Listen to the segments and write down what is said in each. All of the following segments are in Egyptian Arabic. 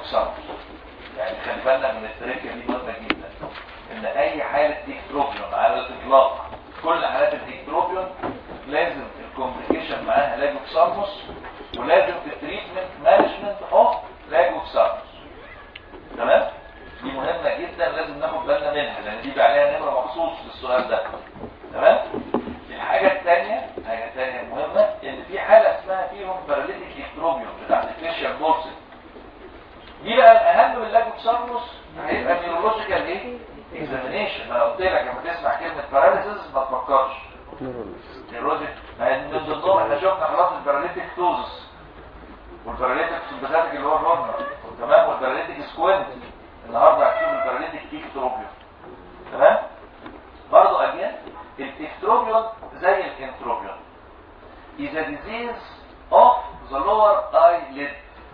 لاجوكسارموس يعني خلي بالنا من التركه دي مهمه جدا ان اي حاله اكتروبيون على الاطلاق كل حالات الاكتروبيون لازم الكومبليكيشن معاها لاجوكسارموس ولازم التريتمنت مانجمنت اوف لاجوكسارموس تمام دي مهمه جدا لازم ناخد بالنا منها لان دي بقى عليها نمره مخصوص للسؤال ده تمام الحاجه الثانيه حاجه ثانيه مهمه ان في حاله اسمها فيهم باراليتيك اكتروبيون بتاعت الفيشيال بورسل دي بقى الاهم من اللاجوكسارموس هيبقى نيورولوجيكال ايه اكزامينيشن ما انا قلت لك لما تسمع كلمه باراليسيس ما تفكرش نيورولوجيك ما هي من ضمنهم احنا شفنا خلاص الباراليتيك توزس والباراليتيك سمباثيك اللي هو الهورنر تمام والباراليتيك سكوينت النهارده هتشوف الباراليتيك اكتروبيون تمام برضه اجين الاكتروبيون زي الانتروبيون is a disease of the lower eyelid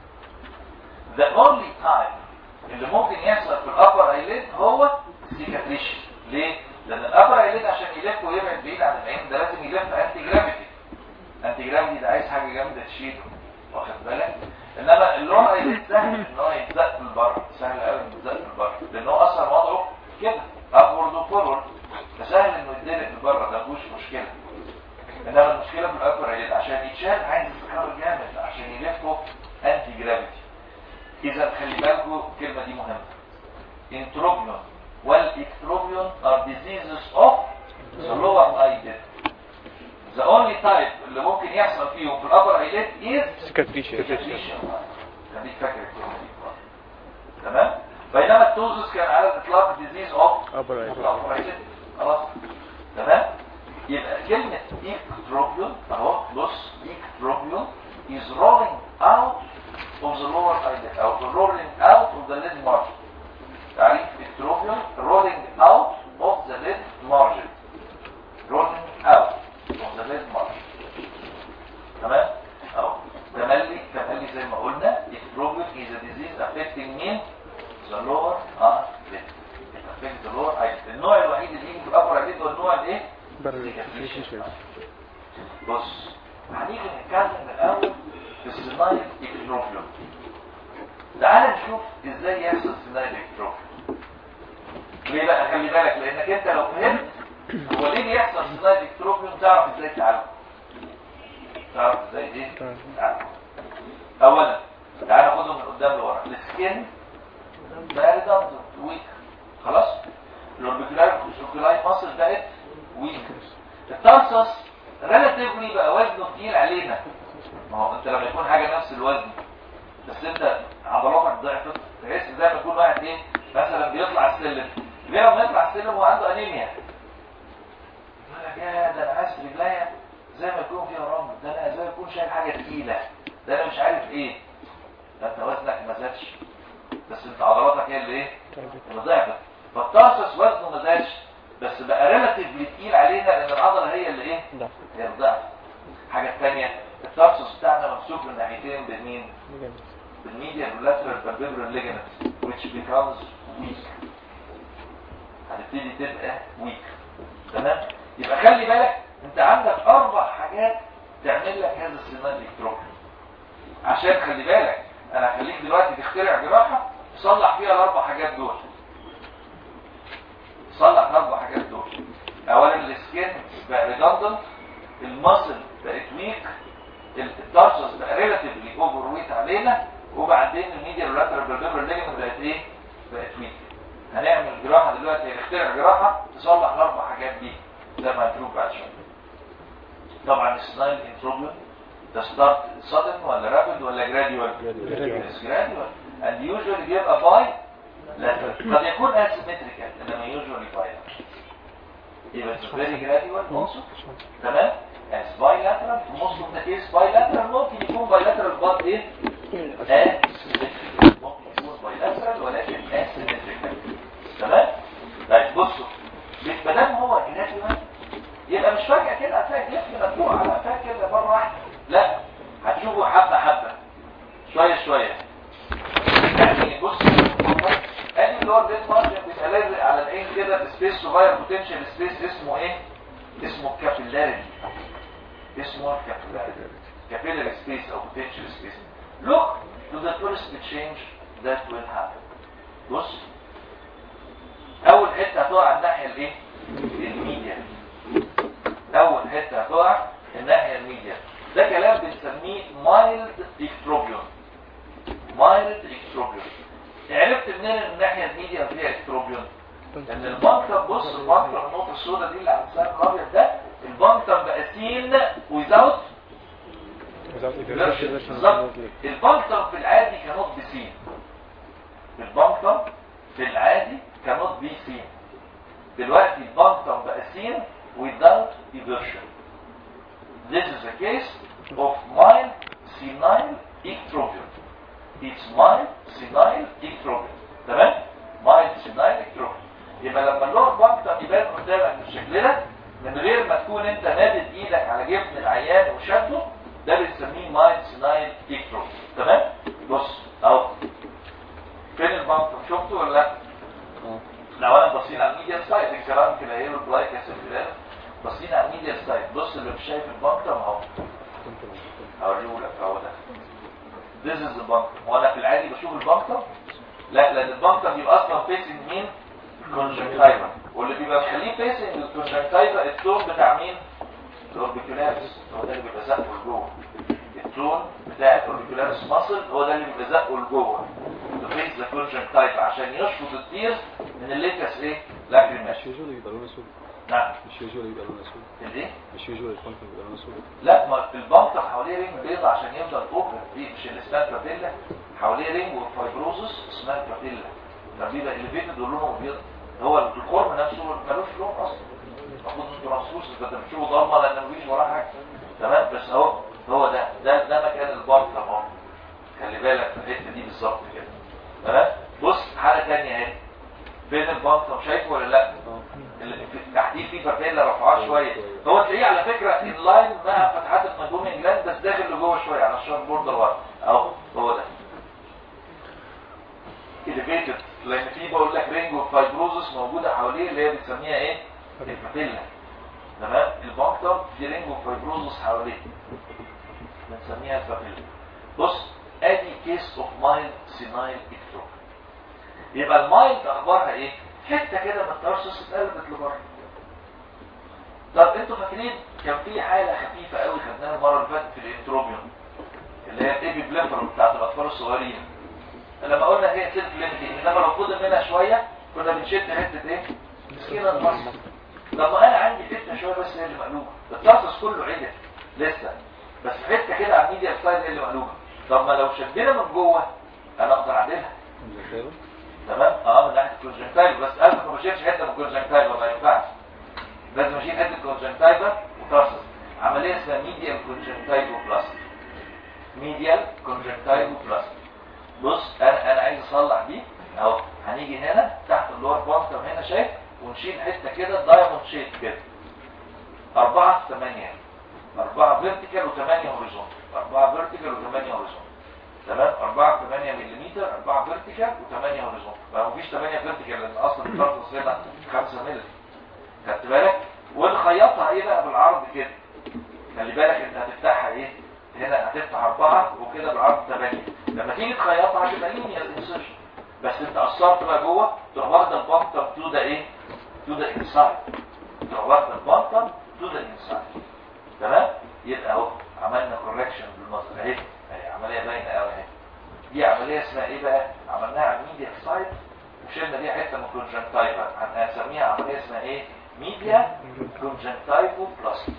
the only time اللي ممكن يحصل في الابر ايليد هو سيكاتريشن ليه؟ لان الابر ايليد عشان يلف ويبعد بعيد عن العين ده لازم يلف انتي جرافيتي انتي جرافيتي ده عايز حاجه جامده تشيله واخد بالك انما اللور ايليد سهل ان هو يتزق لبره سهل قوي انه يتزق لبره لان هو اصلا وضعه كده ابورد وفورورد فسهل انه يتدلق لبره ده مفيهوش مشكله انما المشكله في الابر ايليد عشان يتشال عايز يسكره جامد عشان يلفه انتي جرافيتي اذا خلي بالكم الكلمه دي مهمه انتروبيون والاكتروبيون are diseases of the lower eyelid the only type اللي ممكن يحصل فيهم في الابر ايليد is سكاتريشن cicatrician خليك فاكر الكلمه دي تمام بينما التوزس كان على الاطلاق disease of Upper eyelid. الابر ايليد خلاص تمام يبقى كلمه اكتروبيون اهو بص اكتروبيون is rolling out of the lower eyelid او rolling out of the lid margin تعريف التروبيون rolling out of the lid margin rolling out of the lid margin تمام اهو تملي تملي زي ما قلنا التروبيون is a disease affecting مين the lower eyelid it affects the lower eyelid النوع الوحيد اللي يجي في الابر eyelid هو النوع الايه باراليتيك بص هنيجي نتكلم الاول في السينايل اكتروبيون تعال نشوف ازاي يحصل سينايل اكتروبيون ليه بقى خلي بالك لانك انت لو فهمت هو ليه بيحصل سينايل اكتروبيون تعرف ازاي تعالجه تعرف ازاي ايه تعالجه اولا تعال ناخدهم من قدام لورا السكين بارد ويك خلاص الاوربيكولار الاوربيكولاي ماسل بقت ويك التارسس ريلاتيفلي بقى وزنه تقيل علينا ما هو انت لما يكون حاجه نفس الوزن بس انت عضلاتك ضعفت تحس زي ما يكون واحد ايه مثلا بيطلع السلم ليه لما يطلع السلم هو عنده انيميا يقول لك يا ده انا حاسس رجليا زي ما يكون فيها رمل ده انا زي ما يكون شايل حاجه تقيله ده انا مش عارف ايه ده انت وزنك ما زادش بس انت عضلاتك هي اللي ايه اللي ضعفت فالتارسس وزنه ما زادش بس بقى ريلاتيفلي تقيل علينا لان العضله هي اللي ايه هي الضعف الحاجه الثانيه التارسس بتاعنا ممسوك من ناحيتين بمين بالميديا واللاترال بالبيبرال ليجمنت which becomes weak هتبتدي تبقى weak تمام يبقى خلي بالك انت عندك اربع حاجات تعمل لك هذا السينال الكتروبي عشان خلي بالك انا هخليك دلوقتي تخترع جراحه تصلح فيها الاربع حاجات دول صلح الاربع حاجات دول اولا السكين بقى ريدندنت المصل بقت ويك التارسس بقى ريلاتيفلي اوفر ويت علينا وبعدين الميديا واللاترال بالبيبر ليجمنت بقت ايه بقت ويك هنعمل جراحه دلوقتي هنخترع جراحه تصلح الاربع حاجات دي زي ما هنشوف بعد شويه طبعا السنايل انتروبيون ده ستارت سادن ولا رابid ولا جراديوال جراديوال and usually بيبقى باي lateral قد يكون asymmetrical انما usually bilateral يبقى it's very gradual also تمام as bilateral most of the case bilateral ممكن يكون bilateral but ايه asymmetrical ممكن يكون bilateral ولكن asymmetrical تمام طيب بصوا ما دام هو gradual يبقى مش فجأة كده هتلاقي جسم مفتوح على قفاك كده مرة واحدة لا هتشوفه حبة حبة شوية شوية يعني بص ادي اللي هو الديت مارجن بيبقى لازق على العين كده في سبيس صغير بوتنشال سبيس اسمه ايه؟ اسمه كابيلاريتي اسمه كابيلاريتي كابيلاري سبيس او بوتنشال سبيس look to the first change that will happen بص اول حته هتقع على الناحيه الايه الميديا اول حته هتقع الناحيه الميديا ده كلام بنسميه مايلد اكتروبيون مايلد اكتروبيون عرفت منين ان الناحيه الميديا فيها اكتروبيون ان البنكر بص البنكر النقطه السوداء دي اللي على السهم الابيض ده البنكر بقى سين ويزاوت بالظبط البنكر في العادي كانوت بسين البنكر في العادي كانوت بي سين دلوقتي البنكر بقى سين without eversion this is a case of mild senile ectropion it's mild senile ectropion تمام mild senile ectropion يبقى لما اللور بنكر يبان قدامك بالشكل ده من غير ما تكون انت نادد ايدك على جبن العيان وشده ده بنسميه مايند سينايل اكترو تمام بص اهو فين البنك شفته ولا لا لو انا باصين على الميديا سايد الكلام كده هي البلايك اسيد باصين على الميديا سايد بص اللي مش شايف البنك اهو هوريه لك اهو ده This is the bunker وانا في العادي بشوف البنكر لا لان البنكر بيبقى اصلا فيسنج مين الكونجنكتيفا واللي بيبقى مخليه فيسنج الكونجنكتيفا التون بتاع مين الاوربيكولاريس هو ده اللي بيبقى زقه لجوه التون بتاع الاوربيكولاريس ماسل هو ده اللي بيبقى زقه لجوه تفيس ذا كونجنكتيفا عشان يشفط التيرز من الليكس ايه لاكريماش مش يوجوالي يبقى لونه اسود نعم مش يوجوالي يبقى لونه اسود الايه مش يوجوالي الفانكشن بيبقى لونه اسود لا ما في البنكر حواليه رينج بيضة عشان يفضل اوبن دي مش الاسمها بابيلا حواليه رينج وفايبروزس اسمها بابيلا فبيبقى اليفيتد ولونه ابيض هو الخرم نفسه ملوش لون اصلا المفروض انتوا ترانسلوس انت بتشوفوا ضلمه لان مفيش وراه حاجه تمام بس اهو هو ده ده ده مكان البنكر اهو خلي بالك في الحته دي بالظبط كده تمام بص حاله ثانيه اهي فين البنكر شايفه ولا لا اللي في- تحتيه في بابيلا رفعاه شويه هو تلاقيه على فكره اللاين مع فتحات المجوم جلاند بس داخل لجوه شويه على الشارب بوردر ورا اهو هو ده elevated لان في بقول لك رينج اوف فايبروزس موجوده حواليه اللي هي بنسميها ايه البابيلا تمام البنكتر في رينج اوف فايبروزس حواليه بنسميها البابيلا بص ادي كيس اوف مايلد سينايل اكتروب يبقى المايلد اخبارها ايه حته كده من الترسس اتقلبت لبره طب انتوا فاكرين كان في حاله خفيفه قوي خدناها المره اللي فاتت في الانتروبيوم اللي هي الايبي بليفر بتاعت الاطفال الصغيرين لما قلنا هي سيلف ليميتنج انما لو فضل منها شويه كنا بنشد حته ايه مسكينه المصر لما انا عندي حته شويه بس هي اللي مقلوبه الترسس كله عدل لسه بس حته كده على الميديا سلايد هي اللي مقلوبه طب ما لو شدنا من جوه انا اقدر اعدلها متخيل؟ تمام اه من ناحيه الكونجنكتيفا بس انا ما بشيلش حته من الكونجنكتيفا ما ينفعش لازم اشيل حته الكونجنكتيفا وترسس عمليه اسمها ميديال كونجنكتيفو بلاستيك ميديال كونجنكتيفو بلاستيك بص انا انا عايز اصلح دي اهو هنيجي هنا تحت اللور بانكر هنا شايف ونشيل حته كده دايموند شيب كده أربعة في ثمانية أربعة فيرتيكال وثمانية هوريزونتال أربعة فيرتيكال وثمانية هوريزونتال تمام 4 في 8 ملم 4 فيرتيكال و8 هوريزونتال ما فيش 8 فيرتيكال لان اصلا الفرق هنا 5 ملم خدت بالك ونخيطها ايه بقى بالعرض كده خلي بالك انت هتفتحها ايه هنا هتفتح 4 وكده بالعرض 8 لما تيجي تخيطها هتبقى لينير انسيشن بس انت قصرت بقى جوه تروح واخده البنطر تو ذا ايه تو ذا انسايد تروح واخده البنطر تو ذا انسايد تمام يبقى اهو عملنا كوركشن بالمصدر اهي اهي عمليه باينه قوي اهي دي عمليه اسمها ايه بقى عملناها على الميديا سايد وشلنا دي حته من الكونجنكتيفا هنسميها عمليه اسمها ايه ميديا كونجنكتيفو بلاستيك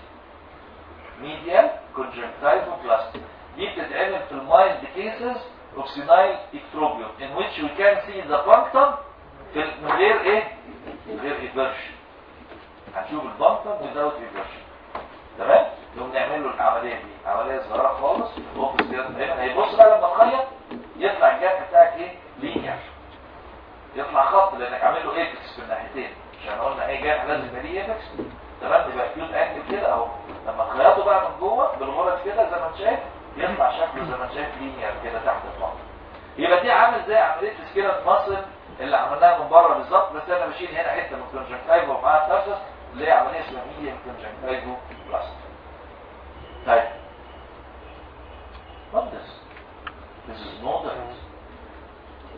ميديا كونجنكتيفو بلاستيك دي بتتعمل في المايلد كيسز اوف سينايل اكتروبيوم in which we can see the punctum في ال- من غير ايه من غير ايفرشن هنشوف البنكتم without ايفرشن تمام نقوم نعمل له العمليه دي عمليه صغيره خالص في الاوفيس كده تمام هيبص بقى لما تخيط يطلع الجرح بتاعك ايه لينير يطلع خط لانك عامل له ايبكس في الناحيتين عشان قلنا اي جرح لازم يبقى ليه ايبكس تمام يبقى كيوت انجل كده اهو لما تخيطه بقى من جوه بالغرز كده زي ما انت شايف يطلع شكله زي ما انت شايف لينير كده تحت البطن يبقى دي عامل زي عمليه سكيلت ماسل اللي عملناها من بره بالظبط بس انا بشيل هنا حته من الكونجنكتيفا ومعاها الترسس اللي هي عمليه اسمها ميديا كونجنكتيفو بلاستيك طيب What this? This is no difference.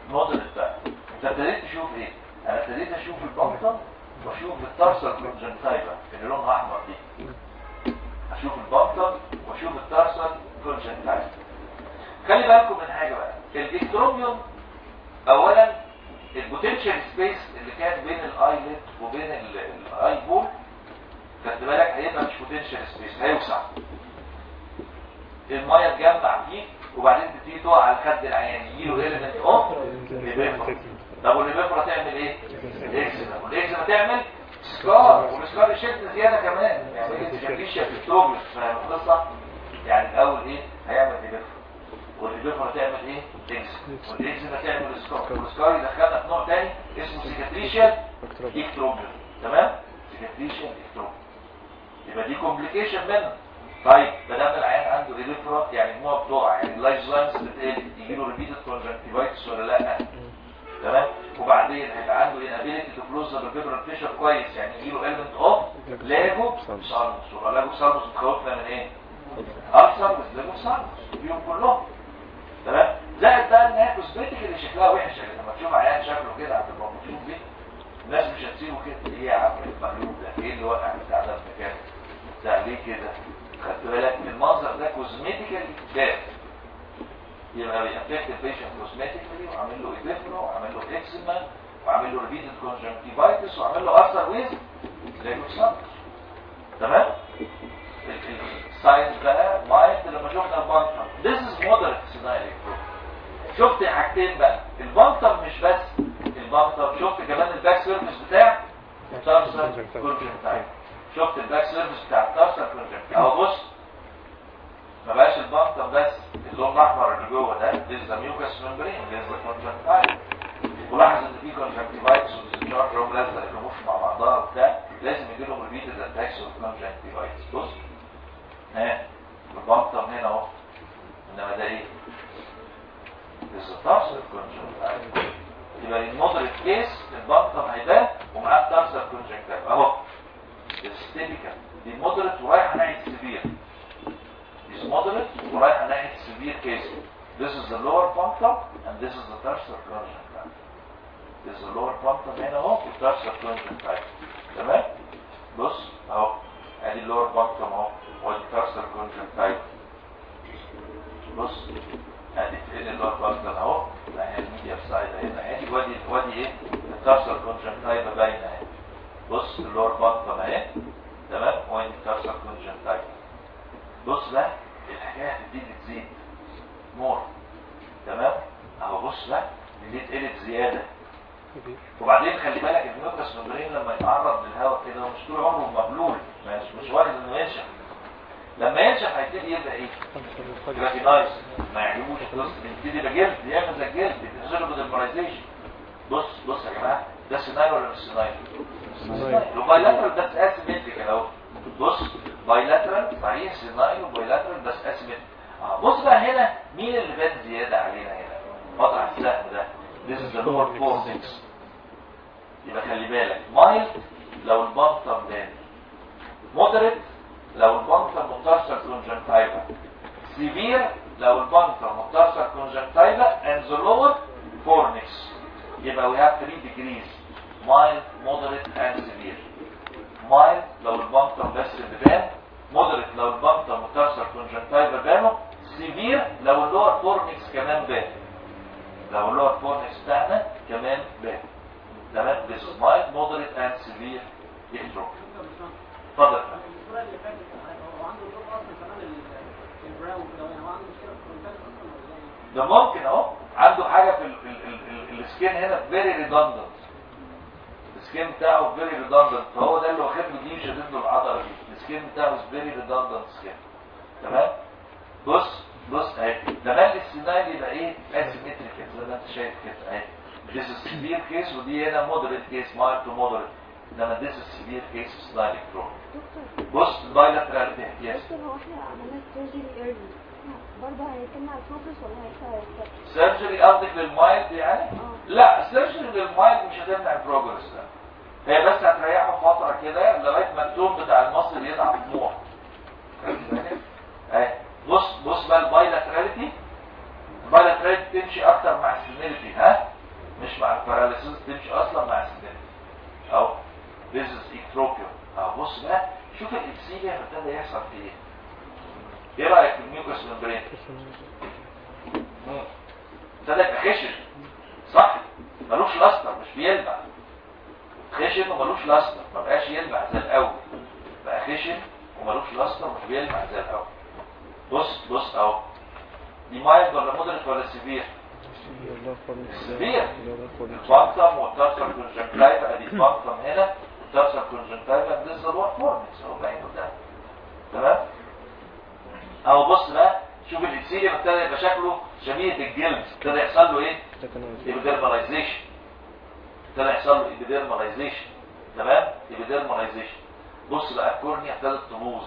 مودريت بقى انت ابتديت تشوف ايه انا ابتديت اشوف البنطه واشوف التارسل كونجنتايفا اللي لونها احمر دي اشوف البنطه واشوف التارسل كونجنتايفا خلي بالكم من حاجه بقى الاكتروبيوم اولا البوتنشال سبيس اللي كان بين الايلت وبين الاي بول خدت بالك هيبقى مش بوتنشال سبيس هيوسع الميه تجمع فيه وبعدين تبتدي تقع على الخد العيان يجيله ايلمنت اوف ليبيفرا طب والليبيفرا تعمل ايه؟ الاكزيما والاكزيما تعمل سكار والسكار يشد زياده كمان يعني ما تخليش في التوبل فاهم القصه؟ يعني الاول ايه؟ هيعمل ليبيفرا والليبيفرا تعمل ايه؟ اكزيما والاكزيما تعمل سكار والسكار يدخلنا في نوع تاني اسمه سيكاتريشال اكتروبيوم تمام؟ سيكاتريشال اكتروبيوم يبقى دي كومبليكيشن منه طيب ما دام العيان عنده ريليفرا يعني النوع بتقع يعني اللايف لاينز بتقل يجي له ريبيتد كونجنكتيفايتس ولا لا تمام وبعدين هيبقى عنده انابيلتي تو كلوز ذا فيبرال فيشر كويس يعني يجي له ايلمنت اوف لاجو سالموس ولاجو سالموس بتخوفنا من ايه؟ أكثر بس لاجو سالموس فيهم كلهم تمام زائد بقى انها كوزمتيك اللي شكلها وحش يعني لما تشوف عيان شكله كده هتبقى مبسوط بيه الناس مش هتسيبه كده ايه يا عم المقلوب ده ايه اللي وقع بتاع ده في مكانه بتاع ليه كده خدت بالك من المنظر ده كوزمتيكالي باد يبقى بيأفكت البيشنت كوزمتيكالي وعامل له ايديفرا وعامل له اكزيما وعامل له ريبيتد كونجنكتيفايتس وعامل له اثر ويز ليجوسانتس تمام الساينس بقى مايند لما شفنا البانتر This is moderate senile شفت حاجتين بقى البانتر مش بس البانتر شفت كمان الباك سيرفيس بتاع تارسل كونجنكتايف شفت الباك سيرفيس بتاع التارسل كونجنكتايف اهو بص ما بقاش البانتر بس اللون الاحمر اللي جوه ده لسه ميوكس ممبرين لسه كونجنكتايف ولاحظ ان في كونجنكتيفايتس والستار هم لازم يرموش مع بعضها وبتاع لازم يجي لهم ريبيتد اتاكس اوف كونجنكتيفايتس بص ها البانتر هنا اهو انما ده ايه؟ لسه تارسل كونجنكتايف يبقى المودريت كيس البانتر هيبان ومعاه تارسل كونجنكتيف اهو الستيبيكال دي مودريت ورايحه ناحيه السيفير is moderate ورايحه ناحيه severe case this is the lower punctum and this is the tarsal conjunctiva this is the lower punctum هنا اهو والتارسال conjunctiva تمام بص اهو ادي اللور punctum اهو وادي التارسال conjunctiva بص ادي فين اللور punctum اهو ناحيه الميديا سايد هنا ادي وادي وادي ايه التارسال conjunctiva باينه اهي بص اللور punctum اهي تمام وادي التارسال conjunctiva بص بقى الحكايه هتبتدي تزيد مور تمام اهو بص بقى دي اتقلت زياده وبعدين خلي بالك الميوكس ممبرين لما يتعرض للهواء كده هو مش طول عمره مبلول مش مش وارد انه ينشف لما ينشف هيبتدي يبقى ايه؟ جرافينايز ما يعجبوش خلاص يبتدي يبقى جلد يعمل زي الجلد يتنزل له بالمرايزيشن بص بص يا جماعه ده سينايل ولا مش سينايل؟ سينايل وبايلاترال ده اسيمتريك اهو بص بايلاترال صحيح سينايل وبايلاترال بس اسيمتريك اه بص بقى هنا مين اللي بان زياده علينا هنا؟ مطرح السهم ده This is the lower fornix يبقى خلي بالك مايل لو البنطم بان مودريت لو البنطم مترسل كونجنتايفا سيفير لو البنطم مترسل كونجنتايفا and the lower fornix يبقى we have three degrees mild, moderate and severe mild لو البنطم بس اللي بان moderate لو البنطم مترسل كونجنتايفا بانوا سيفير لو اللور فورنكس كمان بان لو اللور فورنكس بتاعنا كمان بان تمام this is mild, moderate and severe ectrope اتفضل الصورة اللي فاتت هو عنده دور اصلا كمان ال- البراون كده يعني هو عنده مشكلة في الكونتاكت اصلا ولا ايه؟ ده ممكن اهو عنده حاجه في ال- ال- ال- ال- السكين هنا فيري ريدندنت السكين بتاعه فيري ريدندنت فهو ده اللي واخد له دي شدد له العضله دي السكين بتاعه فيري ريدندنت سكين تمام بص بص اهي ده مال السينايل يبقى ايه اسيمتريك زي ما انت شايف كده اهي This is severe case ودي هنا moderate case mild to moderate انما this is severe case slightly chronic دكتور بص bilateral yes دكتور هو احنا عملنا سيرجري ايرلي برضه هيتم على البروجرس ولا هيبقى سيرجري قصدك للمايلد يعني اه لا سيرجري للمايلد مش هتمنع البروجرس ده هي بس هتريحه فتره كده لغايه ما التون بتاع المصل يضعف نوع اهي بص بص بقى البايلاتراليتي البايلاتراليتي تمشي اكتر مع السينيلتي ها تمشيش مع الباراليسيس تمشي اصلا مع السكن اهو this is ectropion اهو بص بقى شوف الابسيليا ابتدى يحصل في ايه ايه رايك في الميوكس ممبرين مم. ابتدى يبقى خشن صح ملوش لاستر مش بيلمع خشن وملوش لاستر ما بقاش يلمع زي الاول بقى خشن وملوش لاستر مش بيلمع زي الاول بص بص اهو دي مايلد ولا مودريت ولا سيفير سيفير البانتم والتارسال كونجنكتيفا ادي البانتم هنا والتارسال كونجنكتيفا ديزل وان فورمكس اهو باين قدام تمام اهو بص بقى شوف الابسيليوم ابتدى يبقى شكله شبيه بالجلد ابتدى يحصل له ايه ايبيديرماليزيشن ابتدى يحصل له ايبيديرماليزيشن تمام ايبيديرماليزيشن بص بقى الكورنيا ابتدت تبوظ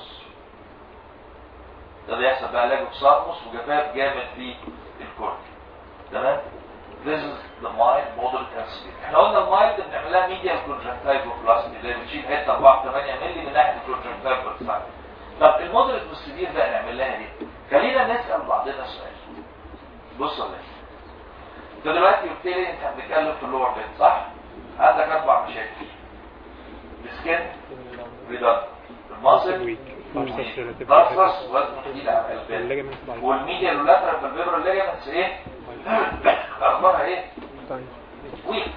ابتدى يحصل بقى لاجوكسارموس وجفاف جامد في الكورنيا تمام This is the mild moderate and severe احنا قلنا المايلد بنعملها ميديال كونجنكتيفوبلاستي اللي بتشيل حته 4 8 مللي من ناحيه الكونجنكتيفوبلاستي طب المودريت والسيفير بقى نعمل لها ايه؟ خلينا نسال بعضنا سؤال بص يا باشا انت دلوقتي قلت لي انت بتتكلم في اللور بيت صح؟ عندك اربع مشاكل السكن ريدكت الماسل نرفس وزنه تقيل على القلب والميديا واللاترال بالبيبر الليجمنتس ايه؟ اخبارها ايه؟ ويك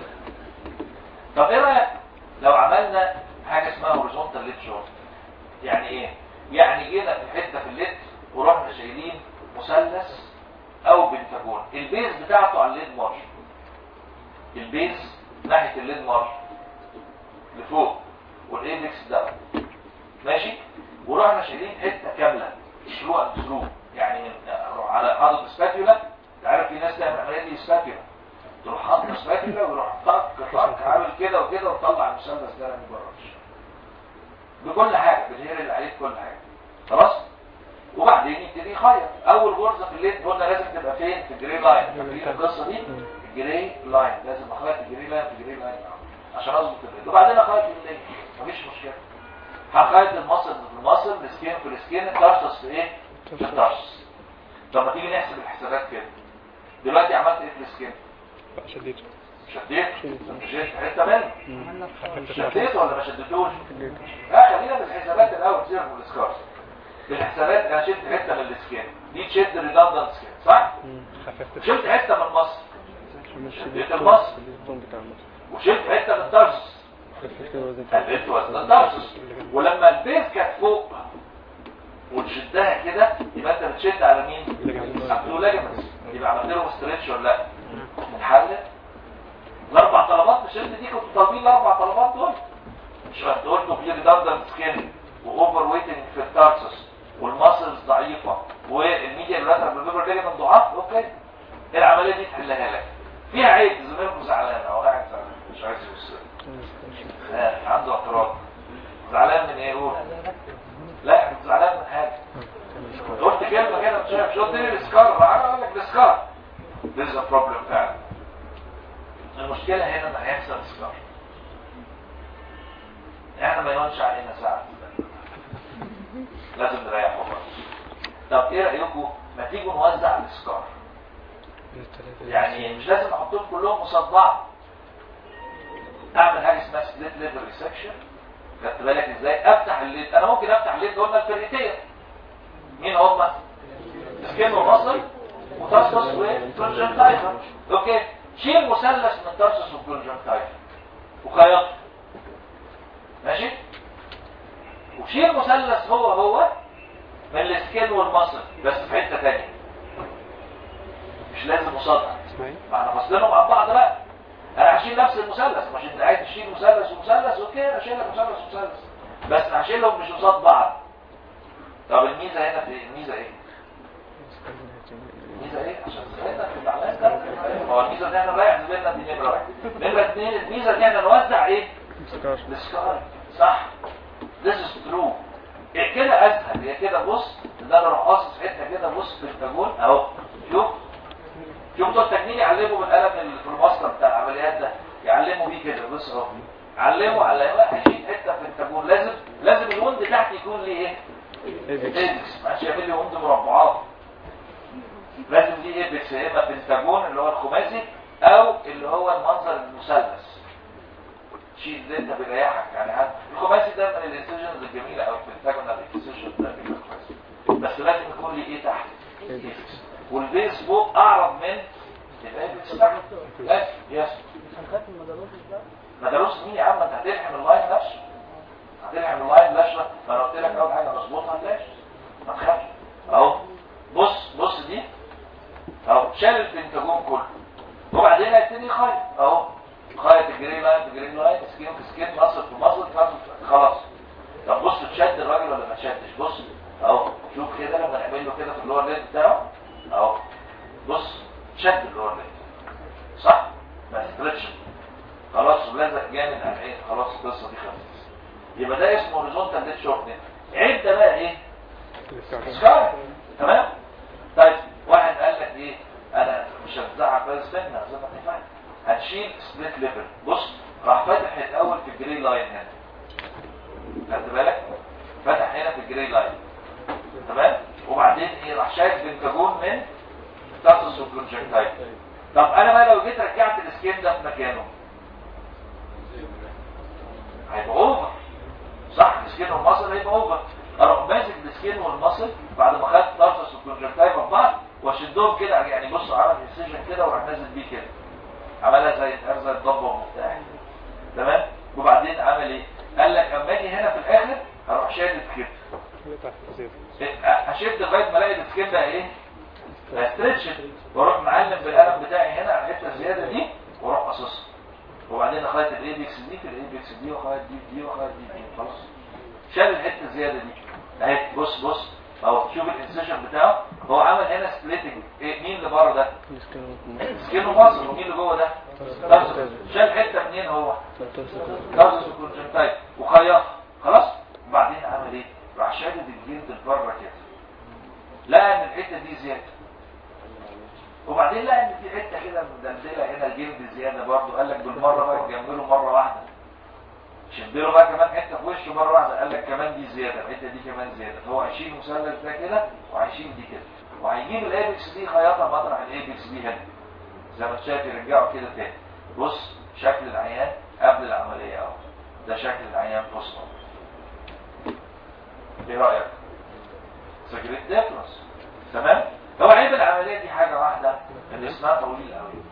طب ايه رايك لو عملنا حاجه اسمها هوريزونتال ليد شورت يعني ايه؟ يعني جينا في حته في الليد ورحنا شايلين مثلث او بنتاجون البيز بتاعته على الليد مارش البيز ناحيه الليد مارش لفوق والاندكس ده ماشي ورحنا شايلين حته كامله شلو اند شلو يعني على حاطط سباتيولا عارف في ناس تعمل العمليه دي سباتيولا تروح حاطط سباتيولا ويروح طق طق عامل كده وكده وطلع المثلث ده من بره بكل حاجه بالهير اللي عليه كل حاجه خلاص وبعدين يبتدي يخيط اول غرزه في الليد قلنا لازم تبقى فين في الجري لاين فاكرين القصه دي الجري لاين لازم اخيط الجري لاين في الجري لاين عشان اظبط الليد وبعدين اخيط الليد مفيش مشكله هخيط المصل في المصل السكين في السكين الترسس في ايه في الترسس طب ما تيجي نحسب الحسابات كده دلوقتي عملت ايه في السكين شديته شديت شديت حته منه شديت ولا ما شدتوش لا خلينا بالحسابات الاول سيبك من الاسكار بالحسابات انا شلت حته من السكين دي تشد ريدندنت سكين صح خففت شلت حته من المصل شديت المصل. الزون بتاع المصل وشلت حته من الترسس خففت الوزن قللت وزن الترسس ولما البيز كانت فوق وتشدها كده يبقى انت بتشد على مين؟ عبدو لاجمنتس يبقى عملت لهم ستريتش ولا لا؟ اتحلت الاربع طلبات مش انت دي كنت طالبين الاربع طلبات دول مش انت قلتوا في ريدندنت سكين واوفر ويتنج في التارسس والماسلز ضعيفه والميديا اللاترال بالبيبر ليجمنت ضعاف اوكي العمليه دي تحلها لك فيها عيب زميلكم زعلان او قاعد زعلان مش عايز يبص ها عنده اعتراض زعلان من ايه قول لا كنت زعلان من حاجه قلت كلمه كده مش عارف شو اديني السكار انا اقول لك السكار This is a problem فعلا المشكله هنا ان هيحصل سكار احنا ما يهونش علينا ساعه لازم نريح بره طب ايه رايكم ما تيجوا نوزع السكار يعني مش لازم احطهم كلهم قصاد بعض اعمل حاجه اسمها سبليت ليفل ريسكشن خدت بالك ازاي افتح الليد انا ممكن افتح الليد قلنا الفرقتين مين هم سكين ومصل وترسس وكونجنتايفر اوكي شيل مثلث من ترسس وكونجنتايفر وخيطه ماشي وشيل مثلث هو هو من السكين والمصل بس في حته ثانيه مش لازم قصادها اسمعي ما احنا فاصلينهم عن بعض بقى انا هشيل نفس المثلث مش انت عايز تشيل مثلث ومثلث اوكي انا هشيل لك مثلث ومثلث بس هشيلهم مش قصاد بعض طب الميزه هنا في الميزه ايه؟ الميزه ايه؟ عشان زميلنا في العلاج ده هو الميزه دي احنا رايح زميلنا دي نمره واحد نمره اثنين الميزه دي احنا نوزع ايه؟ سكار السكار صح This is true إيه كده اسهل هي كده بص ان انا اروح قاصص حته كده بص في التاجون اهو شوف شوف بتوع التجميل يعلموا بالقلم اللي في المسطر بتاع العمليات ده يعلموا بيه كده بص اهو علموا علموا هشيل حته في التاجون لازم لازم الوند تحت يكون ليه ايه؟ ايبكس ما عادش يعمل لي وند مربعات لازم ليه ايبكس يا اما بنتاجون اللي هو الخماسي او اللي هو المنظر المثلث شيء اللي انت بيريحك يعني هذا الخماسي ده من الانسجنز الجميله او البنتاجونال انسجن ده بيبقى كويس بس لازم يكون لي ايه تحت ايبكس والبيس فوق اعرض من الايبكس تحت بس يس مش هنخاف من المدروس ده مدروس مين يا عم انت هتلحم اللاين نفسه هتلحم اللاين نفسه ما انا قلت لك اول حاجه مظبوطه هتلاقيش ما تخافش اهو بص بص دي اهو شال البنتاجون كله وبعدين هيبتدي يخيط اهو خيط الجري لاين في جري لاين سكين في سكين مصر في مصر في مصر خلاص طب بص تشد الراجل ولا ما تشدش بص اهو شوف كده لما نعمل له كده في اللور ليد بتاعه اهو بص شد اللور ليد صح ما استرتش خلاص لزق جامد على العين خلاص القصه دي خلصت يبقى ده اسمه هوريزونتال ديت شورتنج عيب ده بقى ايه سكار تمام طيب واحد قال لك ايه انا مش هتزعق بس استنى زي ما انت فاهم هتشيل سبليت ليفل بص راح فاتح الاول في الجري لاين هنا خدت بالك فتح هنا في الجري لاين تمام وبعدين ايه راح شايف بنتاجون من تاسس والكونجكتايل طب انا بقى لو جيت رجعت السكين ده في مكانه هيبقى اوفر صح السكين والمصل هيبقى اوفر اروح ماسك السكين والمصل بعد ما خدت تارسس والكونجكتايف في بعض واشدهم كده يعني بص عمل انسيجن كده وراح نازل بيه كده عملها زي زي الضبه والمفتاح تمام وبعدين عمل ايه قال لك اما اجي هنا في الاخر هروح شادد كده هشد لغايه ما الاقي السكين بقى ايه هستريتش واروح معلم بالقلم بتاعي هنا على الحته الزياده دي واروح قصصها وبعدين اخيط الايبكس دي في الايبكس دي واخيط دي في دي واخيط دي في دي خلاص شال الحته الزياده دي اهي بص بص اهو شوف الانسيشن بتاعه هو عمل هنا سبليتنج إيه مين اللي بره ده سكين ومصر ومين اللي جوه ده تارسس. شال حته منين هو تارسس وكونجنتايت وخيطها خلاص وبعدين عمل ايه راح شادد الجلد لبره كده لقى ان الحته دي زياده وبعدين لقى ان في حته كده مدلدله هنا الجلد زياده برضه قال لك بالمره بقى تجمله مره واحده شد له بقى كمان حته في وشه مره واحده قال لك كمان دي زياده الحته دي كمان زياده فهو هيشيل المثلث ده كده وهيشيل دي كده وهيجيب الايبكس دي خياطه مطرح الايبكس دي هنا زي ما انت شايف يرجعه كده تاني بص شكل العيان قبل العمليه اهو ده شكل العيان بص ايه رايك؟ سجلت ديفرنس تمام؟ هو عيب العمليه دي حاجه واحده ان اسمها طويل قوي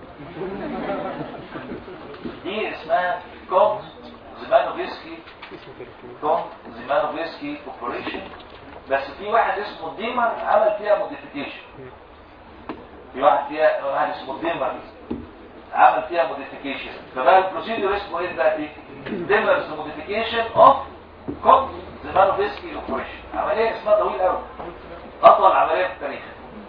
دي اسمها كونت زيمانوفسكي كونت زيمانوفسكي اوبريشن بس في واحد اسمه ديمر عمل فيها موديفيكيشن في واحد فيها واحد اسمه ديمر عمل فيها موديفيكيشن فبقى البروسيدور اسمه ايه دلوقتي ديمرز موديفيكيشن اوف كونت زيمانوفسكي اوبريشن عمليه اسمها طويل قوي اطول عمليه في التاريخ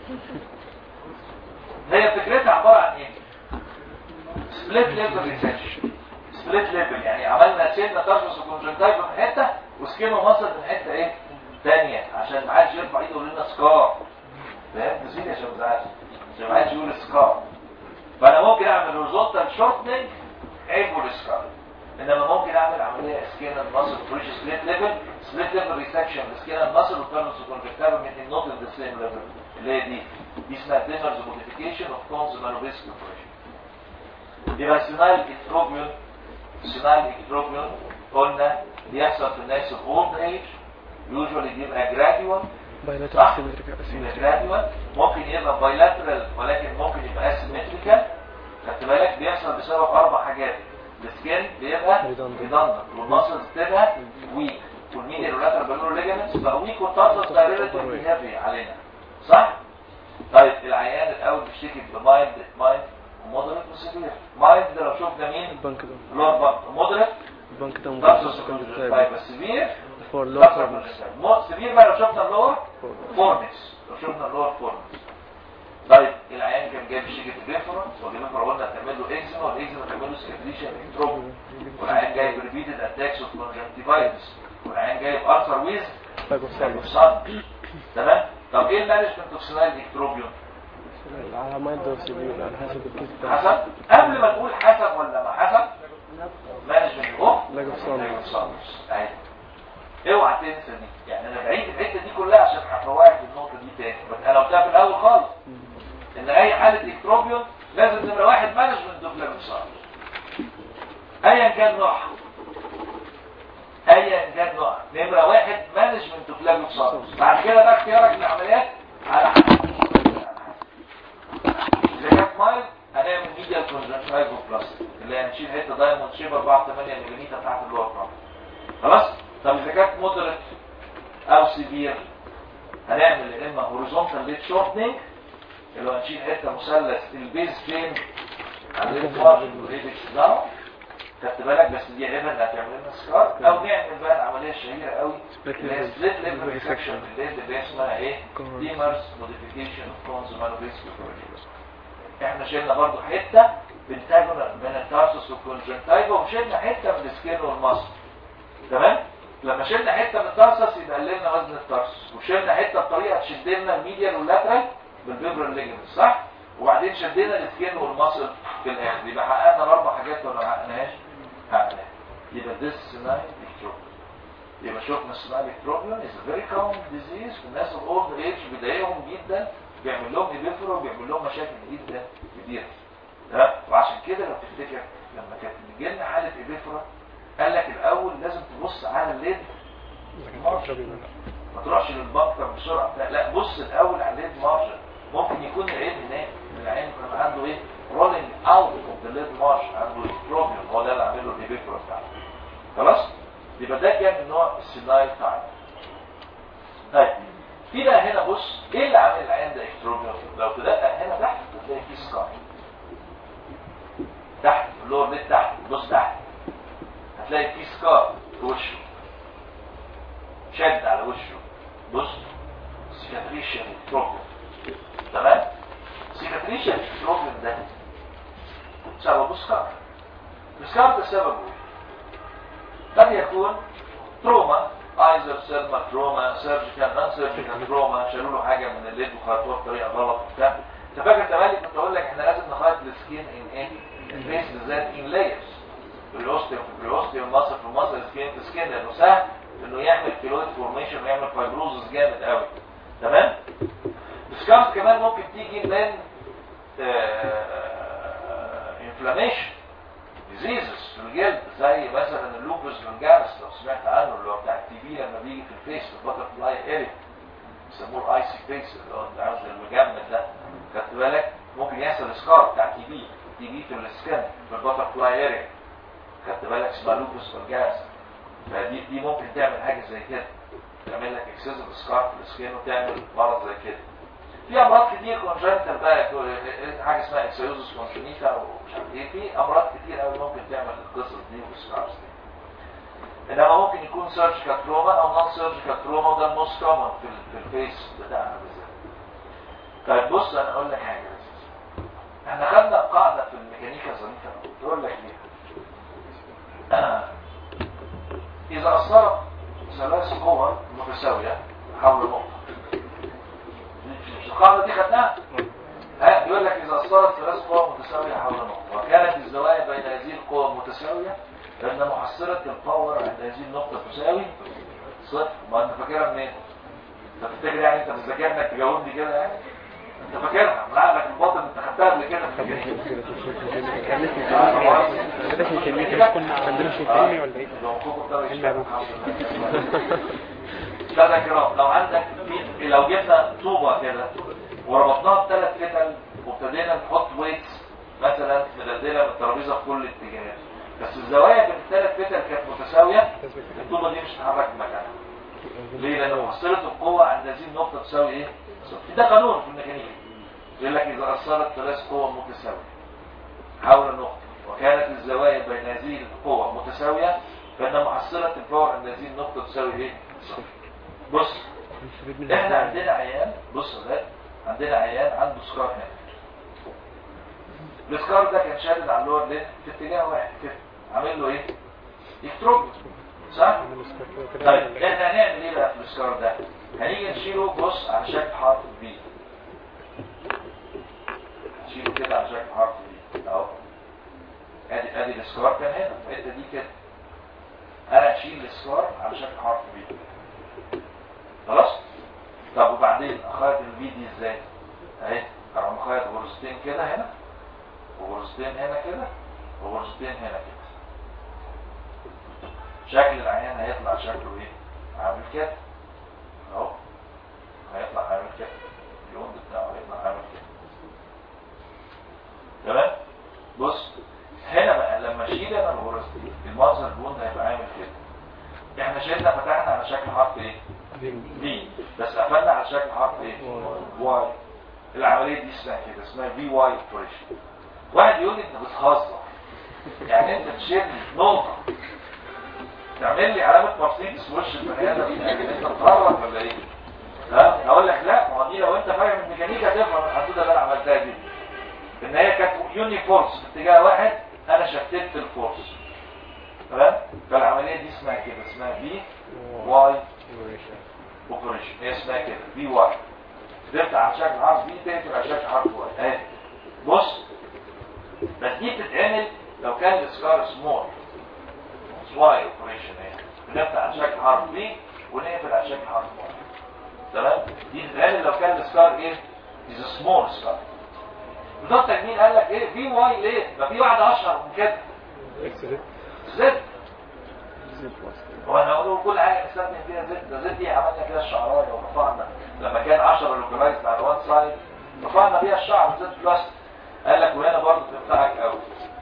هي فكرتها عباره عن ايه سبليت ليفل ريسيرش سبليت ليفل يعني عملنا سيلنا تارسس وكونجنتايف من حته وسكين ومصر من حته ايه ثانيه عشان ما حدش يرفع ايده ويقول لنا سكار فاهم نسيت عشان ما تزعلش عشان ما حدش يقول سكار فانا ممكن اعمل هورزونتال شورتنج عيبه السكار انما ممكن اعمل عمليه سكين المصل بريش سبليت ليفل سبليت ليفل ريسكشن سكين المصل وتارسس وكونجنتايف من النوت ان ذا سيم ليفل اللي هي دي دي اسمها ديمرز موديفيكيشن اوف كونز مانوفسكي اوبريشن يبقى سينال اكتروبيون سينال اكتروبيون قلنا بيحصل في الناس اوف اولد ايج يوجوالي بيبقى جراديوال صح بيبقى جراديوال ممكن يبقى بايلاترال ولكن ممكن يبقى اسيمتريكال خدت بالك بيحصل بسبب اربع حاجات السكين بيبقى ريدندنت والماسلز بتبقى ويك والميديال واللاترال بالور ليجامنتس بقى ويك والتاسس دايركتلي هيفي علينا صح طيب العيان الاول بيشتكي بمايند مايند مودريت وسيفير مايند ده لو شفنا مين البنك ده لور بانك مودريت البنك ده تاسس ممكن طيب سيفير فور لوكر سيفير بقى لو شفنا اللور فورنس لو شفنا اللور فورنس طيب العيان كان جايب شيكة ريفرنس والريفرنس قلنا تعمل له اكزيما والاكزيما تعمل له سكريشن اكتروب والعيان جايب ريبيتد اتاكس اوف كونجكتيفايتس والعيان جايب ارثر ويز صن تمام طب ايه المانجمنت اوف سينايل اكتروبيوم على ما يقدر سيبيه على حسب الكيس بتاعه حسب قبل ما تقول حسب ولا ما حسب مانجمنت اوف لاج اوف سان ايوه اوعى تنسى دي يعني انا بعيد الحته دي كلها عشان هفوقك النقطه دي تاني بس انا قلتها في الاول خالص ان اي حاله اكتروبيون لازم نمره واحد مانجمنت اوف لابوسار ايا كان نوعها ايا كان نوعها نمره واحد مانجمنت اوف لابوسار بعد كده بقى اختيارك للعمليات على حسب اذا كانت مايل هنعمل ميديال كونجنكتيفو بلاستيك اللي هي هنشيل حته دايموند شيب 4 8 ملم تحت اللور فرونت خلاص طب اذا كانت مودريت او سيفير هنعمل يا اما هوريزونتال ليد شورتنج اللي هو هنشيل حته مثلث البيز فين على الليد مارجن والريدكس داون خدت بالك بس دي غالبا اللي هتعمل لنا سكار او نعمل بقى العمليه الشهيره قوي اللي هي سبليت ليفل ريسكشن اللي هي اسمها ايه؟ ديمرز موديفيكيشن اوف كونز مانوفيسكو احنا شلنا برضو حته بنتاجونال من التارسوس والكونجنتايفا وشلنا حته من السكين والمصل تمام لما شلنا حته من التارسس يبقى قللنا وزن التارسس وشلنا حته بطريقه تشد لنا الميديال واللاترال بالبيبرال ليجمنت صح وبعدين شدينا السكين والمصل في الاخر يبقى حققنا الاربع حاجات ولا ما حققناهاش حققناها يبقى this سينايل يبقى شفنا السينايل اكتروبيون is a very common disease في الناس الاولد ايج بيضايقهم جدا بيعمل لهم ايبيفرو وبيعمل لهم مشاكل جدا كبيره تمام وعشان كده لو تفتكر لما كانت بتجي لنا حاله ايبيفرو قال لك الاول لازم تبص على الليد ما تروحش للبنكر بسرعه لا, لا بص الاول على الليد مارجن ممكن يكون العين هناك العين كان عنده ايه رولينج اوت اوف ذا ليد مارجن عنده بروبلم هو ده اللي عامل له الايبيفرو بتاعه خلاص يبقى ده كان نوع السينايل تايم طيب في بقى هنا بص ايه اللي عامل العين ده اكتروبيون لو تدقق هنا تحت هتلاقي في سكار تحت في اللور ليد تحت بص تحت هتلاقي في سكار في وشه شد على وشه بص سيكاتريشن بروبلم تمام سيكاتريشن بروبلم ده سببه سكار السكار ده سببه ايه قد يكون تروما ايزر سيرما تروما سيرجيكال نون سيرجيكال تروما شالوا له حاجه من الليد وخرطوها بطريقه غلط وبتاع انت فاكر تمالي كنت اقول لك احنا لازم نخيط السكين ان ايه الفيس بالذات ان لايرز بريوستيوم في بريوستيوم مصر في مصر سكين في سكين لانه سهل انه يعمل كيلويد فورميشن ويعمل فايبروزس جامد قوي تمام السكارز كمان ممكن تيجي من انفلاميشن ديزيزز في الجلد زي مثلا اللوبس فانجانس لو سمعت عنه اللي هو بتاع التي بي لما بيجي في الفيس في البتر فلاي اريا بيسموه الايسي فيس اللي هو انت عاوز المجمد ده خدت بالك ممكن يحصل سكار بتاع تي بي تي بي في السكن في البتر فلاي اريا خدت بالك اسمها لوبس فانجانس فدي دي ممكن تعمل حاجه زي كده تعمل لك اكسسيف سكار في السكين وتعمل مرض زي كده في امراض كتير كونجنتال بقى حاجه اسمها اكسيوزس كونجنيتا ومش عارف ايه في امراض كتير قوي ممكن تعمل القصص دي والسكارز دي انما ممكن يكون سيرجيكال تروما او نون سيرجيكال تروما وده الموست كومن في, ال- في الفيس بتاعنا بالذات طيب بص انا اقول لك حاجه احنا خدنا قاعده في الميكانيكا ظريفه قوي تقول لك ايه اذا اثرت ثلاث قوى متساويه حول نقطه القاعدة دي خدناها ها بيقول لك إذا أثرت ثلاث قوى متساوية حول نقطة وكانت الزوايا بين هذه القوى المتساوية لأن محصلة الباور عند هذه النقطة تساوي صفر ما أنت فاكرها منين؟ أنت تفتكر يعني أنت مذاكر إنك تجاوبني كده يعني؟ أنت فاكرها من عقلك الباطن أنت خدتها قبل كده في الميكانيكا عندنا كيمياء كنا عندنا في كيمياء ولا ايه؟ لو حقوق ده علم علوم. لا ده كرام لو عندك في لو جبنا طوبة كده وربطناها بثلاث فتل وابتدينا نحط ويتس مثلا مدلدلة بالترابيزة في كل الاتجاهات بس الزوايا بين الثلاث فتل كانت متساوية الطوبة دي مش هتتحرك من مكانها ليه؟ لأن محصلة القوة عند هذه النقطة تساوي ايه؟ صفر ده قانون في الميكانيكا يقول لك إذا أثرت ثلاث قوى متساوية حول النقطة وكانت الزوايا بين هذه القوى متساوية فإن محصلة الباور عند هذه النقطة تساوي ايه؟ صفر بص احنا عندنا عيان بص يا ولاد عندنا عيان عنده سكار هنا السكار ده كان شادد على اللور لين في اتجاه واحد كده عامل له ايه؟ يكترب صح؟ طيب احنا هنعمل ايه بقى في السكار ده؟ هنيجي نشيله بص على شكل حرف بي نشيله كده على شكل حرف بي اهو ادي ادي السكار كان هنا في الحته دي كده انا اشيل السكار على شكل حرف بي خلاص طب وبعدين اخيط البي دي ازاي اهي اروح مخيط غرزتين كده هنا وغرزتين هنا كده وغرزتين هنا كده شكل العيان هيطلع شكله ايه عامل كده اهو هيطلع عامل كده اليوم بتاعه هيطلع عامل كده تمام بص هنا بقى لما اشيل انا الغرز دي المنظر البوند هيبقى عامل كده احنا شلنا فتحنا على شكل حرف ايه في بس قفلنا على شكل حرف ايه واي العمليه دي اسمها كده اسمها في واي اوبريشن واحد يقول لي انت بتهزر يعني انت تشيل نقطه تعمل لي علامه مرسيدس في وش البني ادم يعني انت بتهرج ولا ايه؟ ها اقول لك لا ما هو دي لو انت فاهم الميكانيكا تفهم الحدوده اللي انا عملتها دي ان هي كانت يوني فورس في اتجاه واحد انا شتت الفورس تمام فالعمليه دي اسمها كده اسمها في واي اوبريشن هي اسمها كده في واي تفتح على شكل حرف في تقفل على شكل حرف واي اهي بص بس دي بتتعمل لو كان السكار سمول واي اوبريشن اهي بنفتح على شكل حرف في ونقفل على شكل حرف واي تمام دي بتتعمل لو كان السكار ايه از سمول سكار بتوع التجميل قال لك ايه في واي ليه ما في واحده اشهر من كده زد هو انا اقول له كل حاجه نستخدم فيها زد ده زد دي عملنا كده الشعرايه ورفعنا لما كان 10 لوكلايز على وان سايد رفعنا بيها الشعر زد بلس قال لك وهنا برضه تنفعك قوي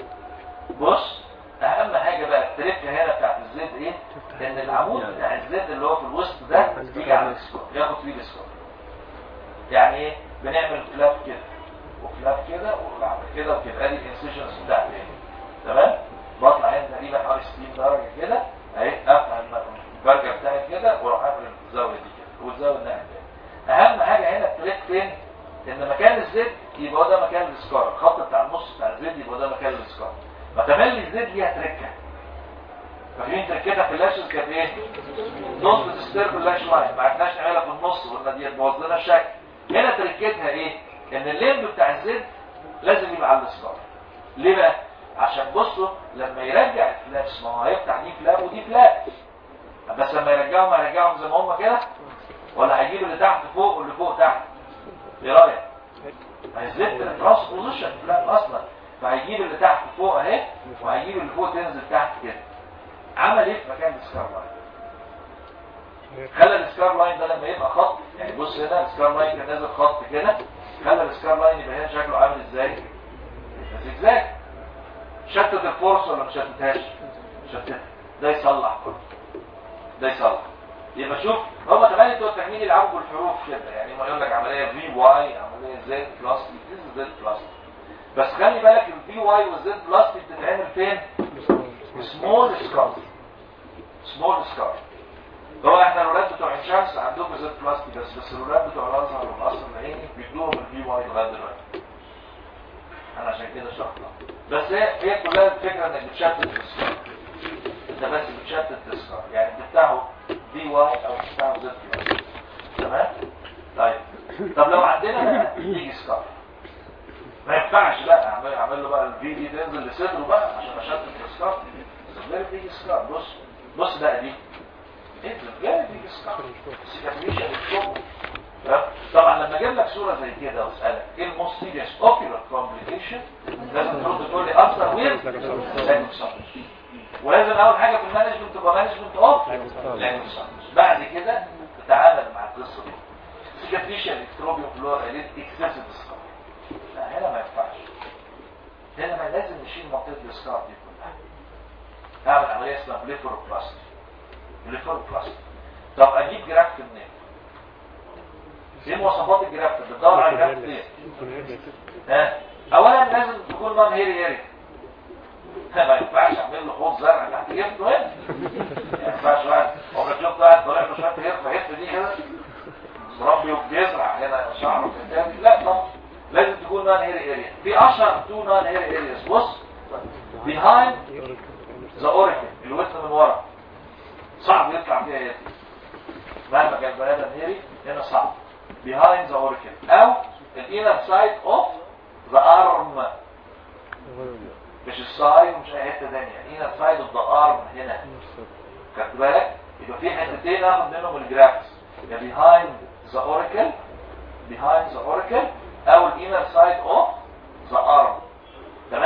بص اهم حاجه بقى التركه هنا بتاعت الزد ايه ان العمود بتاع الزد اللي هو في الوسط ده بيجي على السكور ياخد فيه السكور يعني ايه بنعمل فلاب كده وفلاب كده وفلاب كده وكده ادي الانسيشنز بتاعتي ايه تمام بطلع هنا تقريبا حوالي 60 درجه كده اهي افتح البرجر بتاعي كده واروح اعمل الزاويه دي كده والزاويه الناحيه الثانيه اهم حاجه هنا التريك فين ان مكان الزد يبقى هو ده مكان السكار الخط بتاع النص بتاع الزد يبقى ده مكان السكار ما تملي الزد ليها تركه فاكرين تركتها في اللاشز كانت ايه؟ نص تسترب اللاش لاين ما عرفناش نعملها في النص قلنا دي تبوظ لنا الشكل هنا تركتها ايه؟ ان الليمب بتاع الزد لازم يبقى على السكار ليه بقى؟ عشان بصوا لما يرجع الفلابس ما هو هيفتح دي فلاب ودي فلاب بس لما يرجعهم هيرجعهم زي ما هم كده ولا هيجيب اللي تحت فوق واللي فوق تحت ايه رايك؟ هيزيد الراس بوزيشن فلاب اصلا فهيجيب اللي تحت فوق اهي وهيجيب اللي فوق تنزل تحت كده عمل ايه في مكان السكار لاين؟ خلى السكار لاين ده لما يبقى خط يعني بص هنا السكار لاين كان نازل خط كده خلى السكار لاين يبقى هنا شكله عامل ازاي؟ زجزاج شتت الفرصة ولا ما شتتهاش شتتها ده يصلح برضه ده يصلح يبقى شوف هم كمان بتوع التحميل يلعبوا بالحروف كده يعني ما يقول لك عمليه في واي عمليه زد بلاستيك دي زد بلاستيك بس خلي بالك الفي واي والزد بلاستيك بتتعمل فين؟ سمول سكار سمول سكار هو احنا الولاد بتوع عين شمس عندهم زد بلاستيك بس بس الولاد بتوع الازهر والقصر العيني بيدوهم الفي واي لغايه دلوقتي انا عشان كده شرحتها بس هي هي كلها الفكره انك بتشتت السكر انت بس بتشتت السكر يعني بتفتحه دي واي او بتفتحه زد بلس تمام طيب طب لو عندنا بقى تيجي سكر ما ينفعش بقى اعمل اعمل له بقى الفي دي تنزل لصدره بقى عشان اشتت السكر غير تيجي سكر بص بص بقى دي انزل جاي تيجي سكر سكرميشن الشوك طبعا لما اجيب لك صوره زي كده واسالك ايه الموست سيريس اوكيولار كومبليكيشن لازم ترد تقول لي اثر وير ولازم اول حاجه في المانجمنت تبقى مانجمنت اوف لانجوج بعد كده تتعامل مع القصه دي سيكاتريشن الكتروبيوم فلور اليت اكسسيف سكار لا هنا ما ينفعش هنا ما لازم نشيل منطقه السكار دي كلها اعمل عمليه اسمها بليفوروبلاستي بليفوروبلاستي طب اجيب جرافت منين ايه مواصفات الجرافت بتدور على الجرافت ايه ها اولا لازم تكون نون هيري هيري ما ينفعش اعمل له حوض زرع تحت جبته هنا ما ينفعش واحد عمرك شفت واحد طالع له شويه هير فهير دي كده مربي وبيزرع هنا شعره قدام لا طبعا لازم تكون نون هيري اريا في اشهر تو نون هيري ارياز بص behind ذا اوريكل الوسط من ورا صعب يطلع فيها هيري مهما كان بني ادم هيري هنا صعب behind the auricle او الانر سايد اوف ذا ارم مش السايد ومش اي حته ثانيه الانر سايد اوف ذا ارم هنا خدت بالك يبقى في حتتين اخد منهم الجرافس يا behind the auricle behind the auricle او الانر سايد اوف ذا ارم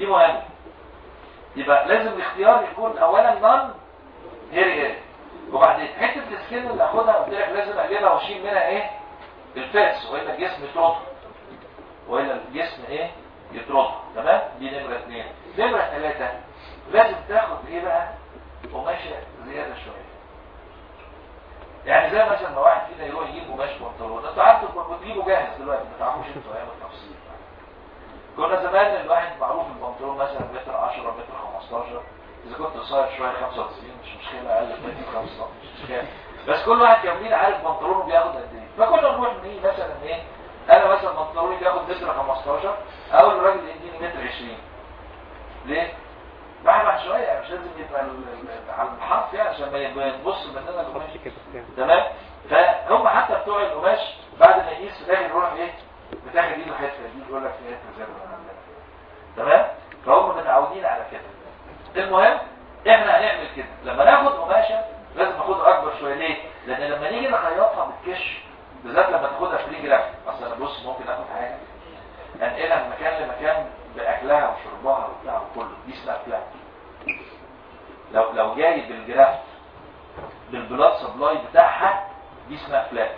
دي مهمه يبقى لازم الاختيار يكون اولا نون هيري هيري وبعدين حته السكين اللي اخدها قلت لك لازم اجيبها واشيل منها ايه الفاتس والا الجسم يطردها والا الجسم ايه يطردها تمام دي نمره اثنين نمره ثلاثه لازم تاخد ايه بقى قماشه زياده شويه يعني زي مثلا ما واحد فينا يروح يجيب قماش بنطلون انتوا عارفوا كنتوا بتجيبوا جاهز دلوقتي ما تعرفوش انتوا ايام التفصيل كنا زمان الواحد معروف البنطلون مثلا متر 10 متر 15 اذا كنت قصير شويه 95 مش مشكله اقل من متر 5 مش مشكله بس كل واحد كان ليه عارف بنطلونه بياخد قد ايه فكنا نروح نيجي مثلا ايه انا مثلا بنطلوني بياخد متر 15 اقول للراجل يديني متر 20 ليه؟ بحبح شويه يعني مش لازم يبقى ال- ال- على الحرف يعني عشان ما يبقى يبص مننا القماش تمام فهم حتى بتوع القماش بعد ما يقيس في الاخر يروح ايه بتاخد ايده حته دي يقول لك في حته زياده من عندنا تمام فهم متعودين على كده المهم احنا هنعمل كده لما ناخد قماشه لازم ناخدها اكبر شويه ليه لان لما نيجي نخيطها بالكش بالذات لما تاخدها فري جراف اصل انا بص ممكن اخد حاجه انقلها من مكان لمكان باكلها وشربها وبتاع وكله دي اسمها فلاك لو لو جاي بالجراف بالبلاد سبلاي بتاعها دي اسمها فلاك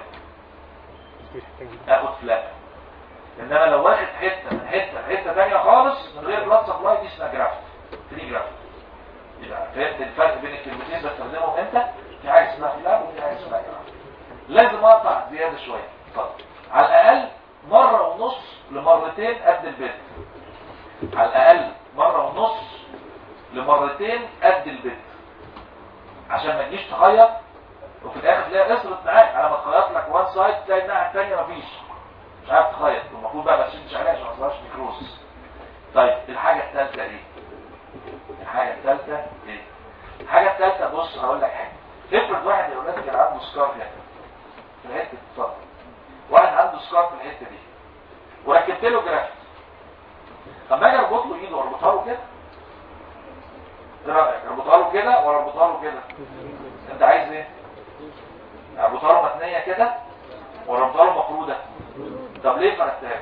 اخد فلاك انما لو واخد حته من حته لحته ثانيه خالص من غير بلاد سبلاي دي اسمها جرافت فري جرافت يبقى فهمت الفرق بين الكلمتين بستخدمهم امتى في حاجه اسمها فلاك وفي حاجه اسمها جرافت لازم اقطع زياده شويه اتفضل على الاقل مره ونص لمرتين قد البيت على الاقل مره ونص لمرتين قد البيت عشان ما تجيش تخيط وفي الاخر تلاقي قصرت معاك على ما تخيط لك وان سايد تلاقي الناحيه الثانيه مفيش مش عارف تخيط والمفروض بقى ما تشدش عليها عشان ما تصيرش نيكروز طيب الحاجه الثالثه ايه الحاجه الثالثه ايه الحاجه الثالثه بص هقول لك حاجه افرض واحد يا اولاد كان عنده سكار هنا في الحته دي اتفضل واحد عنده سكار في الحته دي وركبت له جرافت طب ما اجي اربط له ايده واربطها له كده ايه رايك اربطها له كده ولا اربطها له كده انت عايز ايه اربطها له متنيه كده ولا اربطها له مفروده طب ليه فرقتها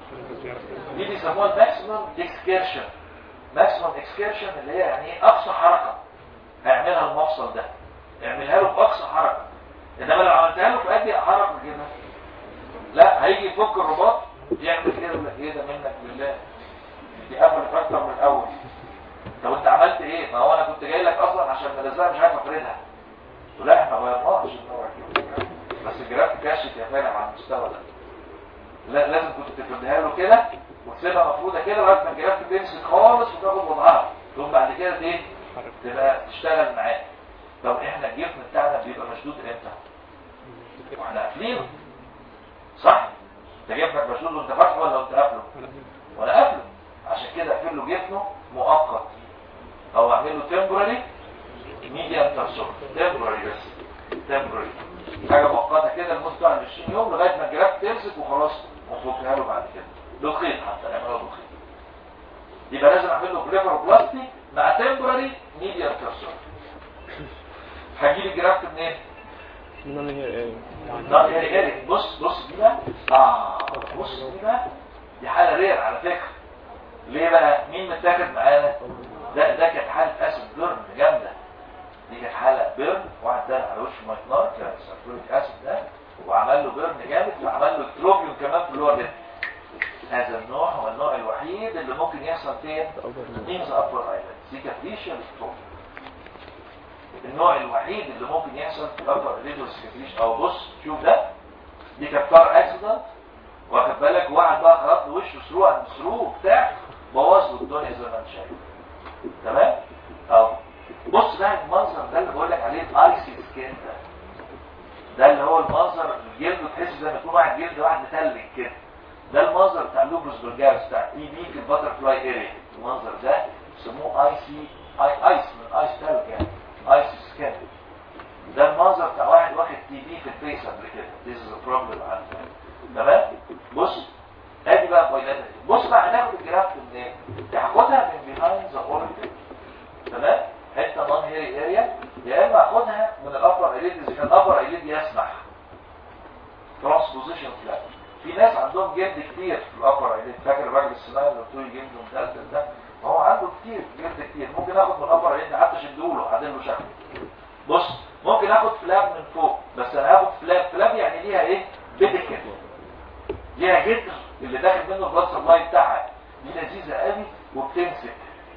دي بيسموها الماكسيمم اكسكيرشن ماكسيمم اكسكيرشن اللي هي يعني ايه اقصى حركه هيعملها المفصل ده اعملها له باقصى حركه انما لو عملتها له في ادي حركه كده لا هيجي يفك الرباط يعمل كده يقول لك ايه ده منك لله دي قفلت اكتر من الاول طب انت عملت ايه ما هو انا كنت جاي لك اصلا عشان ملزقها مش عارف افردها قلت له لا احنا غيرناها عشان نروح كده. بس الجراف كاشف يا فندم على المستوى ده لا لازم كنت تفردها له كده وتسيبها مفروده كده لغايه ما الجراف تمسك خالص وتاخد وضعها ثم بعد كده ايه تبقى تشتغل معاه طب احنا الجفن بتاعنا بيبقى مشدود امتى واحنا قافلينه صح انت جفنك مشدود وانت فاتحه ولا وانت قافله وانا قافله عشان كده اقفل له جفنه مؤقت او اعمل له تمبرري ميديم ترسول تمبرري بس تمبرري حاجه مؤقته كده لمده 20 يوم لغايه ما الجراف تمسك وخلاص وتفكها له بعد كده بالخيط حتى نعملها بالخيط يبقى لازم اعمل له بريفر بلاستي مع تمبرري ميديم ترسول هجيب الجراف منين؟ نون هير لا يا رجالي بص بص دي بقى اه بص دي بقى دي حاله رير على فكره ليه بقى مين متاخد معانا ده ده كانت حاله اسيد بيرن جامده دي كانت حاله بيرن واحد دار على وشه ميه نار كان سلفوريك اسيد ده وعمل له بيرن جامد وعمل له تروبيوم كمان في اللور ليب هذا النوع هو النوع الوحيد اللي ممكن يحصل فين in the upper eyelid cicatricial stroke النوع الوحيد اللي ممكن يحصل في الابر ريدو سكريش او بص شوف ده دي كانت كار اكسيدنت واخد بالك واحد بقى خرط له وشه سرو عند سرو وبتاع بوظ له الدنيا زي ما انت شايف تمام اهو بص بقى المنظر ده اللي بقول لك عليه الايسي سكين ده ده اللي هو المنظر الجلد تحس زي ما يكون واحد جلد واحد متلج كده ده المنظر بتاع اللوبروس برجارس بتاع اي بي في الباتر فلاي اريا المنظر ده يسموه اي سي اي ايس من ايس تلج يعني ايس سكان ده المنظر بتاع واحد واخد تي بي في الفيس قبل كده this is a problem عنده تمام بص ادي بقى بوينات بص بقى هناخد الجراف منين هاخدها من behind the orbital تمام حته نون هيري اريا يا اما اخدها من الابر ايليد اذا كان الابر ايليد يسمح ترانسبوزيشن فلات في ناس عندهم جلد كتير في الابر ايليد فاكر الراجل الصناعي اللي قلت له جلده مدلدل ده ما هو كتير جلد كتير ممكن اخد من الابر ليد حتى شدهوله عادل له شكل بص ممكن اخد فلاب من فوق بس انا هاخد فلاب فلاب يعني ليها ايه بيديكل ليها جدر اللي داخل منه البلاد سبلاي بتاعها دي لذيذه قوي وبتمسك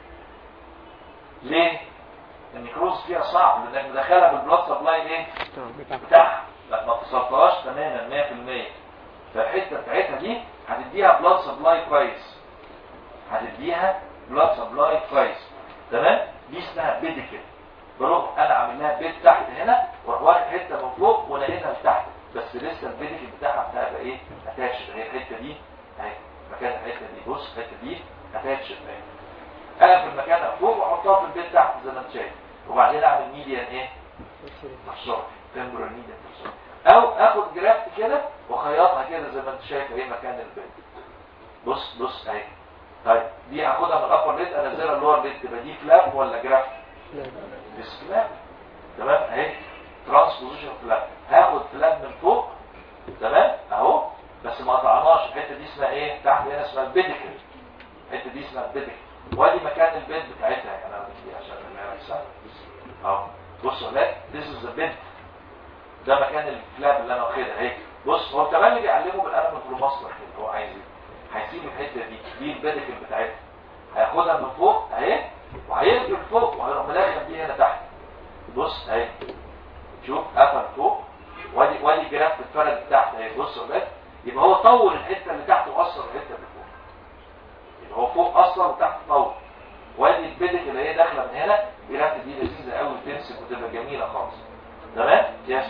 ليه النيكروز فيها صعب لانك مدخلها بالبلاد سبلاي ايه بتاعها لا ما اتصلتهاش تماما 100% فالحته بتاعتها دي هتديها بلاد سبلاي كويس هتديها بلاد سبلاي كويس تمام دي اسمها بيديكل بروح انا عامل لها بيت تحت هنا واروح واخد حته من فوق ونقلها لتحت بس لسه البيديكل بتاعها بتبقى ايه اتاتش هي الحته دي اهي مكان الحته دي بص الحته دي اتاتش اهي انا في المكان فوق واحطها في البيت تحت زي ما انت شايف وبعدين اعمل ميديان ايه ترسل تمبرال ميديان ترسل او اخد جرافت كده واخيطها كده زي ما انت شايف ايه مكان البيت بص بص اهي طيب دي هاخدها من الابر ليد انزلها اللور ليد تبقى دي فلاب ولا جرافت بس فلاب تمام اهي ترانسبوزيشن فلاب هاخد فلاب من فوق تمام اهو بس ما قطعناش الحته دي اسمها ايه تحت هنا اسمها البيديكل الحته دي اسمها البيديكل وادي مكان البيد بتاعتها يعني انا بدي عشان اعمل سهل اهو بصوا لا this is the bed ده مكان الفلاب اللي انا واخدها اهي بص هو كمان اللي بيعلمه بالقلم الفلوماستر كده هو عايز ايه هيسيب الحته دي دي البيديكل بتاعتها هياخدها من فوق اهي وهينزل فوق وهيروح مدخل دي هنا تحت بص اهي شوف قفل فوق وادي وادي جراف اتفرد تحت اهي بص يا ولاد يبقى هو طول الحته اللي تحت وقصر الحته اللي فوق يبقى هو فوق قصر وتحت طول وادي البيدك اللي هي داخله من هنا جراف دي لذيذه قوي تمسك وتبقى جميله خالص تمام يس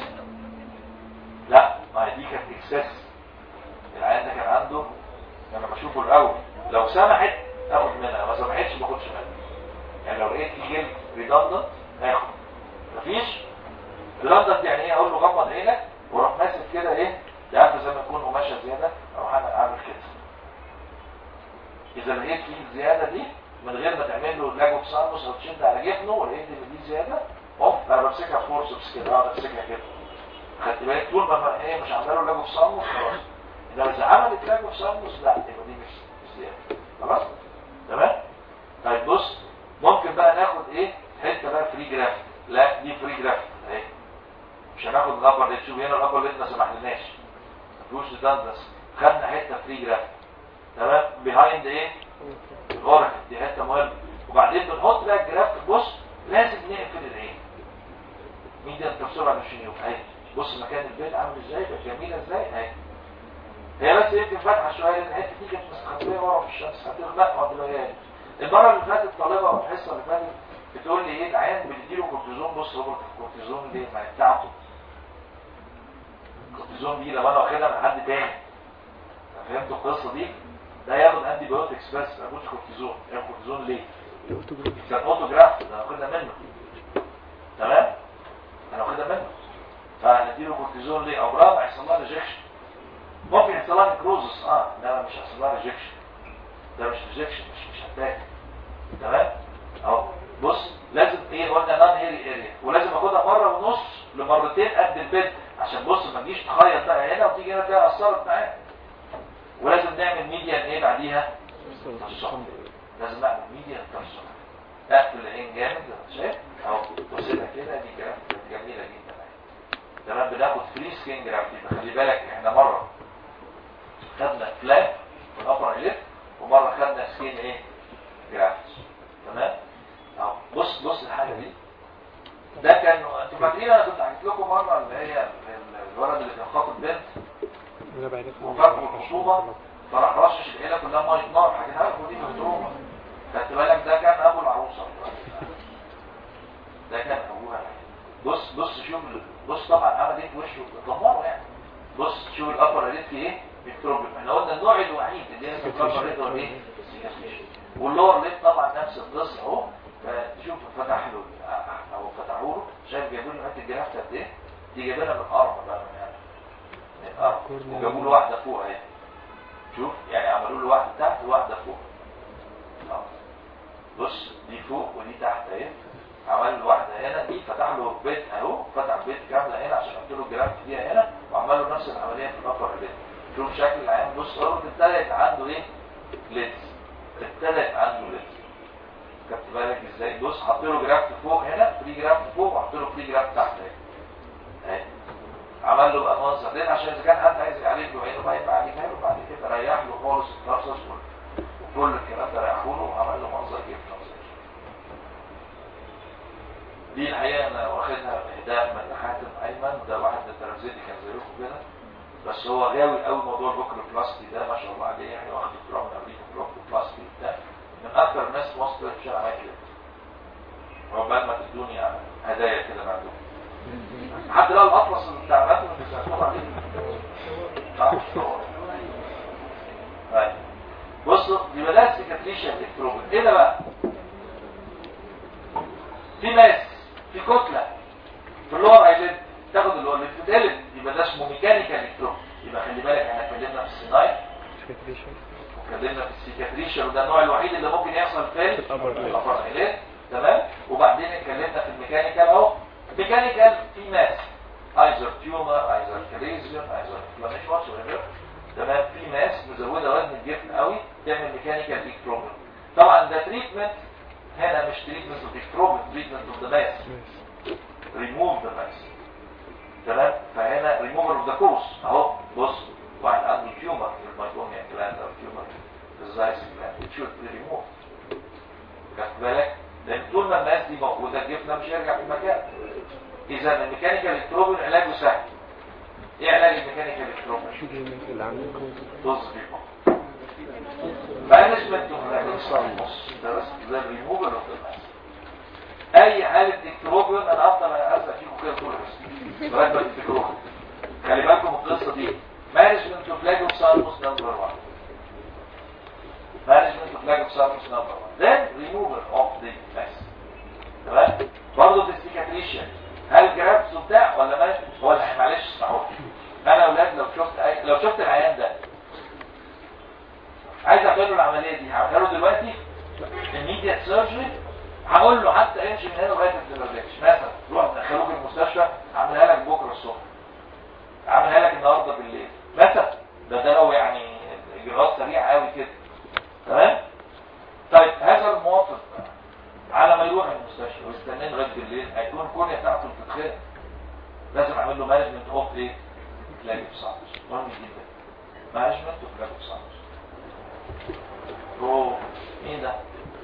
لا ما هي دي كانت اكسس العيان ده كان عنده انا بشوفه الاول لو سمحت اخد منها ما سمحتش ما اخدش منها يعني لو لقيت في جلد ريدندنت هاخد مفيش ريدندنت يعني ايه اقول له غمض عينك واروح ماسك كده ايه ده عارف زي ما يكون قماشه زياده او حاجه اعمل كده اذا لقيت فيه الزياده دي من غير ما تعمل له لاجو سانوس او تشد على جفنه ولقيت ان دي زياده اوف انا بمسكها فورسبس كده اقعد امسكها كده خدت بالك طول ما ما- ايه مش عامله له لاجو سانوس خلاص لو اذا عملت لاجو سانوس لا يبقى دي مش مش زياده خلاص تمام طيب بص ممكن بقى ناخد ايه حته بقى فري جرافت لا دي فري جرافت اهي مش هناخد الابر ليد شوف هنا الابر ليد ما سمحلناش ما فيهوش داندس خدنا حته فري جرافت تمام بيهايند ايه الغرف دي حته مهمه وبعدين بنحط بقى الجرافت بص لازم نقفل العين مين ده التفسير عن الشنيوخ اهي بص مكان البيت عامل ازاي بقى جميله ازاي اهي هي بس يمكن فاتحه شويه لان الحته دي كانت مستخبيه ورا في الشمس هتغمق وهتبقى المره اللي فاتت طالبه او الحصه اللي فاتت بتقول لي ايه العيان بنديله كورتيزون بص هو الكورتيزون ليه ما بتاعته الكورتيزون دي لو انا واخدها من حد تاني فهمتوا القصه دي ده ياخد انتي بايوتكس بس ما ياخدش كورتيزون ياخد كورتيزون ليه كان اوتوجراف ده انا واخدها منه تمام انا واخدها منه فهنديله كورتيزون ليه او رابع يحصل لها ريجكشن ممكن يحصل لها نكروزس اه ده مش هيحصل لها ريجكشن ده مش ريجكشن مش مش اتاك تمام اهو بص لازم ايه قلنا نان هيري اريا ولازم اخدها مره ونص لمرتين قد البيت عشان بص ما تجيش تخيط بقى هنا وتيجي هنا تلاقي اثرت معاك ولازم نعمل ميديان ايه بعديها ترشح لازم نعمل ميديان ترشح اقفل العين جامد زي ما انت شايف اهو وسيبها كده دي جرافت جميله جدا اهي تمام بناخد فري سكين جرافت يبقى خلي بالك احنا مره خدنا فلاب من ابر ليفت ومره خدنا سكين ايه جرافت تمام اهو بص بص الحاجه دي ده كان انتوا فاكرين انا كنت حكيت لكم مره اللي هي ال- الولد اللي كان خاطب بنت وفاكره الخطوبه فراح رشش العيله كلها ميه نار حكيتها لكم دي في التروما خدت بالك ده كان ابو العروسه ده كان ابوها بص بص شوف ال- بص طبعا عمل ايه في وشه دمره يعني بص شوف الابر ريت في ايه بيتروبل احنا قلنا النوع الوحيد اللي هي الابر ريت هو ايه واللور ريت طبعا نفس القصه اهو فتشوف فتح له او فتحوا له شايف جايبوا له حته الجناح قد ايه دي جايبينها من الارض بقى من هنا من الارض وجابوا له واحده فوق اهي شوف يعني عملوا له واحده تحت وواحده فوق أهو. بص دي فوق ودي تحت اهي عمل له واحده هنا دي فتح له بيت اهو فتح بيت كامله هنا عشان يحط له الجراف فيها هنا وعمل له نفس العمليه في الابر ريت شوف شكل العين بص هو ابتدت عنده ايه ليدز ابتدت عنده ليدز ازاي بص حط له جرافت فوق هنا فري جرافت فوق وحط له فري جرافت تحت هنا اهي. عمل له بقى منظر ده عشان اذا كان حد عايز يعالج له عينه بقى يبقى عليه له بعد كده ريح له خالص الترسس وكل الكلام ده ريحه له وعمل له منظر جيب ترسس دي الحقيقه انا واخدها اهداء من حاتم ايمن ده واحد من تلامذتي كان زيكم كده بس هو غاوي قوي موضوع البكر البلاستي ده ما شاء الله عليه يعني واخد دكتوراه من امريكا في البكر البلاستي بتاع من اكثر الناس في مصر في شارع كده عقبال ما تدوني يعني هدايا كده معدوم حد لقى الاطلس بتاع ماتوا اللي بيسافروا عليه آه، هو. طيب بصوا يبقى ده السكاتريشن الكتروبين ايه ده بقى في ماس في كتله في اللور ايلid تاخد اللور اللي بتتقلب يبقى ده اسمه ميكانيكال الكتروب يبقى خلي بالك احنا اتكلمنا في السينايل اتكلمنا في السيكاتريشن وده النوع الوحيد اللي ممكن يحصل في الأبر ايلid. الابر ايلid تمام وبعدين اتكلمنا في الميكانيكال اهو ميكانيكال في ماس ايزر تيومر ايزر كريزيون ايزر انفلاميشن واتس تمام في ماس مزوده وزن الجسم قوي تعمل ميكانيكال اكتروبين طبعا ده تريتمنت هنا مش تريتمنت اوف اكتروبين تريتمنت اوف ذا ماس ريموف ذا ماس تمام فهنا ريموفر اوف ذا كوز اهو بص واحد عنده تيومر في الميتوميا جلاند او تيومر في الزايس جلاند تشوف ريموف خدت بالك لان طول ما الناس دي موجوده الجفن مش هيرجع في مكانه اذا الميكانيكال الكتروبين علاجه سهل ايه علاج الميكانيكال الكتروبين اللي عندكم طز بيكم مانجمنت نص ده بس ده الريموفر اوف ذا اي حاله الكتروبين انا افضل اسال فيكم كده طول الوقت لغايه ما تفتكروها خلي بالكم من القصه دي مانجمنت اوف لاج اوف سالموس نمبر 1 management of lag of salmus number one. Then removal of the mass. تمام؟ برضه في السيكاتريشن هل جرابس وبتاع ولا ماشي؟ هو اللي معلش اسمعوا انا يا اولاد لو شفت أي... لو شفت العيان ده عايز اعمل له العمليه دي هعملها له دلوقتي immediate surgery هقول له حتى امشي من هنا لغايه الديلوجيشن مثلا روح دخلوك المستشفى هعملها لك بكره الصبح هعملها لك النهارده بالليل مثلا ده ده لو يعني اجراءات سريعه قوي كده تمام طيب هذا المواطن على ما يروح المستشفى ويستناه لغايه بالليل هيكون الكورنيا بتاعته بتتخرق لازم اعمل له مانجمنت اوف ايه؟ كلاجيف ساينس مهم جدا مانجمنت اوف كلاجيف ساينس هو مين ده؟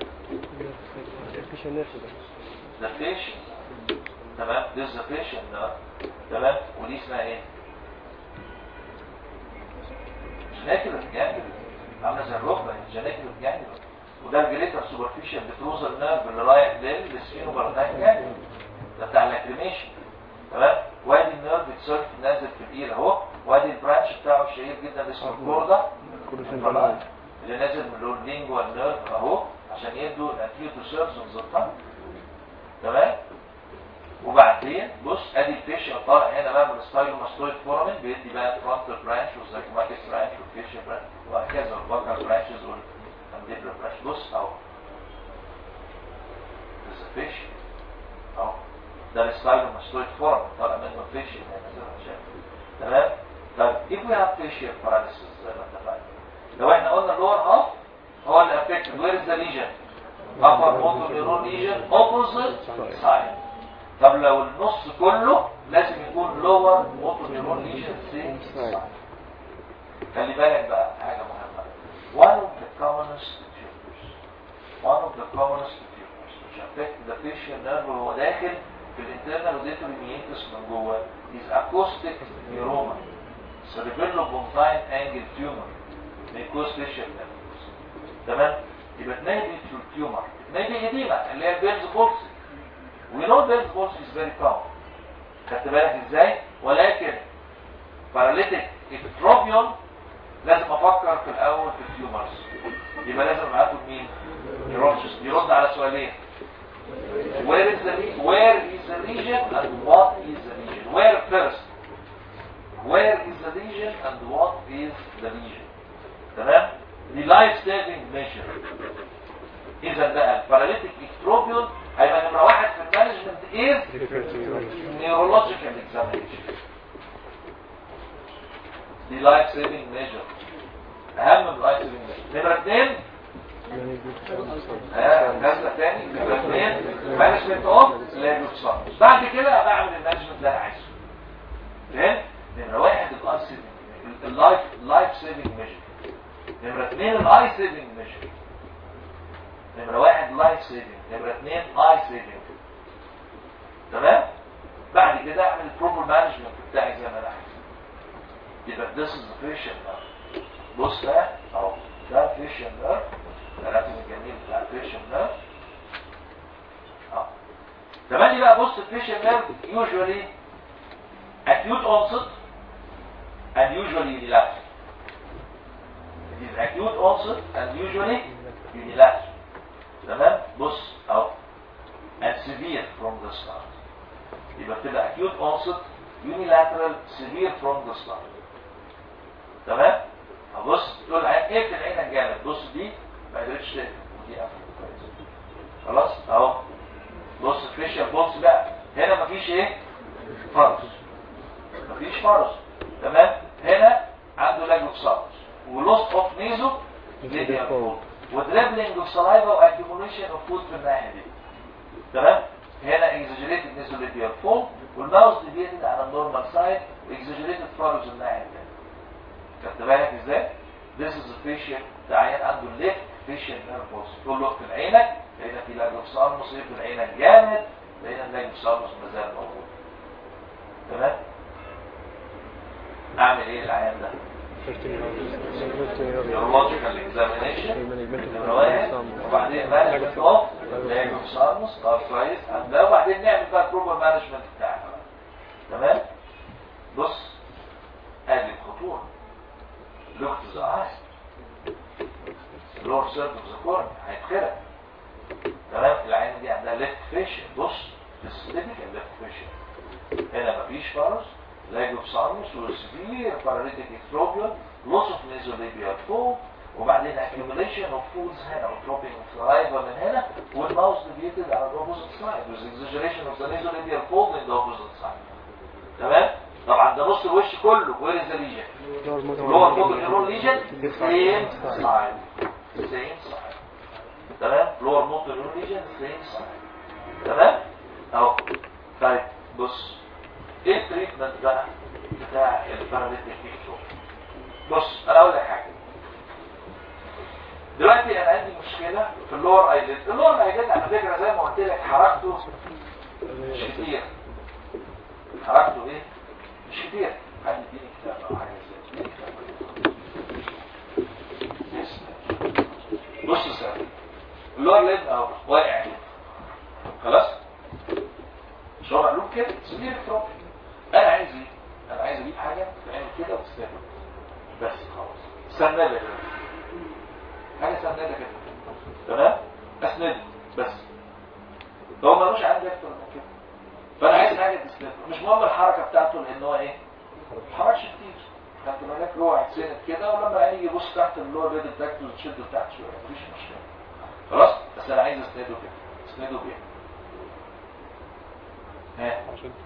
مفيش الناس ده ده فيشن تمام this is the patient ده تمام ودي اسمها ايه؟ جناكل جانجل عامله زي الركبه جناكل جانجل وده الجريتر سوبرفيشال بتروزر نيرف اللي رايح للسفينو برناك جانجل ده بتاع الاكريميشن تمام وادي النيرف بيتسيرف نازل في الايد اهو وادي البرانش بتاعه الشهير جدا اللي اسمه الكوردا كوردا اللي نازل من اللينجوال نيرف اهو عشان يدوا الانتيريور سيرفز الطن تمام وبعدين بص ادي الفيشيا طالع هنا بقى من الستايلوماستويد فورامين بيدي بقى الفرونتال برانش والزيكوماتيك برانش والفيشيا برانش وهكذا الباكال برانشز والمانديبلر برانش بص اهو ده الفيشيا اهو ده الستايلوماستويد فورامين طالع منه الفيشيا هنا زي ما شايف تمام طيب if we have facial paralysis زي ما اتفقنا لو احنا قلنا اللور هاف هو اللي affected where is the lesion upper motor neuron lesion opposite side طب لو النص كله لازم يكون lower motor neuron lesion same side خلي بالك بقى حاجة مهمة one of the commonest tumors one of the commonest tumors which affect the facial nerve وهو داخل في الانترنال auditory meatus من جوه is acoustic neuroma cerebellopontine angle tumor may cause facial nerve تمام يبقى it may be through tumor it may be edema اللي هي البيرز بولسي we know بيرز بولسي is very common خدت بالك ازاي ولكن paralytic ectropion لازم افكر في الاول في التيومرز يبقى لازم ابعته لمين neurologist يرد على سؤالين where is the re- where is the region and what is the region where first where is the region and what is the region تمام دي لايف سيفنج ميجر اذا بقى الباراليتيك اكتروبيون هيبقى نمره واحد في المانجمنت از نيورولوجيكال اكزامينشن دي لايف سيفنج ميجر اهم من اللايف سيفنج ميجر نمره اثنين ها نازله تاني يبقى اثنين مانجمنت اوف لاجوكس بعد كده بعمل المانجمنت اللي انا عايزه فاهم نمره واحد الاي سيفنج اللايف لايف سيفنج ميجر نمره اثنين الاي سيفنج ميجر نمره واحد لايف سيفنج نمره اثنين اي سيفنج تمام بعد كده اعمل البروبر مانجمنت بتاعي زي ما انا عايز يبقى this is the facial nerve بص ده اهو ده facial nerve الرسم الجميل بتاع الفيشن nerve اه تمام بقى بص الفيشن nerve usually acute onset and usually unilateral it is acute onset and usually unilateral تمام بص اهو and severe from the start يبقى بتبقى acute onset unilateral severe from the start تمام هبص تقول عين ايه في عينك جامد بص دي ما قدرتش تقفل ودي قفلت كويس خلاص اهو بص فيشل بوكس بقى هنا مفيش ايه فرز مفيش فرز تمام هنا عنده لاجوك سابس ولوست اوف نيزو ودريبلينج اوف سلايفا واكيوميليشن اوف فود في الناحيه دي تمام هنا اكزاجريتد نيزوليبيال فول والماوس ديفيتد على النورمال سايد واكزاجريتد فرز الناحيه الثانيه خدت بالك ازاي؟ This is a patient ده عيان عنده left facial nerve pulse تقول له اقفل عينك لقينا في لاجوكسالموس يقفل عينك جامد لقينا اللاجوكسالموس ما زال موجود تمام؟ اعمل ايه العيان ده؟ neurological examination نمرة واحد وبعدين management of لاجوكسالموس طب كويس ده وبعدين نعمل بقى proper management بتاعنا تمام؟ بص ادي الخطوره look to the eye lower surface of the cornea هيتخرق تمام العين دي عندها left facial بص this is typical left facial هنا مفيش فرس لاجوبسالموس وسفير paralytic extropial loss of nasolabial fold وبعدين accumulation of foods هنا و dropping of saliva من هنا والماوس deviated على opposite side with exaggeration of the nasolabial fold in the opposite side تمام طبعا ده نص الوش كله where is the lesion lower motor neuron lesion same side same side تمام lower motor neuron lesion same side تمام اهو طيب بص ايه التريتمنت بقى بتاع الباراليتيك فيكتور بص انا اقول لك حاجه دلوقتي انا عندي مشكله في اللور ايليد اللور ايليد على فكره زي ما قلت لك حركته مش كتير حركته ايه مش كتير حد يديني كتاب او حاجه زي كده. بص يا سامي اللور ليد اهو واقع كده خلاص مش هو مقلوب كده سيبيه تروح انا عايز ايه انا عايز اجيب حاجه تعمل كده وتستنى بس خلاص سنده كده حاجه سنده كده تمام اسند بس هو ملوش عندي اكتر من كده فانا عايز حاجه تسند مش مهم الحركه بتاعته لان هو ايه ما حركش كتير خدت بالك هو هيتسند كده ولما يجي يبص تحت اللي هو الريد بتاعته تشد تحت شويه مفيش مشكله خلاص بس انا عايز اسنده كده اسنده بيه ها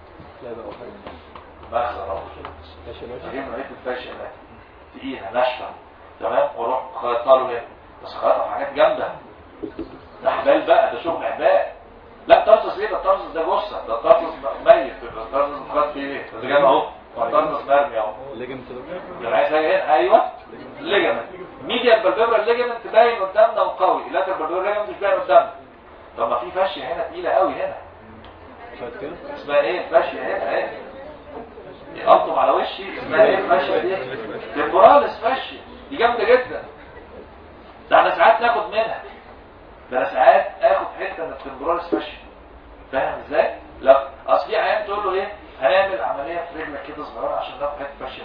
بخسر اهو اجيب له حته فاشل ده تقيله ناشفه تمام واروح خيطها له هنا بس خيطها في حاجات جامده ده حبال بقى ده شغل حبال لا ترصص ايه ده ترصص ده جثه ده ترصص ميت ده ترصص خد فيه ايه ده جاب اهو ترصص مرمي اهو انا عايز حاجه هنا ايوه ليجمنت ميديا بالبيبرا الليجمنت باين قدامنا وقوي لاتر بالبيبرا الليجمنت مش باين قدامنا طب ما في فاشيه هنا تقيله قوي هنا اسمها ايه الفاشيه هنا ايه يقطم على وشي اسمها ايه الفاشيه دي تمبوراليس فاشيه دي جامده جدا ده احنا ساعات ناخد منها ده انا ساعات اخد حته من التمبوراليس فاشيه فاهم ازاي لا اصل في عيان تقول له ايه هنعمل عمليه في رجلك كده صغيره عشان ناخد حته فاشيه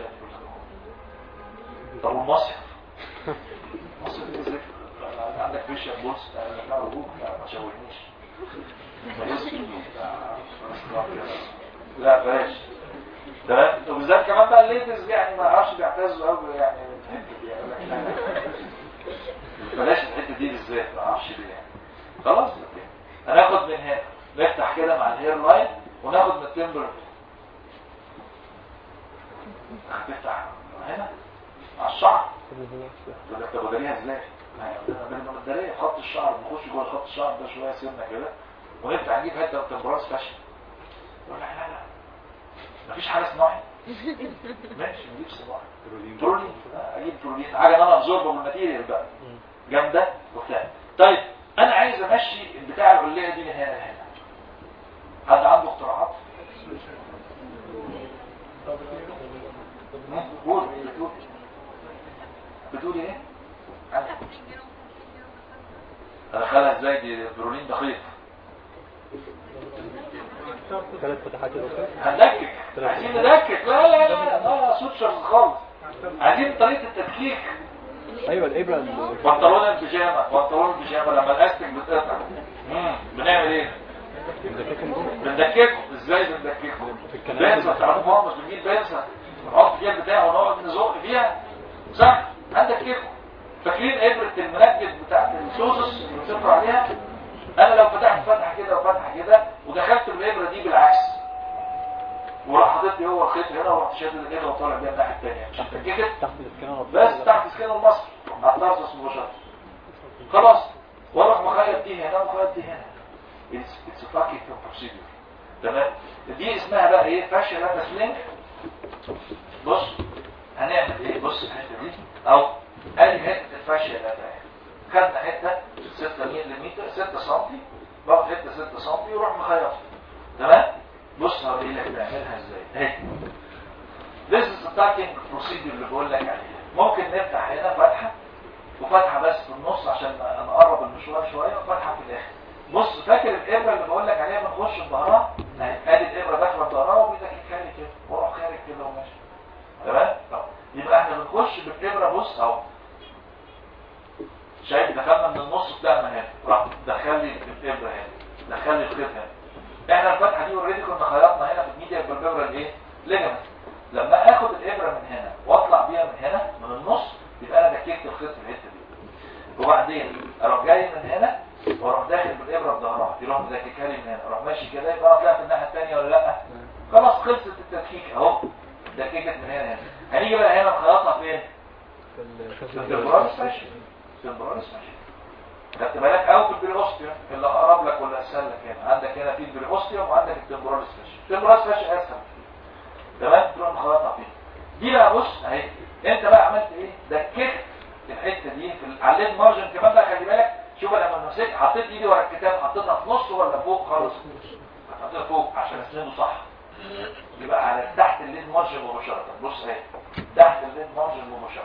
طب والمصيف مصيف ايه ازاي عندك فيشن بولس لا ارجوك ما تشوهنيش لا بلاش تمام وبالذات كمان بقى الليدز يعني ما اعرفش بيعتزوا قوي يعني الحته دي يقول لك لا بلاش الحته دي بالذات ما اعرفش ليه يعني خلاص هناخد من هنا نفتح كده مع الهير لاين وناخد من التمبر هتفتح هنا على الشعر تقول لك طب وداريها ازاي؟ من الدارية خط الشعر بنخش جوه خط الشعر ده شويه سنه كده ونفتح نجيب حته تمبراس فاشل يقول لك لا لا مفيش حاجه صناعي ماشي نجيب صناعي ترولين آه، اجيب ترولين حاجه انا ابزورب من الماتيريال بقى جامده وبتاع طيب انا عايز امشي البتاع العليه دي من هنا لهنا حد عنده اختراعات؟ مم، قول بتقول بتقول ايه؟ ادخلها ازاي دي برولين دقيق ثلاث فتحات يا دكتور هندكك عايزين ندكك لا لا لا لا سوتشرز خالص عايزين طريقه التدكيك ايوه الابره اللي بنطلون البيجامه بنطلون البيجامه لما الاستك بتقطع مم، بنعمل ايه؟ بنذاكرهم دول بندككه ازاي بندككه في الكلام. بنسى تعرفوا مش بنجيب بنسى نحط فيها البتاع ونقعد نزق فيها صح هندككه فاكرين ابره المنجد بتاعت السوسس اللي بتقرا عليها انا لو فتحت فتحه كده وفتحه كده ودخلت بالابره دي بالعكس وراح حاطط لي هو الخيط هنا ورحت شادد الابره وطالع بيها الناحيه الثانيه مش هتككت تحت الاسكان بس تحت سكين المصر على الطرس مباشرة خلاص واروح مخيط دي هنا ومخيط دي هنا it's it's a fucking procedure تمام دي اسمها بقى ايه فاشل لاتا سلينج بص هنعمل ايه بص الحته دي او ادي حته الفاشل لاتا اهي. خدنا حته 6 ملم 6 سم باخد حته 6 سم وروح مخيطها تمام بص هوري لك تعملها ازاي اهي This is the tucking procedure اللي بقول لك عليها ممكن نفتح هنا فتحة وفتحة بس في النص عشان نقرب المشوار شوية وفتحة في الآخر بص فاكر الإبرة اللي بقول لك عليها بنخش بظهرها أهي، ادي الإبرة داخلة بظهرها وبيدك خارج كده واروح خارج كده وماشي تمام؟ طب يبقى احنا بنخش بالإبرة بص أهو شايف دخلنا من النص طلعنا هنا راح دخل لي الإبرة هنا دخل لي الخيط هنا احنا الفتحة دي اوريدي كنا خيطنا هنا في الميديا بالإبرة الايه؟ ليجمنت لما اخد الابره من هنا واطلع بيها من هنا من النص يبقى انا دككت الخيط في الحته دي وبعدين اروح جاي من هنا واروح داخل بالابره بظهرها يروح مدككها لي من هنا اروح ماشي كده يبقى انا طلعت الناحيه الثانيه ولا لا خلاص خلصت التدكيك اهو دككت من هنا هنا هنيجي بقى هنا نخيطها فين؟ في ال- في البرانس ماشي في البرانس ماشي خدت بالك او في البريوستيوم اللي اقرب لك ولا اسهل لك هنا عندك هنا في البريوستيوم وعندك التمبراليس فاشي التمبراليس فاشي اسهل تمام تروح مخيطها فيه دي بقى بص اهي انت بقى عملت ايه دككت الحته دي في ال- على الليد مارجن كمان بقى خلي بالك شوف أنا لما مسكت حطيت ايدي ورا الكتاب حطيتها في نص ولا فوق خالص حطيتها فوق عشان اسنده صح يبقى على تحت الليد مارجن مباشره بص اهي تحت الليد مارجن مباشره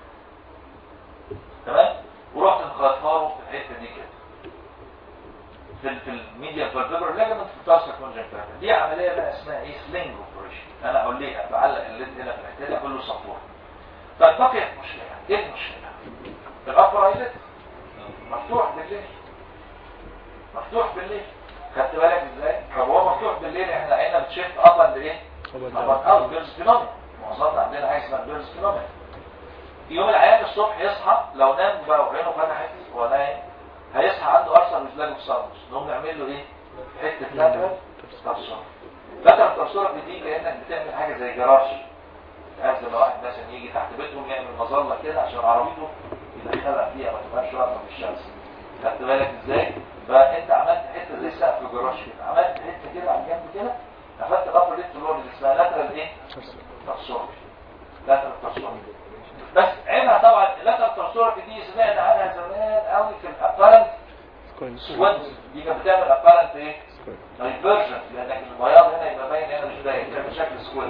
تمام ورحت مخيطها له في الحته دي كده في ال- في الميديا فالفيبر ليجمنت في التارسا كونجنكتيفا دي عمليه بقى اسمها ايه سلينج اوبريشن انا اقول ليه بعلق الليد هنا في الحته دي اقول له سبورت طيب بقيت مشكله ايه المشكله الابر ايلت مفتوح بالليل مفتوح بالليل خدت بالك ازاي طب هو مفتوح بالليل احنا عيننا بتشيفت ابا لايه ابا اوت بيرز فينومين معظمنا عندنا حاجه اسمها بيرز فينومين يوم العيان الصبح يصحى لو نام بقى وعينه فتحت ونايم هيصحى عنده ارسل مش لاجو سامس نقوم نعمل له ايه حته لاترال ترسور لاترال ترسور دي كانك بتعمل حاجه زي جراج عايز لما واحد مثلا يجي تحت بيتهم يعمل مظله كده عشان عربيته يدخلها فيها ما تبقاش واقفه في الشمس خدت بالك ازاي فانت عملت حته زي سقف جراج كده عملت حته كده على الجنب كده قفلت الابر ليفت اللي هو اللي اسمها لاترال ايه ترسور لاترال ترسور بس عيبها طبعا اللاترال ترسور دي سمعنا عنها زمان قوي في الابارنت سويد دي كانت بتعمل ابارنت ايه دايفرجن لانك البياض هنا يبقى باين هنا مش باين بتعمل شكل سكويد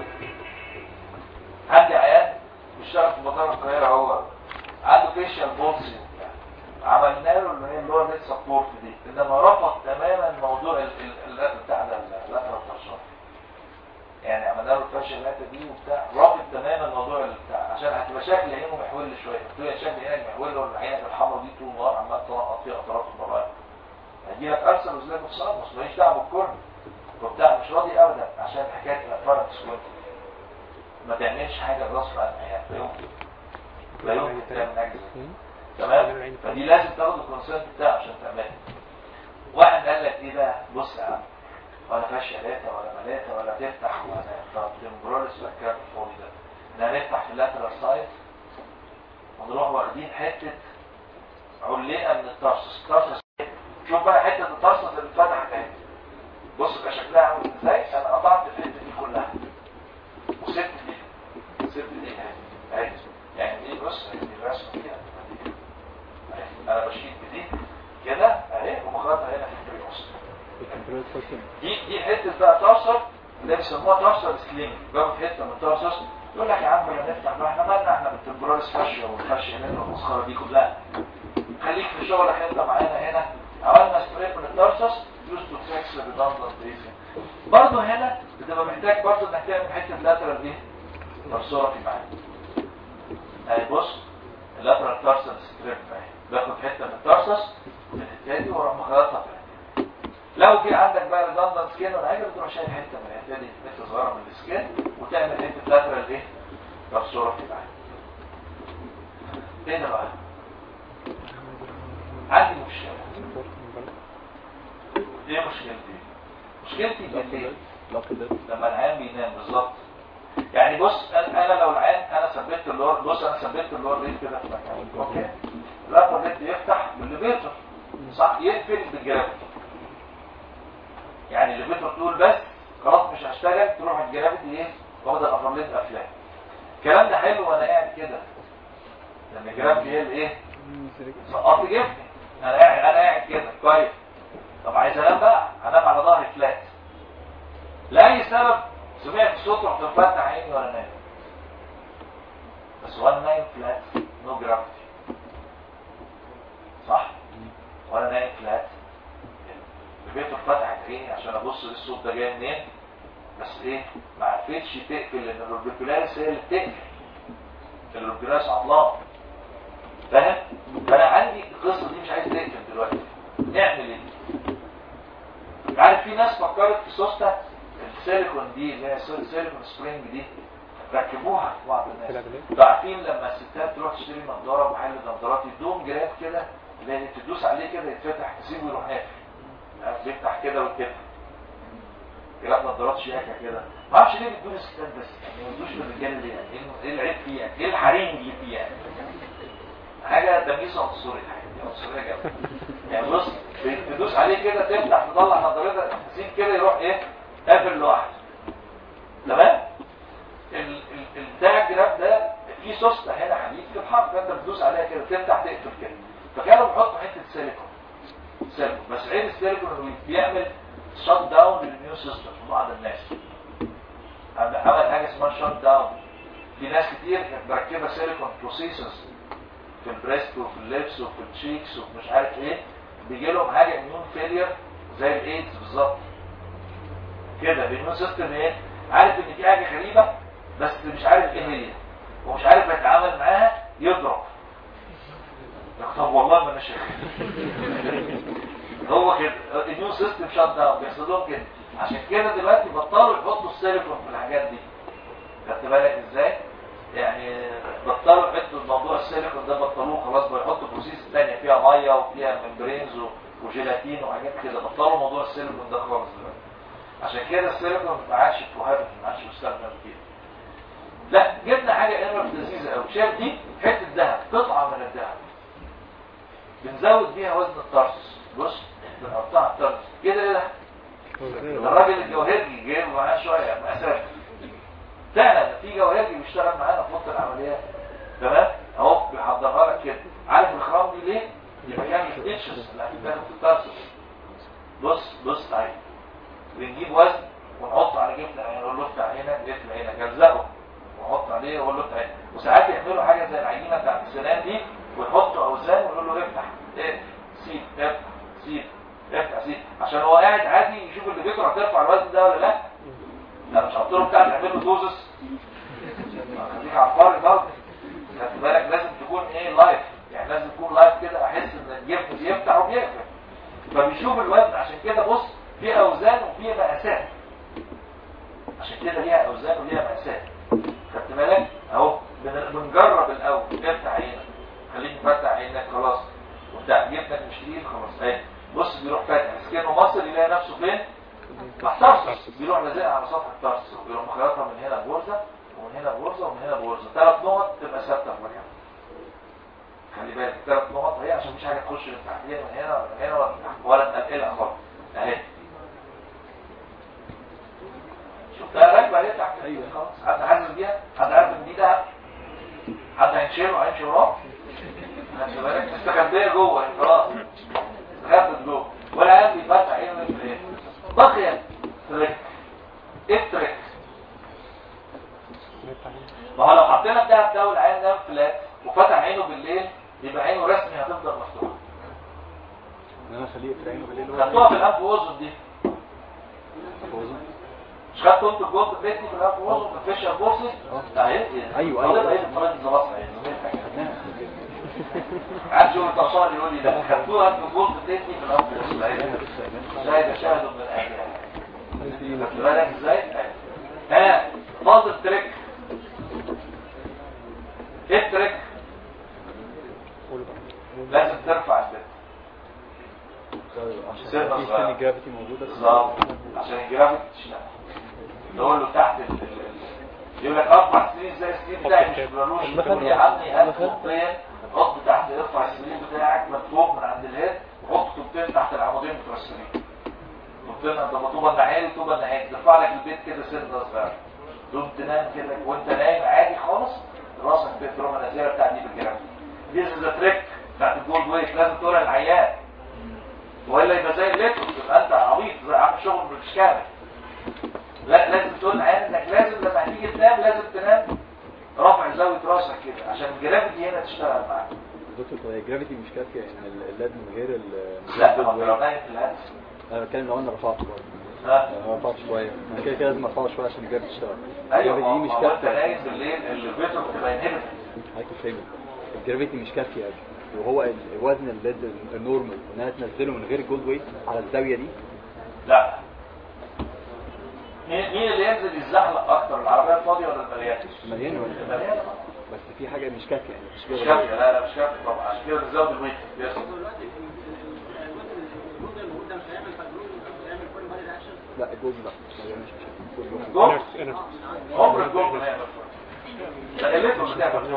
عندي عيان بيشتغل في مطار القاهره هو عنده فيشال بولسي عملنا له اللي هي اللور نت سبورت دي انما رفض تماما موضوع ال- ال- ال- بتاع ده اللاترال ترسور يعني عملنا له الفاشل لاتا دي وبتاع رافض تماما موضوع البتاع عشان هتبقى شكل عينه محول شويه تبقى شكل عينك محول ولا عينك الحمراء دي طول النهار عمال تنقط فيها اطراف الضرائب هيجي لك ارسل وزلاك صامس ماليش دعوه بالكل وبتاع مش راضي ابدا عشان حكايه الافارق سكوينت ما تعملش حاجه غصب عن الحياه لا يمكن لا يمكن تعمل حاجه زي كده. تمام فدي لازم تاخد الكونسنت بتاعه عشان تعملها واحد قال لك ايه بقى بص يا عم ولا فيهاش لاتا ولا ملاتا ولا تفتح ولا طب تمبرولس ولا الكلام الفاضي ده احنا هنفتح في اللاترال سايد ونروح واخدين حته علقه من الترسس الترسس شوف بقى حته الترسس اللي اتفتحت اهي بص بقى شكلها عامل ازاي انا قطعت الحته دي كلها وسبت دي سبت دي اهي اهي يعني دي بص اهي دي الرسمه دي أهي. أهي. انا بشيل بدي كده اهي ومخرطها هنا في البريوس دي دي حته بقى ترسر اللي بيسموها ترسر سلينج باخد حته من ترسس يقول لك يا عم يا نفتح بقى احنا مالنا احنا بالتمبراليس فاشيا والفاشيا هنا والمسخره دي كلها خليك في شغل حته معانا هنا عملنا ستريب من الترسس يوز تو فيكس ريدندنت بريسنج برضه هنا بتبقى محتاج برضه انك تعمل حته لاترال ايه؟ ترسره في معاك اهي بص اللاترال ترسل ستريب اهي باخد حته من الترسس من الحته دي واروح مخلطها في الحته لو في عندك بقى ريدندنت سكين ولا حاجه بتروح شايل حته من الحته دي حته صغيره من السكين وتعمل حته لاترال ايه؟ ترسره في معاك هنا بقى عندي مشكله ايه مشكلتي مشكلتي بالليل لما العيان بينام بالظبط يعني بص انا أنا لو العيان انا ثبت اللور بص انا ثبت اللور ريت كده في مكان اوكي الابر ريت يفتح بالليفيتر صح يقفل بالجرافيتي يعني الليفيتر تقول بس خلاص مش هشتغل تروح الجرافيتي ايه واخد الابر ريت قافلاه الكلام ده حلو وانا قاعد كده لما الجرافيتي هي الايه سقطت جبني انا قاعد انا قاعد كده كويس طب عايز انام بقى هنام على ظهري فلات لاي سبب سمعت صوت رحت مفتح عيني وانا نايم بس وانا نايم فلات نو جرافيتي صح وانا نايم فلات البيت فتحت عيني عشان ابص للصوت ده جاي منين بس ايه ما عرفتش تقفل لان الاوربيكولاريس هي اللي بتقفل الاوربيكولاريس عطلان فاهم فانا عندي القصه دي مش عايز تقفل دلوقتي نعمل ايه عارف في ناس فكرت في سوسته السيليكون دي اللي هي السيليكون سبرينج دي ركبوها في بعض الناس انتوا عارفين لما الستات تروح تشتري نظاره محل نظارات يدوم جراب كده اللي تدوس عليه كده يتفتح تسيبه يروح نافع عارف يفتح كده ويتفتح جراب نظارات شياكه كده ما اعرفش ليه بيدوا الستات بس يعني ما يدوش للرجاله ليه يعني ايه العيب فيه يعني ايه الحريم اللي فيه يعني حاجه تمييز عنصري الحاجه دي عنصريه جامده يعني بص تدوس عليه كده تفتح تطلع نظارتك تسيب كده يروح ايه قافل لوحده تمام ال- ال- البتاع الجراب ده في سوسته هنا حديد في الحرف فانت بتدوس عليها كده تفتح تقفل كده فكانوا بيحطوا حته سيليكون سيليكون بس عيب السيليكون انه بيعمل شات داون للميون سيستم في بعض الناس عمل عمل حاجه اسمها شات داون في ناس كتير كانت مركبه سيليكون بروسيسورز في البريست وفي اللبس وفي التشيكس وفي مش عارف ايه بيجي لهم حاجه اميون فيلير زي الايدز بالظبط كده الاميون سيستم ايه عارف ان في حاجه غريبه بس مش عارف ايه هي ومش عارف يتعامل معاها يضرب طب والله ما انا شايف هو كده الاميون سيستم شات داون بيحصل لهم كده عشان كده دلوقتي بطلوا يحطوا السيليكون في الحاجات دي خدت بالك ازاي يعني بطلوا يحطوا الموضوع السيليكون ده بطلوه خلاص بيحطوا بروسيس تانية فيها ميه وفيها ممبرينز و- وجيلاتين وحاجات كده بطلوا موضوع السيليكون ده خالص دلوقتي عشان كده السيليكون ما عادش كوهابت ما عادش مستخدم كتير لا جبنا حاجه ايرور لذيذه قوي شايف دي حته ذهب قطعه من الذهب بنزود بيها وزن الطرس بص بنحطها على الطرس كده ايه ده الراجل الجوهرجي جايب معاه شويه مقاسات فعلا في جوهرجي بيشتغل معانا في اوضه العمليات تمام اهو بيحضرها لك كده عارف الخرام دي ليه؟ دي مكان الاتشز اللي هتتاخد في الترسس بص بص تعالى بنجيب وزن ونحطه على جبن عين نقول له افتح هنا جبن هنا جزقه ونحط عليه ونقول له افتح هنا وساعات يعملوا حاجه زي العجينه بتاعت السنان دي ويحطوا اوزان ويقول له افتح ايه سيب افتح سيب افتح سيب عشان هو قاعد عادي يشوف اللي بيقرا ترفع الوزن ده ولا لا لا مش هحط له بتاع تعمل له دوزس خليك عبقري برضه خدت بالك لازم تكون ايه لايف يعني لازم تكون لايف كده احس ان الجبن بيفتح وبيقفل فبيشوف الوزن عشان كده بص في اوزان وفي مقاسات عشان كده ليها اوزان وليها مقاسات خدت بالك اهو بن- بنجرب الاول افتح عينك خليك مفتح عينك خلاص وبتاع جبنك مش تقيل خلاص اهي بص بيروح فاتح سكنه مصر يلاقي نفسه فين؟ محترس بيروح لازقها على سطح الترس ويروح مخيطها من هنا بغرزه ومن هنا بغرزه ومن هنا بغرزه ثلاث نقط تبقى ثابته في مكانها خلي بالك ثلاث نقط هي عشان مفيش حاجه تخش من تحتيها من هنا ولا من هنا ولا من تحت ولا تنقلها خالص اهي شفتها راكبه اهي تحت أيوة. خلاص حد حاسس بيها حد عارف ان دي ده حد هينشره هيمشي وراه خلي بالك مستخبيه جوه يعني خلاص استخبت جوه والعيال بيفتح عينه من ايه بقي ترك ايه الترك ما هو لو حطينا الدهب ده والعين نام فلات وفتح عينه بالليل يبقى عينه رسمي هتفضل مفتوحه ان انا اخليه في عينه بالليل خدتوها في الانف واذن دي وأذن. مش خدتوا انتوا الجولد بليت دي في الانف واذن في الفيشر بورسز اه. اهي أيوة، طالب أيوة. ايه الفرق الزباصه يعني قاعد شغل التصاري يقول لي لا خدتوها انتوا الجولد بليت دي في الانف واذن اهي شاهد شاهدوا من الاهل خدت بالك ازاي ها فاضل تريك ايه التريك لازم ترفع البيت عشان سيرنا في صغيرة. ثاني جرافيتي موجوده بالظبط عشان الجرافيك تشتغل نقول له تحت ال- ال- ال- يقول لك ارفع السرير زي السرير بتاعي مش بلالوش المثل. يا عمي هات المثل. طوبتين حط تحت ارفع السرير بتاعك مدفوق من عند الهيد وحط طوبتين تحت العمودين بتوع السرير طوبتين انت طوبه الناحيه طوبه الناحيه ترفع لك البيت كده سنه صغيره تقوم تنام كده وانت نايم عادي خالص راسك بتروح النزيره بتاعت دي بالجرافيك دي ذا تريك بتاعت الجولد ويت لازم تقولها للعيان والا يبقى زي الليتروس يبقى انت عبيط زي عامل شغل مش كامل لا لازم تقول العيان انك لازم لما هتيجي تنام لازم تنام رافع زاويه راسك كده عشان الجرافيتي هنا تشتغل معاك دكتور طب هي الجرافيتي مش كافيه ان ال- اللاد من غير ال لا ما انت لو نايم في الهاتف انا بتكلم لو انا رفعته برضه ها لو رفعته شويه انا كده كده لازم ارفعه شويه عشان الجرافيتي تشتغل ايوه الجرافيتي ما دي مش ما هو انت كافيه نايم بالليل الفيتر بتبقى انهبت حضرتك فاهم الجرافيتي مش كافيه وهو ال- وزن الليد النورمال انها تنزله من غير الجولد ويت على الزاويه دي لا مين مين اللي ينزل يتزحلق اكتر العربيه الفاضيه ولا المليانه؟ مليانه ولا المليانه طبعا. بس في حاجه مش كافيه يعني مش مش كده كافيه لا لا مش كافيه طبعا عشان كده بنزود الويت بيحصل دلوقتي الجزء الموجود ده مش هيعمل فايبروز مش هيعمل كل بادي رياكشن لا الجولد لا ما بيعملش مشاكل الجولد جول عمر الجول ما يعمل فرق. لا الليتر مش هتعمل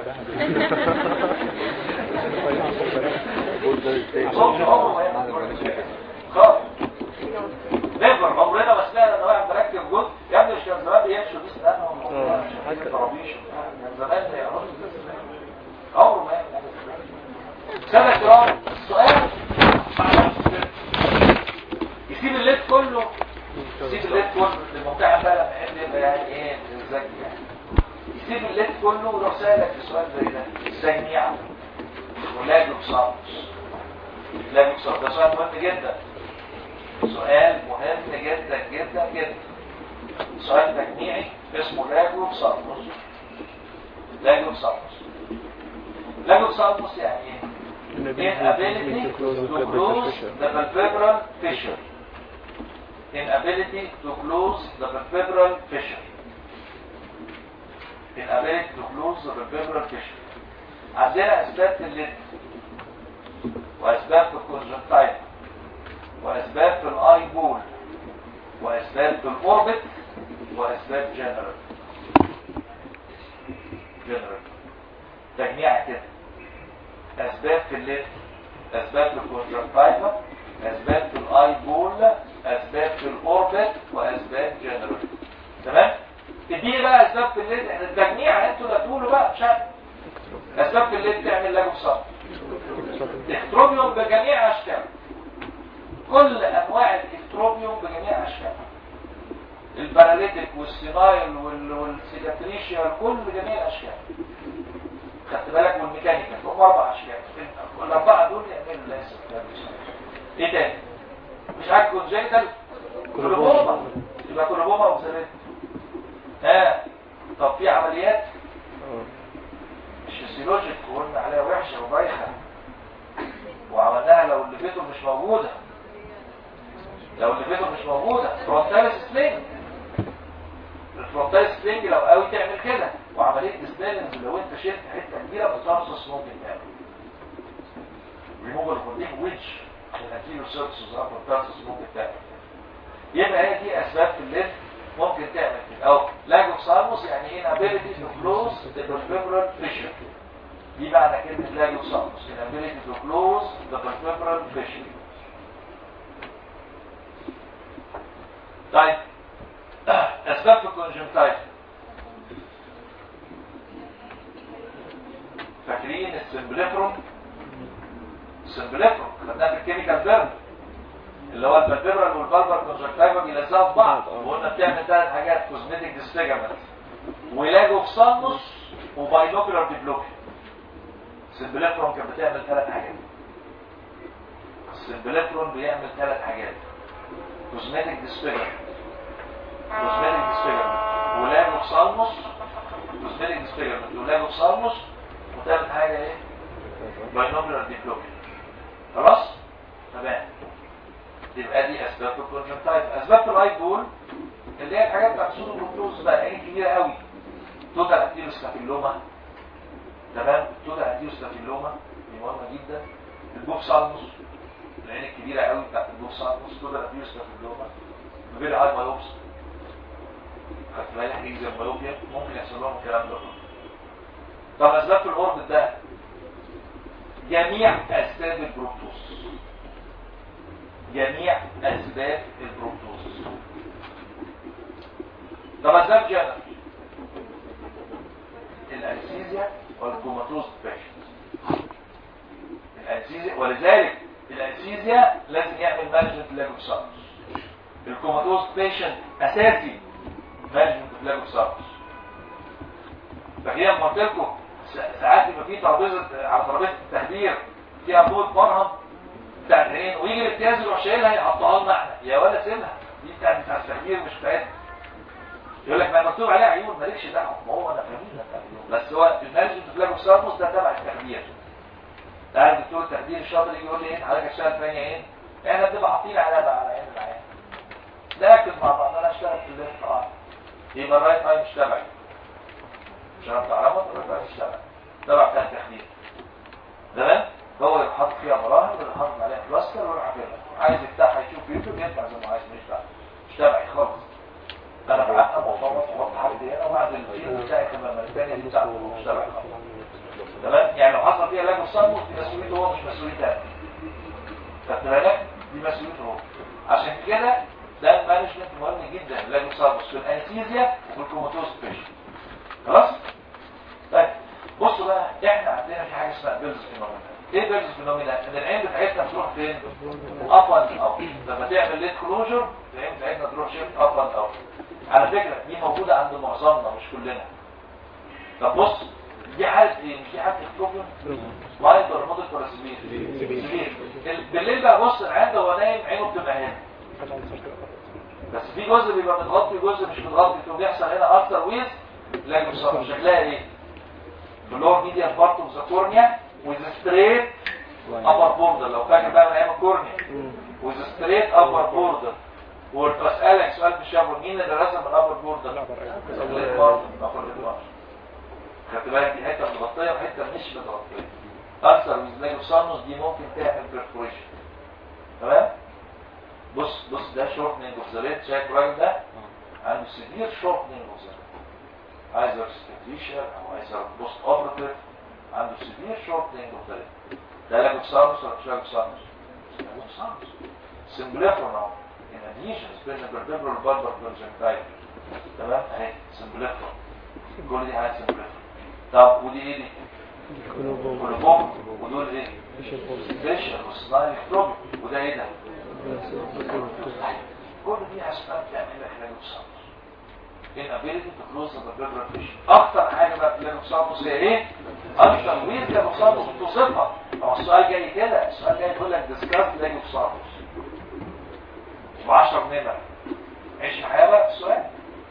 الجولد ده ازاي الجول عمره ما يعمل فرق. خالص نيفر عمرنا ما سمعنا ان واحد مركب جول يا ابني مش كان زمان بيمشوا بيه سنانهم آه. حتى طرابيش كان زمان ما يعرفش عمره ما يعمل سنة كرام السؤال معلش كده. يسيب الليل كله يسيب الليل كله الممتحن بقى لما يحب يبقى يعني ايه ذكي يعني يسيب الليل كله ويروح سألك في سؤال زي ده ازاي نيعمل ولا يقصر لا يقصر ده سؤال مهم جدا سؤال مهم جدا جدا جدا سؤال تجميعي اسمه لاجو سارموس لاجو سارموس لاجو سارموس يعني ايه؟ Inability to close the vertebral fissure. Inability to close the vertebral fissure. Inability to close the vertebral fissure. عندنا أسباب في الليد وأسباب في الكونجنتايل وأسباب في الآي بول وأسباب في الأوربت وأسباب جنرال جنرال تجميع كده أسباب في الليد أسباب في الكونجنتايل أسباب في الآي بول أسباب في الأوربت وأسباب جنرال تمام؟ تديني بقى أسباب في الليد احنا التجميع انتوا اللي تقولوا بقى مش عارف أسباب في الليد تعمل لاجو صف اكتروبيوم بجميع اشكاله كل انواع الاكتروبيوم بجميع اشكاله الباراليتيك والسينايل وال- والسيجاتريشيا كل جميع الاشكال خدت بالك والميكانيكال هم اربع اشكال الاربعه دول يعملوا لازم ايه تاني مش عارف كونجنتال كولوبوما يبقى كولوبوما وزلت ها طب في عمليات مش فيسيولوجيك وقلنا عليها وحشه وبايخه وعملناها لو اللي فيته مش موجوده لو اللي فيته مش موجوده فرونتال سلينج الفرونتال سلينج لو قوي تعمل كده وعمليه ديسبالانس لو انت شلت حته كبيره من الترسس ممكن تعمل ريموفال فور ويتش الانتيريور سيرفيسز اب الترسس ممكن تعمل كده يبقى هي دي اسباب في الليف ممكن تعمل كده او لاج اوف سالموس يعني inability to close the vertebral fissure دي معنى كلمة لاجوساموس inability to close the peripheral fissure طيب اسباب في الكونجنتايف فاكرين السمبليفرون السمبليفرون خدناها في الكيميكال بيرن اللي هو الفالفيبرال والفالفر كونجنتايفا بيلزقوا في بعض وقلنا بتعمل ثلاث حاجات كوزمتيك ديسفيجرمنت ولاجوكساموس وباينوكولار ديبلوكي السمبليفرون كانت بتعمل ثلاث حاجات السمبليفرون بيعمل ثلاث حاجات كوزمتيك ديسفيجرمنت كوزمتيك ديسفيجرمنت ولاجوكسالموس كوزمتيك ديسفيجرمنت ولاجوكسالموس وثالث حاجه ايه باينوكولار ديبلوكي خلاص تمام يبقى دي اسباب الكونجنتايف اسباب الرايت بول اللي هي الحاجات بتاعت سودو بروتوز بقى عين كبيره قوي توتال اتيروستافيلوما تمام توتال اتيروستافيلوما دي مهمه جدا البوكسالموس العين الكبيره قوي بتاعت البوكسالموس توتال اتيروستافيلوما غير هاي مايوبس خدت بالك اكزيم مايوبيا ممكن يحصل لهم الكلام ده طب اسباب في الاوربت ده جميع اسباب البروتوز جميع اسباب البروتوز طب اسباب جنرال الانسيزيا والكوماتوز بيشنت الانسيزيا ولذلك الانسيزيا لازم يعمل مانجمنت لاجوكسارس الكوماتوز بيشنت اساسي مانجمنت لاجوكسارس فهي لما قلت لكم ساعات يبقى في ترابيزه على ترابيزه التخدير فيها طول مرهم بتاع العين ويجي الامتياز يروح شايلها يحطها لنا احنا يا ولا سيبها دي بتاعت بتاع التخدير مش بتاعتنا يقول لك ما مكتوب عليها عيون مالكش دعوه ما هو انا فاهمين بس هو المانجمنت فلاجوسارموس ده تبع التخدير تعرف دكتور التخدير الشاطر يجي يقول لي ايه حضرتك اشتغل في عين احنا بنبقى حاطين عليها بقى على عين العين لكن مع بعض انا اشتغل في الليفت اه يبقى الرايت اي مش تبعي مش عارف تعرفها الرايت اي مش تبعي تبع بتاع التخدير تمام هو يروح حاطط فيها مراهم ويروح حاطط عليها بلاستر ويروح قافلها عايز يفتحها يشوف يوتيوب يفتح زي ما عايز مش تبعي مش تبعي خالص انا بعقب وصوت وحط حد هنا وبعد الفيلم بتاعي كمان الثانيه دي بتاعته مش تبعي خالص تمام يعني لو حصل فيها لاجو صدمه دي مسؤوليته هو مش مسؤوليتي انا خدت بالك دي مسؤوليته هو عشان كده ده المانجمنت مهم جدا لاجو صدمه في الانستيزيا والكوماتوز بيشن خلاص طيب بصوا بقى احنا عندنا في حاجه اسمها بيلز فينومينا ايه بيلز فينومينا ان العين بتاعتنا بتروح فين اب اند اوت لما تعمل ليد كلوجر العين بتاعتنا تروح شيفت اب اند اوت على فكره دي موجوده عند معظمنا مش كلنا طب بص دي حاله ايه مش دي حاله اكتوبيوم وايد ولا موديل ولا سبيل سبيل بالليل بقى بص العين ده وهو نايم عينه بتبقى هنا بس في جزء بيبقى متغطي وجزء مش متغطي فبيحصل هنا اكتر ويز لا يصاب شكلها ايه اللور ميديا بارت اوف ذا كورنيا ويز ستريت ابر بوردر لو فاكر بقى من ايام الكورنيا ويز ستريت ابر بوردر واسالك سؤال في الشابر مين اللي رسم الابر بوردر الليت بارت ابر بوردر خدت بالك دي حته متغطيه وحته مش متغطيه اكثر ويز لايوسانوس دي ممكن تعمل بيرفوريشن تمام بص بص ده شورتنج اوف ذا ريت شايف الراجل ده عنده سيفير شورتنج اوف ذا عايز ستيشر او عايز بوست اوبراتيف عنده سيفير شورتنج اوف ذا ريت ده لاجوكسانوس ولا مش لاجوكسانوس لاجوكسانوس سمبليفرون اهو in adhesions بين الفرتبرال بالبر كونجنكتايف تمام اهي سمبليفرون كل دي حاجات سمبليفرون طب ودي ايه دي؟ كلوبوم ودول ايه؟ فيشن وسلايل كروبي وده ايه ده؟ كل دي اسباب تعمل لك لاجوكسانوس inability to close the vertebral fissure اكتر حاجه بقى في لاجوكسانوس هي ايه؟ اكتر وير لاجوكسانوس بتوصفها هو السؤال جاي كده السؤال جاي يقول لك ديسكاس لاجوكسانوس ب 10 نمر عيش الحياه بقى في السؤال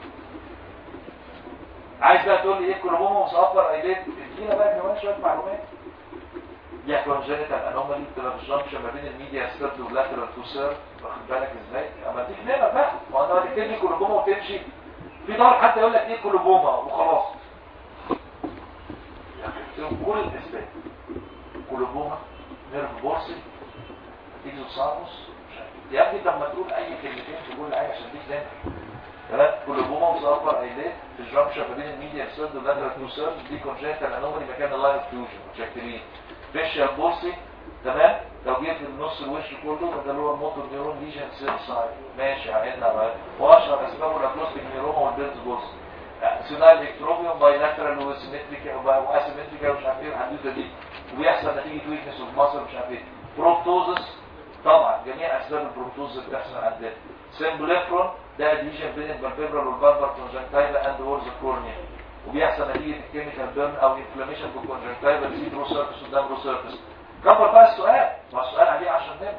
عايز بقى تقول لي ايه كلوبوما مصفر ايليت ادينا بقى كمان شويه معلومات دي كونجنتال انومالي بتبقى في الجنكشن ما بين الميديا ستيرد واللاترال تو سير واخد بالك ازاي اما دي نمر بقى ما انت هتكتب لي كلوبوما وتمشي في دور حتى يقول لك ايه كلوبوما وخلاص يعني كل الاسباب كلوبوما نيرف بورسي اكزوساموس يا ابني طب ما تقول اي كلمتين تقول حاجه عشان دي دايما تمام كولوبوما وصفر ايلات في الجنكشن ما بين الميديا سيرد واللاترال تو سيرد دي كونجنتال انومالي مكان اللاين فيوجن متشكلين فيشيال بولسي تمام لو جيت في النص الوش كله ده اللي هو الموتور نيورون ليجن سيل سايد ماشي عيننا بقى واشهر اسبابه الاكلوستيك نيوروما والبيرز بولسي سينال الكتروبيوم بايلاترال وسيمتريكا واسيمتريكا ومش عارف ايه الحدوته دي وبيحصل نتيجه ويكنس اوف ماسل مش عارف ايه بروبتوزس طبعا جميع اسباب البروبتوزس اللي بتحصل عندنا سيمبوليفرون ده ديجن بين البرفيبرال والبالبر كونجنكتايلا اند وورز كورنيا وبيحصل نتيجه الكيميكال بيرن او انفلاميشن في الكونجنكتايلا في برو سيرفيس قدام برو سيرفيس كبر بقى السؤال ما السؤال عليه 10 دقايق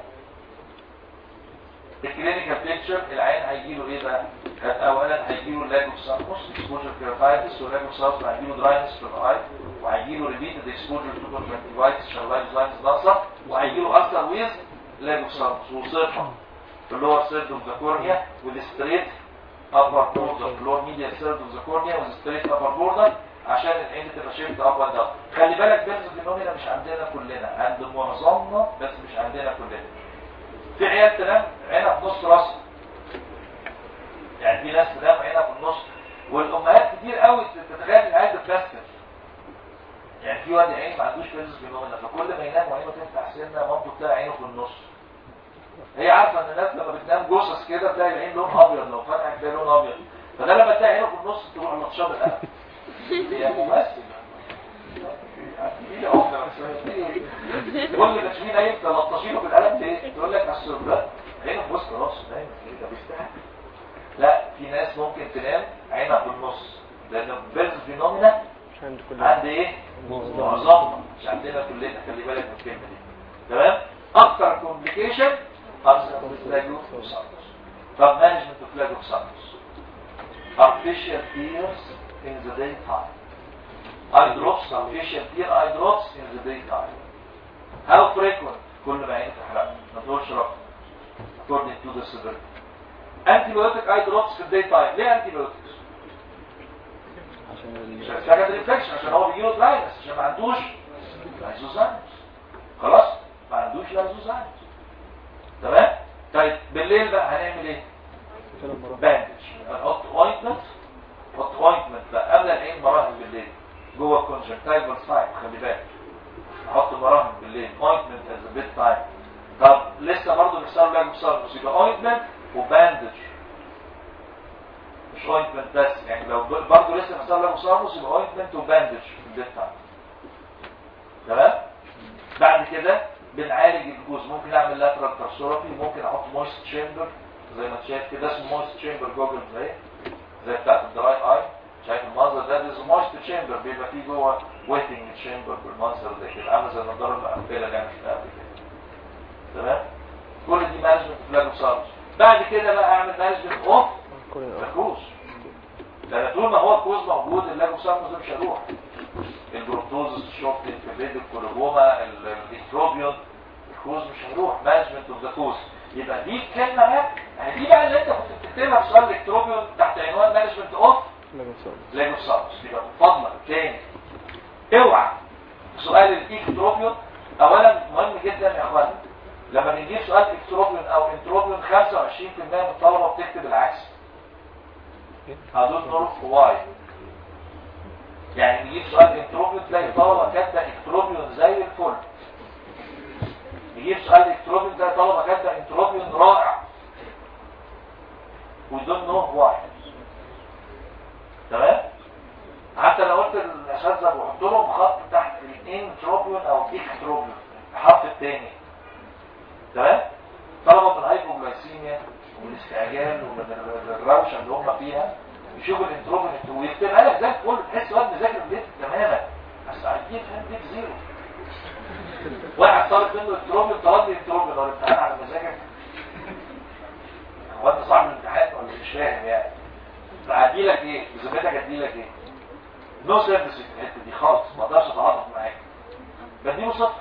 الكلينيكال بيكتشر العين هيجي له ايه بقى اولا هيجي له لاجوف ساركوس اكسبوجر كيراتايتس ولاجوف ساركوس هيجي له دراينس في الاي وهيجي له ريبيتد اكسبوجر تو كونجكتيفايتس شارلايز لاينز ناقصه وهيجي له اصلا ويز لاجوف ساركوس وصفه في اللور سيرد اوف ذا كورنيا والستريت upper border اللور ميديا سيرد اوف ذا كورنيا والستريت upper border عشان العين تبقى شيفت اب اند داون خلي بالك بيرز فينومينا مش عندنا كلنا عند معظمنا بس مش عندنا كلنا في عيال تنام عينها في نص راسها يعني في ناس تنام عينها في النص والامهات كتير قوي تتخيل العيال بتكسر يعني في واد عين ما عندوش بيرز فينومينا فكل ما ينام وعينه تفتح سنه مامته تلاقي عينه في النص هي عارفه ان الناس لما بتنام جثث كده تلاقي العين لون ابيض لو فتحت تلاقي لون ابيض فده لما تلاقي عينه في النص تروح مطشاه بالقلم هي ممثل كل تشمين ايه تلطشينه بالقلم ليه تقول لك اصل ده عينه في وسط راسه دايما كده بيفتح لا في ناس ممكن تنام عينها في النص لان البيرز فينومينا مش عند كل عند ايه معظمنا مش عندنا كلنا خلي بالك من الكلمه دي تمام اكتر كومبليكيشن فلاجوسانوس طب مانجمنت اوف فلاجوسانوس artificial tears in the daytime eye drops artificial tear eye drops in the daytime how frequent كل ما عين تحرق ما تقولش رقم according to the severity antibiotic eye drops في الداي تايم ليه antibiotics عشان عشان سكندري انفكشن عشان هو بيجيله دراينس عشان ما عندوش لايزوزايمز خلاص ما عندوش لايزوزايمز تمام طيب بالليل بقى هنعمل ايه ثلاث مرات باندج هنحط اوينتمنت نحط اوينتمنت بقى قبل العين مراهم بالليل جوه الكونجكتيفال سايت خلي بالك نحط مراهم بالليل اوينتمنت از بيت تايم طب لسه برضه بيحصل لك بصار يبقى اوينتمنت وباندج مش اوينتمنت بس يعني لو برضه لسه بيحصل لك بصار يبقى اوينتمنت وباندج في البيت تايم تمام بعد كده بنعالج الجوز ممكن اعمل لاترال ترسورابي ممكن احط مويست تشامبر زي ما انت شايف كده اسمه مويست تشامبر جوجل زي زي بتاعت الدراي اي شايف المنظر ده ده مويست تشامبر بيبقى فيه جوه ويتنج تشامبر بالمنظر ده كده عامل زي النضاره المقفله اللي انا شفتها قبل كده تمام كل دي مانجمنت فلاجوسالز بعد كده بقى اعمل مانجمنت اوف كل الكروز لان طول ما هو الكروز موجود اللاجوسالز ده مش هيروح البروتوزس الشوك الانفليد الكولوبوما الاكتروبيون الكروز مش هيروح مانجمنت اوف ذا كروز يبقى دي الكلمه بقى يعني دي بقى اللي انت كنت بتكتبها في سؤال الالكتروبيون تحت عنوان مانجمنت اوف لاجوسالز يبقى من فضلك تاني اوعى سؤال الاكتروبيون اولا مهم جدا يا اخوانا لما بنجيب سؤال اكتروبيون او انتروبيون 25% من الطلبه بتكتب العكس هدول نور واي يعني نجيب سؤال انتروبيون تلاقي طلبه كاتبه اكتروبيون زي الفل نجيب سؤال اكتروبيون تلاقي طلبه كاتبه انتروبيون رائع ودول نو واي تمام حتى لو قلت الاساتذه بحط لهم خط تحت الاثنين تروبيون او اكتروبيون الحرف الثاني تمام طلبه من الهايبوجلايسيميا ومن الاستعجال ومن الروشه اللي هم فيها يشوفوا الانتروبين ويكتبها لك زي الفل تحس واد مذاكر البيت تماما بس عايزين فاهم ديك زيرو واحد طالب منه التروبين طلب لي التروبين ولا امتحان على مزاجك هو انت صاحب الامتحان ولا مش فاهم يعني فهدي لك ايه بذمتك هدي لك ايه نو سيرفيس في الحته دي خالص ما اقدرش اتعاطف معاك بديله صفر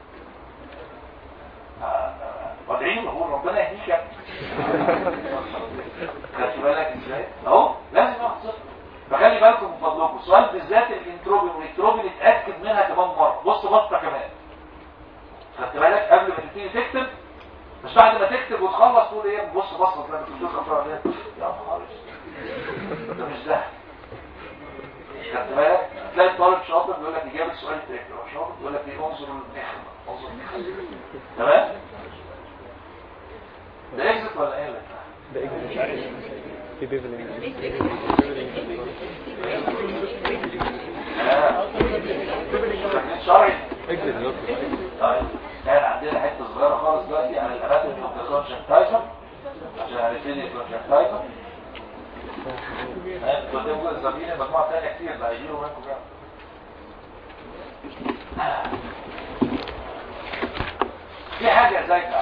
وادعي له بقول ربنا يهديك يا ابني خدت بالك ازاي اهو لازم ياخد صفر فخلي بالكم من فضلكم السؤال بالذات الانتروبين والالكتروبين اتاكد منها كمان مره بص بصه كمان خدت بالك قبل ما تبتدي تكتب مش بعد ما تكتب وتخلص تقول ايه بص بصه تلاقي الدكتور خطر عليها يا نهار اسود. ده مش ده خدت بالك تلاقي طالب شاطر بيقول لك اجابه سؤال التريك لو شاطر بيقول لك ايه انظر للنخمه انظر للنخمة. تمام ده اكزت ولا ايه اللي ده اكزت في بيفلين آه. فاكرين شرعي اكزت يا دكتور طيب كان عندنا حته صغيره خالص دلوقتي عن الاناتومي اوف ذا كونجنتايفا عشان هنبتدي الكونجنتايفا انتوا قدامكم زميلي مجموعه ثانيه كتير بقى يجيبوا منكم بقى في حاجه زي كده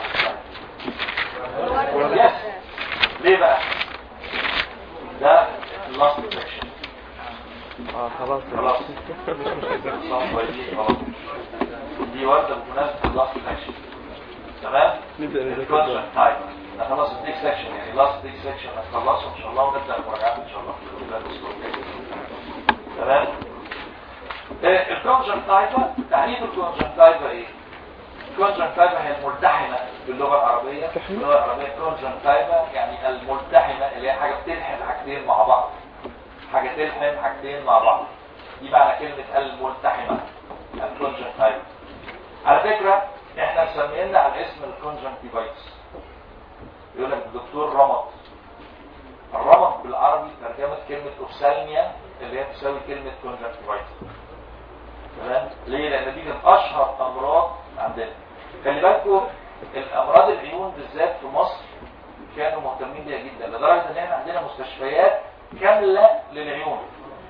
يس ليه بقى ده اللاست سكشن اه خلاص خلاص صح كويسين خلاص دي ورده بمناسبه اللاست سكشن تمام نبدأ نذاكر الكونسنت بقى. تايب ده خلاص الديك سكشن يعني لاست ديك سكشن هنخلصه ان شاء الله ونبدا المراجعات ان شاء الله في الأولى الأسبوع الجاي. تمام الكونجنتايفا تعريف الكونجنتايفا ايه الكونجنتايفا هي الملتحمه باللغه العربيه باللغه العربيه كونجنتايفا يعني الملتحمه اللي هي حاجه بتلحم حاجتين مع بعض حاجه تلحم حاجتين مع بعض دي معنى كلمه الملتحمه الكونجنتايفا على فكره احنا سمينا على اسم الكونجنتيفايتس يقول لك الدكتور رمض الرمض بالعربي ترجمه كلمه اوفسالميا اللي هي تساوي كلمه كونجنتيفايتس تمام ليه لان دي كانت اشهر امراض عندنا خلي بالكم الامراض العيون بالذات في مصر كانوا مهتمين بيها جدا لدرجه ان احنا عندنا مستشفيات كامله للعيون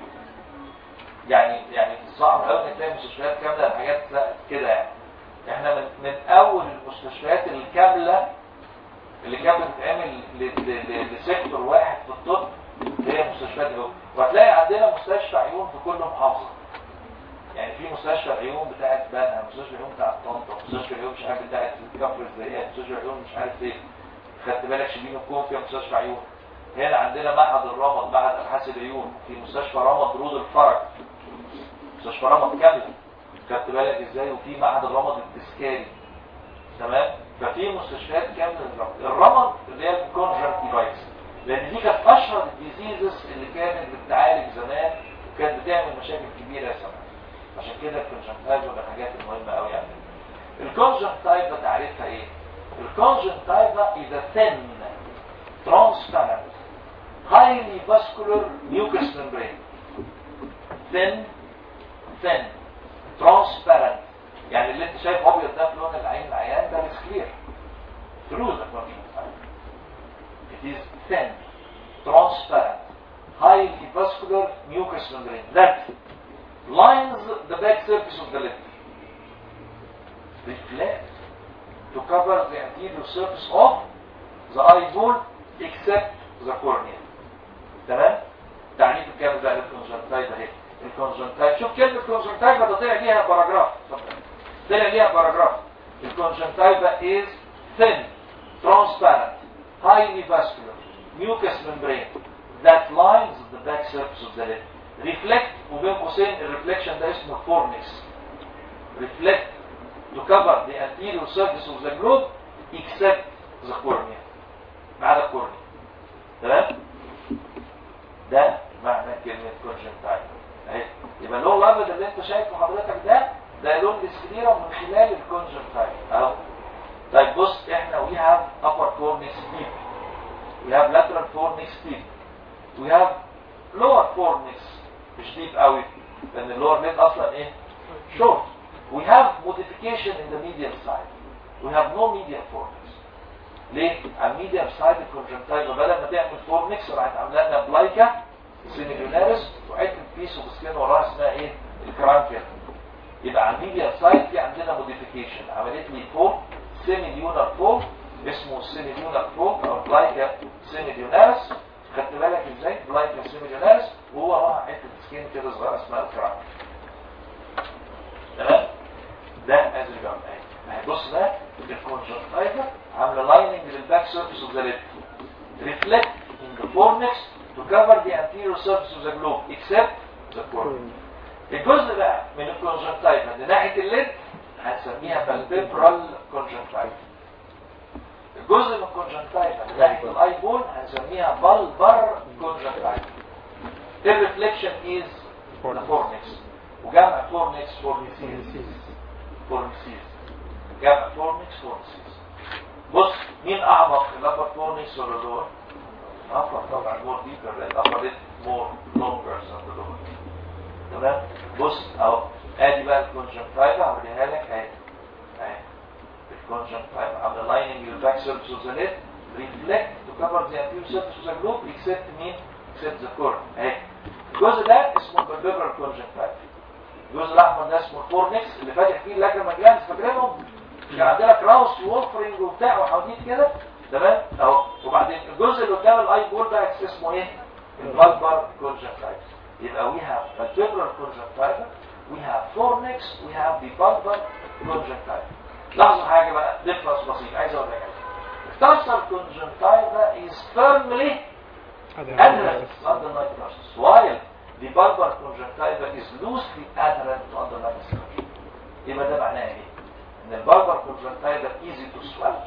يعني يعني صعب قوي انك تلاقي مستشفيات كامله لحاجات كده يعني احنا من من اول المستشفيات الكامله اللي كانت بتتعمل ل- ل- ل- لسيكتور واحد في الطب هي مستشفيات العيون وهتلاقي عندنا مستشفى عيون في كل محافظه يعني في مستشفى العيون بتاعت بنها مستشفى العيون بتاعت طنطا مستشفى العيون مش عارف بتاعت كفر الزيات مستشفى العيون مش عارف ايه خدت بالك شبين الكون فيها مستشفى عيون هنا عندنا معهد الرمد معهد ابحاث العيون في مستشفى رمد رود الفرج مستشفى رمد كامله خدت بالك ازاي وفي معهد الرمد التذكاري تمام ففي مستشفيات كامله للرمد الرمد اللي هي الكونجنكتيفايتس لان دي كانت اشهر الديزيزز اللي كانت بتتعالج زمان وكانت بتعمل مشاكل كبيره زمان عشان كده الكونجنكتيفا من الحاجات المهمه قوي يعني الكونجنكتيفا تعريفها ايه الكونجنكتيفا is a thin transparent highly vascular mucous membrane thin thin transparent يعني اللي انت شايف ابيض ده في لون العين العيان ده is clear through the conjunctiva it is thin transparent highly vascular mucous membrane that lines the back surface of the lid reflect to cover the anterior surface of the eyeball except the cornea تمام تعريف الكامل بقى للكونجنتايفا اهي الكونجنتايفا شوف كلمه كونجنتايفا ده طلع ليها باراجراف اتفضل. طلع ليها باراجراف الكونجنتايفا is thin transparent highly vascular mucous membrane that lines the back surface of the lid reflect وبين قوسين الريفلكشن ده اسمه fornix reflect to cover the anterior surface of the globe except the cornea ما عدا الكورنيا تمام ده معنى كلمة كونجنتايف اهي يبقى اللون الابيض اللي انت شايفه حضرتك ده ده لون السكليرا من خلال الكونجنتايف اهو طيب بص احنا we have upper cornix deep we have lateral cornix deep we have lower cornix مش deep قوي لان اللور ليد اصلا ايه short we have modification in the medial side we have no medial fornix ليه؟ على الميديم سايد الكونجنتايفا بدل ما تعمل فورنكس راحت عامله لنا بلايكا سينيجوناريس وحته بيس اوف سكين وراها اسمها ايه؟ الكرانكل يبقى على الميديم سايد في عندنا موديفيكيشن عملت لي فوق سيميليونر فوق اسمه سيميليونر فوق او بلايكا سيميليوناريس خدت بالك ازاي؟ بلايكا سيميليوناريس وهو وراها حته سكين كده صغيره اسمها الكرانكل تمام؟ ده از ريجارد اهي بص ده الكونجنتايفا عامله لايننج للباك سيرفيس اوف ذا ليد ريفلكت ان ذا فورنكس تو كفر ذا anterior surface of the globe except the cornea الجزء بقى من الكونجنتايفا اللي ناحيه الليد هنسميها بالبيبرال كونجنتايفا جزء من الكونجنتايفا ناحيه الاي بول هنسميها بلبر كونجنتايفا الريفليكشن از فورنكس وجمع فورنكس فورنسيز فورنسيز جمع فورنكس فورنسيز بص مين اعمق الابر فورنكس ولا دول upper طبعا more deeper لان upper is more longer than the lower تمام بص اهو ادي بقى الكونجنتايفا هوريها لك اهي اهي الكونجنتايفا عامله lining your back surface of the lid reflect to cover the anterior surface of the globe except مين except the cornea اهي الجزء ده اسمه البيبرال كونجنتايفا الجزء الاحمر ده اسمه الفورنكس اللي فاتح فيه اللاكريما جلاندز فاكرينهم كان عندنا كراوس وولفرنج وبتاع وحواديت كده تمام اهو وبعدين الجزء اللي قدام الاي بول ده اسمه ايه البالبر كونجنتايفا يبقى we have vertebral conjunctiva we have fornix we have the bulbar conjunctiva لاحظوا حاجه بقى difference بسيط عايز اقول لك التارسال conjunctiva is firmly adherent to underlying process while the bulbar conjunctiva is loosely adherent to underlying structure يبقى ده معناه ايه ان البالبر conjunctiva easy to swell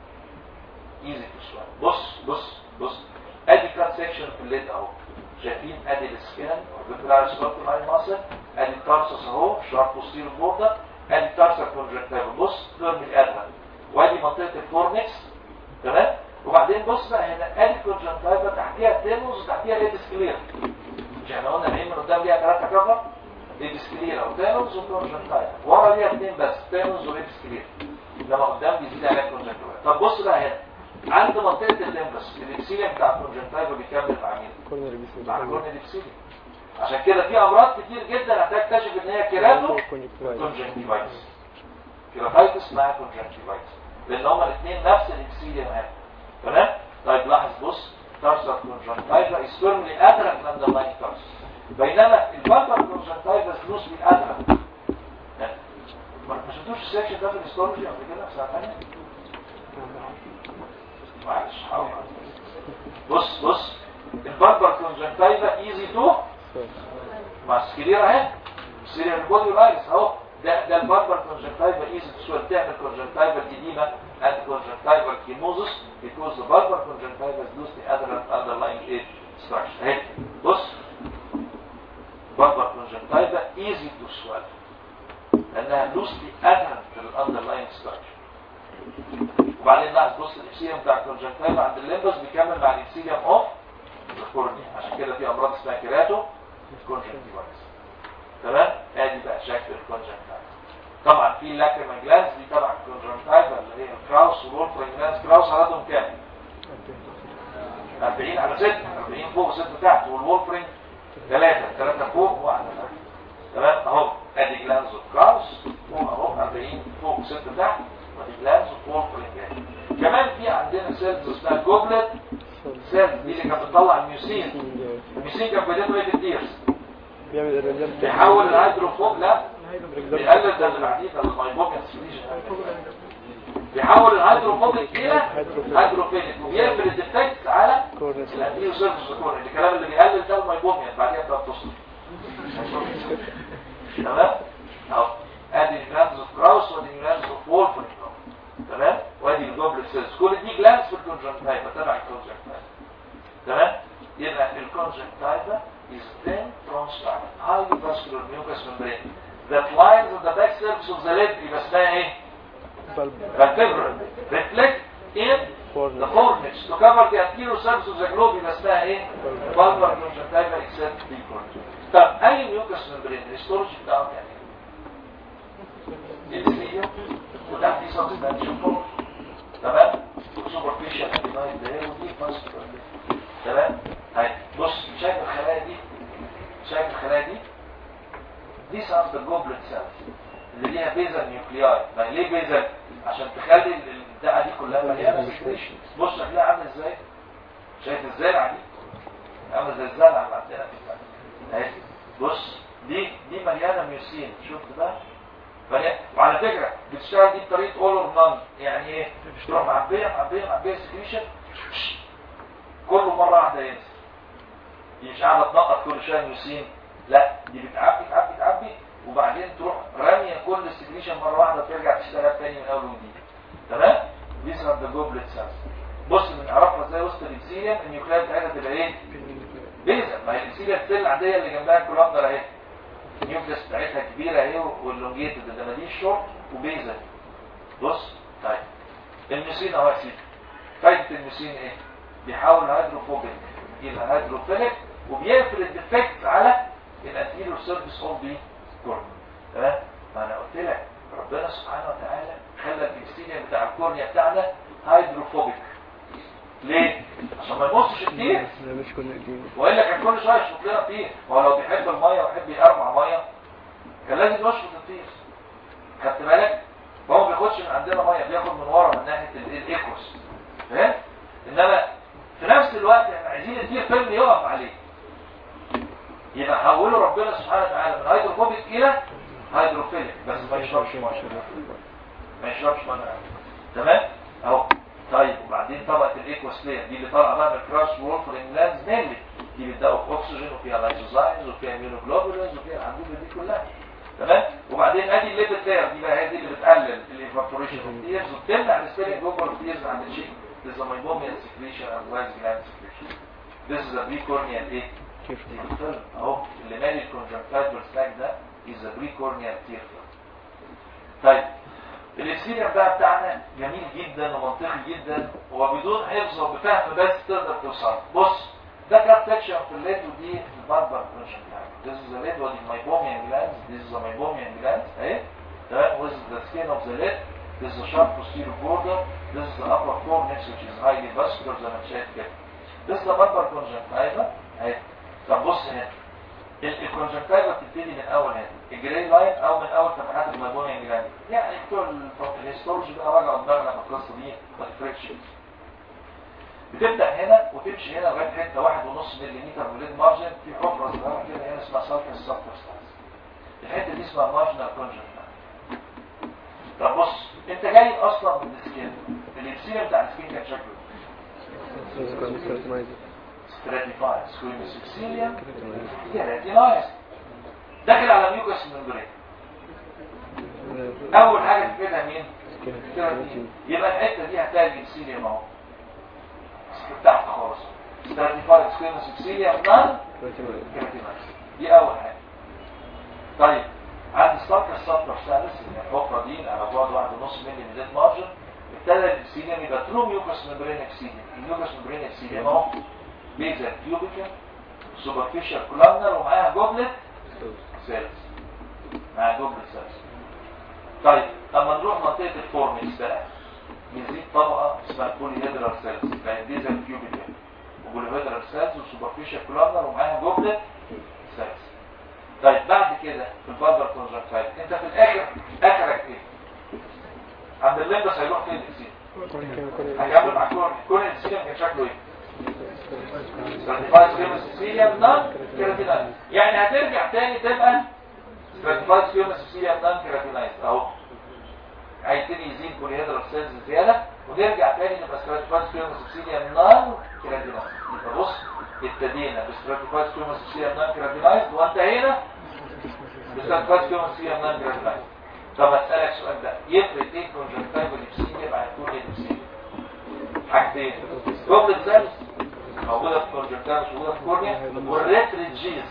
easy to swell بص بص بص ادي كات سيكشن في الليد اهو شايفين ادي السكان والبيبلار سكوت مع الماسل ادي التارسس اهو شارب بوستير بوردر ادي التارسر كونجنكتيفا بص فيرم الادرا وادي منطقه الفورنكس تمام وبعدين بص بقى هنا ادي الكونجنكتيفا تحتيها تينوس وتحتيها ليدس كلير مش احنا قلنا العين من قدام ليها ثلاثه كفر ليدس كلير وتينوس وكونجنكتيفا ورا ليها اثنين بس تينوس وليدس كلير لما قدام بيزيد عليها كونجنكتيفا طب بص بقى هنا عند منطقه الليمبس الابسيليوم بتاع الكونجنكتيفا بيكمل مع مين؟ مع الكورن الابسيليوم عشان كده في امراض كتير جدا هتكتشف ان هي كيراتو كونجنكتيفايتس كيراتايتس مع كونجنكتيفايتس لان هما الاثنين نفس الابسيليوم هنا تمام طيب لاحظ بص تارسر كونجنكتيفا is firmly adherent to the line tarsus بينما البالبر كونجنكتيفا is loosely adherent ما ما شفتوش السكشن ده في الهيستولوجي قبل كده في سنه ثانيه معلش حاول بص بص البالبر كونجنكتيفا ايزي تو مع السكليرا اهي السكليرا البودي والايرس اهو ده ده البالبر كونجنكتيفا ايزي تو تعمل كونجنكتيفا اديما and conjunctival chemosis because the bulbar conjunctiva is loosely adherent to underlying age structure اهي بص bulbar conjunctiva easy to swallow لانها loosely adherent to the underlying structure وبعدين لاحظ بص الابسيليوم بتاع الكونجنكتيفا عند الليمبس بيكمل مع الابسيليوم اوف الكورنيا عشان كده في امراض اسمها كيراتو كونجنكتيفايتس تمام ادي بقى شكل الكونجنكتيفا طبعا في لاكريما جلاندز دي طبعا الكونجنكتيفا اللي هي الكراوس والولفرين جلاندز كراوس عددهم كام 40 على 6 40 فوق 6 تحت والولفرين 3 3 فوق وواحده تحت تمام اهو ادي جلاندز وكراوس فوق اهو 40 فوق 6 تحت ودي جلاندز وولفرين جلاندز كمان في عندنا سيلز اسمها جوبلت سيلز دي اللي كانت بتطلع الميوسين الميوسين كان بدايته ايه في الديرز بيعمل الرجال بيحول الهيدروفوب لا بيقلل ده اللي بعديه ده المايبوكن بيحول الهيدروفوبيك الى هيدروفيليك وبيقفل الديفكت على الانتيريو سيرفيس كور الكلام اللي بيقلل ده المايبوكن بعديها بتاع تصل تمام اهو ادي الجلاندز اوف كراوس وادي الجلاندز اوف وولفرين تمام وادي الجوبلت سيلز كل دي جلاندز في الكونجنكتيفا تبع الكونجنكتيفا تمام يبقى الكونجنكتيفا is thin transparent highly vascular mucous membrane that lines on the back surface of the lid يبقى اسمها ايه vertebral reflect in the fornix to cover the anterior surface of the globe يبقى اسمها ايه bulbar conjunctiva except the cornea طب اي mucous membrane الهيستولوجي بتاعه يعني ايه الفيديو وده في substantial form تمام superficial adenoid layer ودي vascular layer تمام هاي بص شايف الخلايا دي شايف الخلايا دي دي ساند الجوبلت سيلز اللي ليها بيزل نيوكلياي ما ليه بيزل عشان تخلي البتاعه دي كلها مليانه سكريشن بص شكلها عامل ازاي شايف الزرعه دي عامل زي الزرعه اللي عندنا في البلد اهي بص دي دي مليانه ميوسين شفت بقى مليانة. وعلى فكره بتشتغل دي بطريقه اول اور نان يعني ايه تروح معبيه معبيه معبيه سكريشن كله مره واحده ينزل دي مش قاعده تنقط كل شويه ميوسين لا دي بتعبي تعبي تعبي وبعدين تروح راميه كل السكريشن مره واحده ترجع تشتغل تاني من اول وجديد تمام these are the goblet cells بص بنعرفها ازاي وسط الابسيليوم النيوكليات بتاعتها تبقى ايه بيزا ما هي الابسيليوم السيل العاديه اللي جنبها الكولابدر اهي النيوكليس بتاعتها كبيره اهي واللونجيتد ده دي شورت وبيزا بص طيب الميسين اهو يا سيدي فايده الميسين ايه بيحاول هيدروفوبيك يبقى هيدروفيليك وبيقفل الديفكت على الانتيريور سيرفيس اوف دي كورنيا تمام ما انا قلت لك ربنا سبحانه وتعالى خلى الابسيليوم بتاع الكورنيا بتاعنا هيدروفوبيك ليه؟ عشان ما يبصش كتير مش كنا قديم والا كان كل شويه يشفط لنا طير هو لو بيحب الميه ويحب يقرمع ميه كان لازم يشفط الطير خدت بالك فهو ما بياخدش من عندنا ميه بياخد من ورا من ناحيه ال- الايكوس فاهم انما في نفس الوقت احنا عايزين الطير فيلم يقف عليه يبقى حوله ربنا سبحانه وتعالى من هيدروفوبيك الى هيدروفيليك بس ما يشربش ميه ما يشربش ميه تمام اهو طيب وبعدين طبقه الايكوسفير دي اللي طالعه بقى من الكراش وولفرين جلاندز مينلي دي بتدوب اوكسجين وفيها لايزوزايمز وفيها اميونوجلوبولينز وفيها الحدود دي كلها تمام وبعدين ادي الليبت لاير دي بقى هي دي اللي بتقلل الايفابوريشن اوف تيرز وبتمنع السبيلنج اوفر اوف تيرز عند الشيء This is a meibomian secretion and wise gland secretion. This is a precorneal ايه؟ tear film اهو اللي مالي الكونجنكتيفال سلاك ده is a precorneal tear film. طيب الاكسيريم بقى بتاعنا جميل جدا ومنطقي جدا وبدون حفظ وبفهم بس تقدر توصل بص ده كاب سكشن في الليد ودي الباربر كونجنكتيفال This is the lid ودي meibomian glands This is the meibomian glands اهي تمام with the skin of the lid This is the sharp posterior border This is the upper cornix which is highly vascular زي ما انت شايف كده This is the barber conjunctiva اهي طب بص هنا الكونجنكتيفا بتبتدي من اول هنا الجراي لاين او من اول فتحات الميبونيان جلاند يعني بتوع ال- الهيستولوجي بقى وجعوا دماغنا في القصه دي ما تفرقش بتبدا هنا وتمشي هنا لغايه حته واحد ونص مليمتر من الليد مارجن في حفره صغيره كده هنا اسمها سالكس سبترستانس الحته دي اسمها مارجنال كونجنكتيفا طب بص انت جاي اصلا من السكين الابسيليوم بتاع السكين كان شكله ستراتيفايد سكويمس ابسيليوم كيراتينايز داخل على ميوكس ممبرين اول حاجه تفيدها مين كيراتين يبقى الحته دي هتلاقي الابسيليوم اهو تحت خالص ستراتيفايد سكويمس ابسيليوم نان كيراتينايز دي اول حاجه طيب عند ستارك السطر الثالث اللي هي الحفره دي على بعد واحد ونص مللي من زيت مارجن ابتدى الابسيليوم يبقى ترو ميوكس ممبرين ابسيليوم الميوكس ممبرين ابسيليوم اهو بيزا كيوبيكا سوبرفيشال كولامنر ومعاها جوبلت سيلز معاها جوبلت سيلز طيب اما نروح منطقه الفورمكس بقى بيزيد طبقه اسمها بوليهيدرال سيلز بقت بيزا كيوبيكا وبوليهيدرال سيلز وسوبرفيشال كولامنر ومعاها جوبلت سيلز طيب بعد كده في البادر كونجكتايل انت في الاخر اخرك ايه عند الليمبس هيروح فين الانسين هيقابل مع كورن كورن الانسين كان شكله ايه stratified squamous epithelium non keratinized يعني هترجع تاني تبقى stratified squamous epithelium non keratinized اهو هيبتدي يزيد بوليهيدرال سيلز زياده ونرجع تاني نبقى stratified squamous epithelium non keratinized يبقى بص ابتدينا بستراتيفايد سكيومس epithelium non keratinized وانتهينا بستراتيفايد سكيومس epithelium non keratinized طب اسالك سؤال بقى يفرق ايه كونجكتيفال epithelium عن كورنيال epithelium حاجتين جوبلت سيلز موجودة في كونجكتيفا مش موجودة في كورنيا والريتريجيز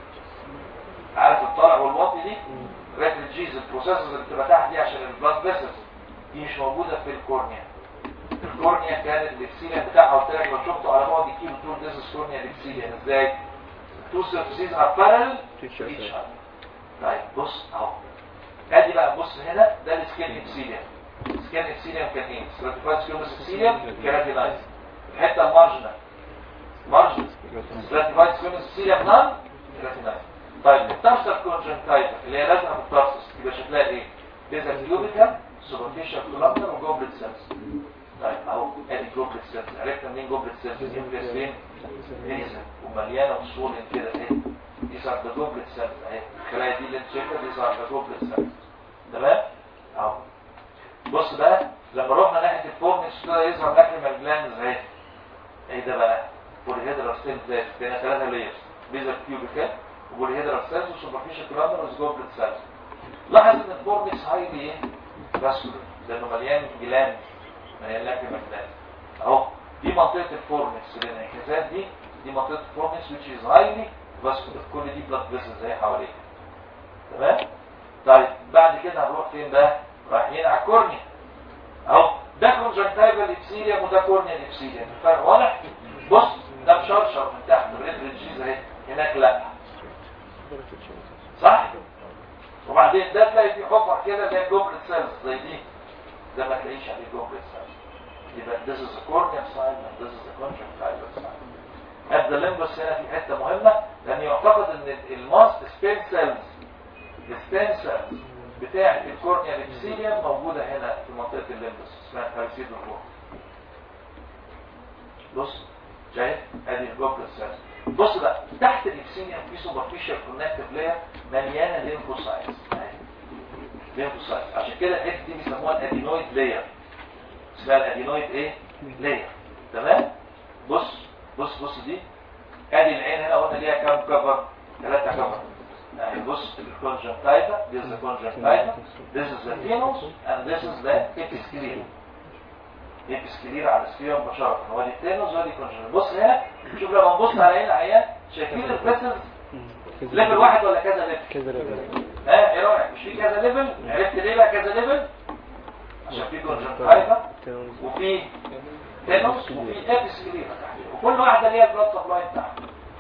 عارف الطالع والواطي دي ريتريجيز البروسيسز اللي بتبقى تحت دي عشان البلاد فيسلز دي مش موجودة في الكورنيا الكورنيا كانت الابسيليا بتاعها قلت لك لو شفته على بعد كيلو تقول ذيس كورنيا الابسيليا ازاي؟ تو سيرفيسز ار بارل each other طيب بص اهو ادي بقى بص هنا ده السكين ابسيليا السكين ابسيليا كان ايه؟ ستراتيفايد سكيومس ابسيليا كيراتينايز الحته المارجنال مارجن stratified squamous epithelium non keratinized طيب التارسال كونجنكتيفا اللي هي لازمه في التارسس يبقى شكلها ايه؟ بيزا كيوبيكا سوبرفيشال كولابنر وجوبلت سيلز طيب اهو ادي جوبلت سيلز عرفنا منين جوبلت سيلز ينفس فين؟ بيزا ومليانه اصول كده اهي دي صار ده جوبلت سيلز اهي الخلايا دي اللي انت شايفها دي صار ده جوبلت سيلز تمام؟ اهو بص بقى لما رحنا ناحيه الفورنكس كده يظهر لاكريمال جلاندز اهي ايه ده بقى؟ بوليهيدرال سيل بلاس بين ثلاثة ليرز بيزا كيوبيكال وبوليهيدرال سيلز وسوبرفيشال كلامر وسجوبلت سيلز لاحظ ان الفورنكس هايلي ايه؟ فاسكولار لانه مليان جلاند مليان لك ماجنات اهو دي منطقه الفورنكس الانعكاسات دي دي منطقه الفورنكس which is highly vascular كل دي بلاد فيسلز زي حواليك تمام طيب بعد كده هنروح فين بقى رايحين على الكورنيا اهو ده كونجكتيفال ابسيليوم وده كورنيال ابسيليوم الفرق واضح بص ده مشرشر من تحت الريد ريجيز اهي هناك لا صح وبعدين ده تلاقي فيه حفر كده زي جوبلت سيلز زي دي ده ما تلاقيش عليه جوبلت سيلز يبقى this is a corneal sign and this is a conjunctival sign at the limbus هنا في حته مهمه لان يعتقد ان الماست سبين سيلز السبين سيلز بتاعه الكورنيال ابسيليوم موجوده هنا في منطقه الليمبس اسمها باراسيت الروح بص شايف ادي الجوبلت سيلز بص بقى تحت الابسيليوم في سوبرفيشال كونكتيف لاير مليانه ليمفوسايتس ليمفوسايتس عشان كده الحته دي بيسموها الادينويد لاير اسمها الادينويد ايه لاير تمام بص بص بص دي ادي العين هنا قلنا ليها كام كفر ثلاثه كفر يعني بص الكونجنتايفا this is the conjunctiva this is the venous and this is the episclera episclera على السكيرة مباشرة هو دي التينوس وهو دي الكونجنتايفا بص هنا شوف لما نبص على عين العيان شايفين الفيسلز ليفل واحد ولا كذا ليفل كذا ليفل ها ايه رايك مش في كذا ليفل عرفت ليه بقى كذا ليفل عشان في كونجنتايفا وفي تينوس وفي ابسكليرا تحت وكل واحده ليها البلاد سبلاي بتاعها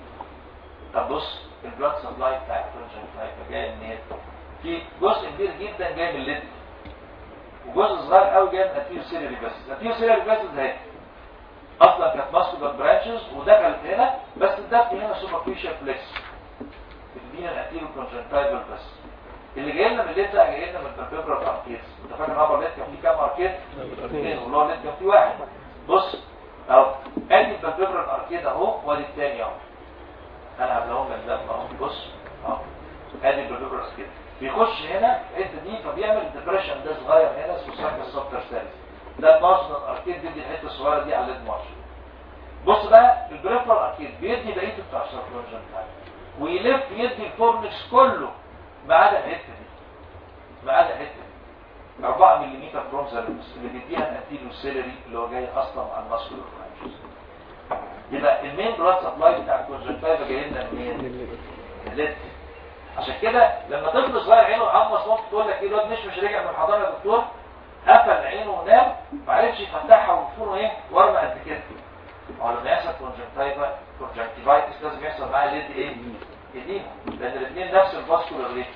طب بص البلاد سبلاي بتاع الكونجنتايفا جاي منين في جزء كبير جدا جاي من الليد وجزء صغير قوي جاي من الاتيو سيريري بس الاتيو سيريري بس اهي اصلا كانت ماسكولار برانشز ودخلت هنا بس الدفن هنا سوبرفيشال فليكس بتدينا الاتيو كونجنتايفال بس اللي جاي لنا من الليد ده جاي لنا من البربيبرال اركيدز انت فاكر الابر ليد كان فيه كام اركيد؟ اثنين واللور ليد كان فيه واحد بص اهو ادي البربيبرال اركيد اهو وادي الثاني اهو انا هبلهم من ده اهو بص اهو ادي البربيبرال اركيد بيخش هنا الحته دي فبيعمل ديبريشن ده صغير هنا اسمه ساكن سبتر سيلز ده المارشنال اركيد بيدي الحته الصغيره دي على الليد مارشن بص بقى البريفرال اركيد بيدي بقيته بتاع السيركلوجن ويلف يدي الفورنكس كله ما عدا الحته دي ما عدا الحته دي 4 ملم برونزر اللي بيديها الانتيريو سيلري اللي هو جاي اصلا عن الماسكولار برانشز يبقى المين بلاد سبلاي بتاع الكونجكتيفا جاي لنا منين؟ الليد عشان كده لما طفل صغير عينه عمص ممكن تقول لك ايه الواد مش مش رجع من الحضانه يا دكتور قفل عينه ونام ما عرفش يفتحها وفونه ايه ورمه قد كده هو لما يحصل كونجكتيفا كونجكتيفايتس لازم يحصل معاه ليد ايه؟ ايدينا لان الاثنين نفس الفاسكولار ريت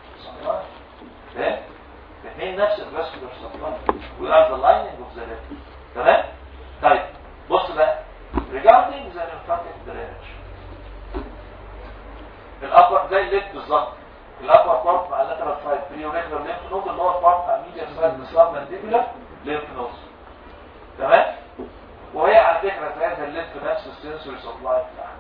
فاهم؟ الاثنين نفس الفاسكولار سبلاي we are the lining of the lid تمام؟ طيب بص بقى regarding the lymphatic drainage الابر زي الليد بالظبط الابر بارت مع اللاترال سايد بريوريكولار ليمف نود اللي هو بارت مع ميديال سايد بالسب مانديبولار ليمف نود تمام؟ وهي على فكره زي الليد في نفس السنسوري سبلاي بتاعها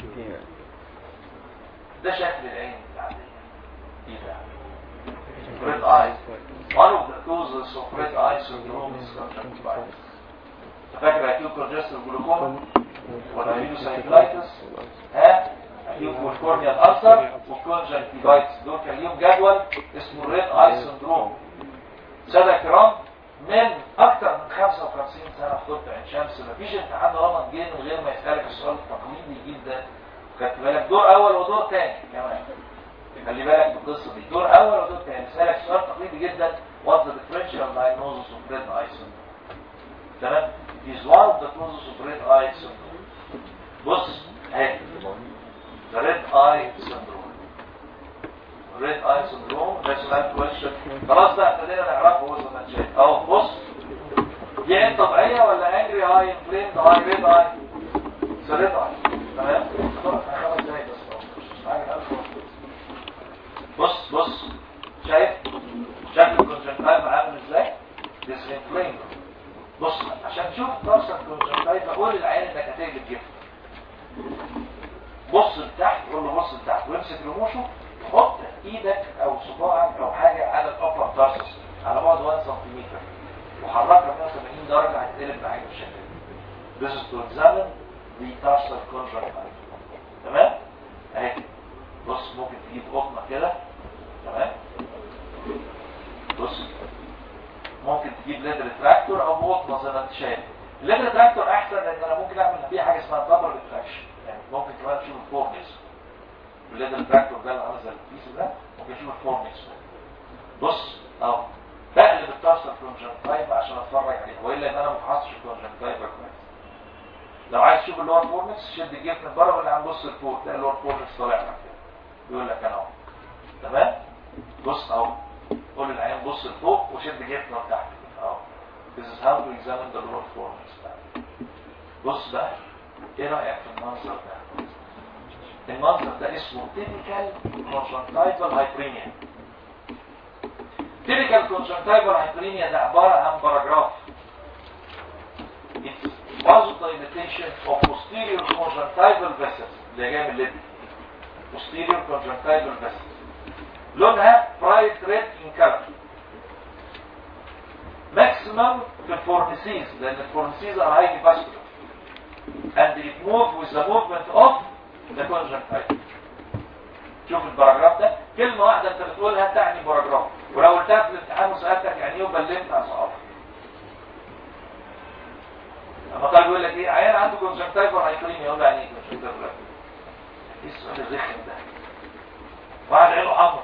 ده شكل العين العادية ايه ده red eye one of the causes of red eye syndrome is conjunctivitis فاكر اكيد congestive جلوكوما ولا هيلوسايكلايتس ها اكيد والكورنيال ألسر والكونجنكتيفايتس دول كان ليهم جدول اسمه الريد اي سندروم سادة كرام من اكتر من 55 سنة في طب عين شمس مفيش امتحان رمض جه من غير ما يسألك السؤال التقليدي جدا خدت بالك دور اول ودور تاني كمان خلي بالك من القصه دي دور اول ودور تاني اسالك سؤال تقليدي جدا what's the differential diagnosis of red eye syndrome تمام it is one of the causes of red eye syndrome بص اهي the red eye syndrome red eye syndrome ده سؤال question خلاص بقى ابتدينا نعرفه هو زي ما انت شايف اهو بص دي عين طبيعيه ولا angry eye inflamed eye red eye it's a red eye تمام خمس دقايق بس بص بص شايف شكل الكونجنتايف عامل ازاي ديسانفليم بص عشان تشوف ترسل الكونجنتايف قول للعيان انك هتقلب جفن بص لتحت قول له بص لتحت وامسك رموشه حط ايدك او صباعك او حاجه على الابر تارسس على بعد 1 سنتيمتر وحركها 180 درجه هتقلب معاك بالشكل ده This is to examine the tarsal conjunctiva تمام اهي بص ممكن تجيب قطنه كده تمام بص ممكن تجيب ليد ريتراكتور او بقطنه زي ما انت شايف الليد ريتراكتور احسن لان انا ممكن اعمل فيه حاجه اسمها دبل ريتراكشن يعني ممكن كمان تشوف الفورنيس الليد ريتراكتور ده اللي عامل زي البيس ده ممكن تشوف الفورنيس بص اهو بقلب التارسل كونجنكتايفا عشان اتفرج عليه والا ان انا ما فحصتش الكونجنكتايفا كويس لو عايز تشوف اللور فورنكس شد الجفن من بره ولا هنبص لفوق تلاقي اللور فورنكس طالع لك كده يقول لك انا اهو تمام بص اهو قول للعين بص لفوق وشد جفن لتحت اهو This is how to examine the lower fornix بص بقى ايه رايك في المنظر ده المنظر ده اسمه typical conjunctival hyperemia typical conjunctival hyperemia ده عبارة عن باراجراف It's vasodilatation of posterior conjunctival vessels اللي جاي من الليد posterior conjunctival vessels لونها bright red in color maximum في الفورنسيز لأن الفورنسيز are highly vascular and it moves with the movement of the conjunctiva شوف الباراجراف ده كلمة واحدة انت بتقولها تعني باراجراف ولو قلتها في الامتحان وسألتك يعني ايه وبلمت اصعب لما طالب يقول لك ايه عيان عنده كونجنكتيفا هايبريميا يقول له يعني ايه كونجنكتيفا ايه السؤال الرخم ده واحد عينه حمرا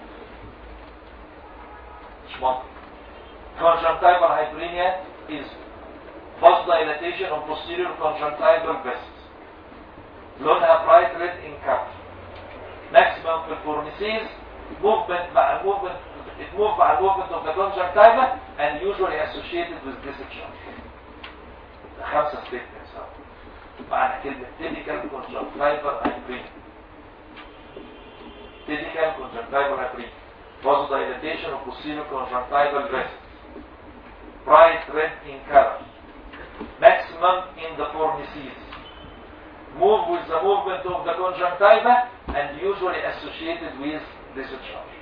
مش منطق conjunctival hyperemia is vasodilatation of posterior conjunctival vessels لونها bright red in color maximum في الفورنيسيز movement مع movement it move مع movement of the conjunctiva and usually associated with discharge خمسة statements اهو. معنى كلمة typical conjunctival hyperemia typical conjunctival hyperemia vasodilatation of posterior conjunctival vessels bright red in color maximum in the fornices move with the movement of the conjunctiva and usually associated with discharge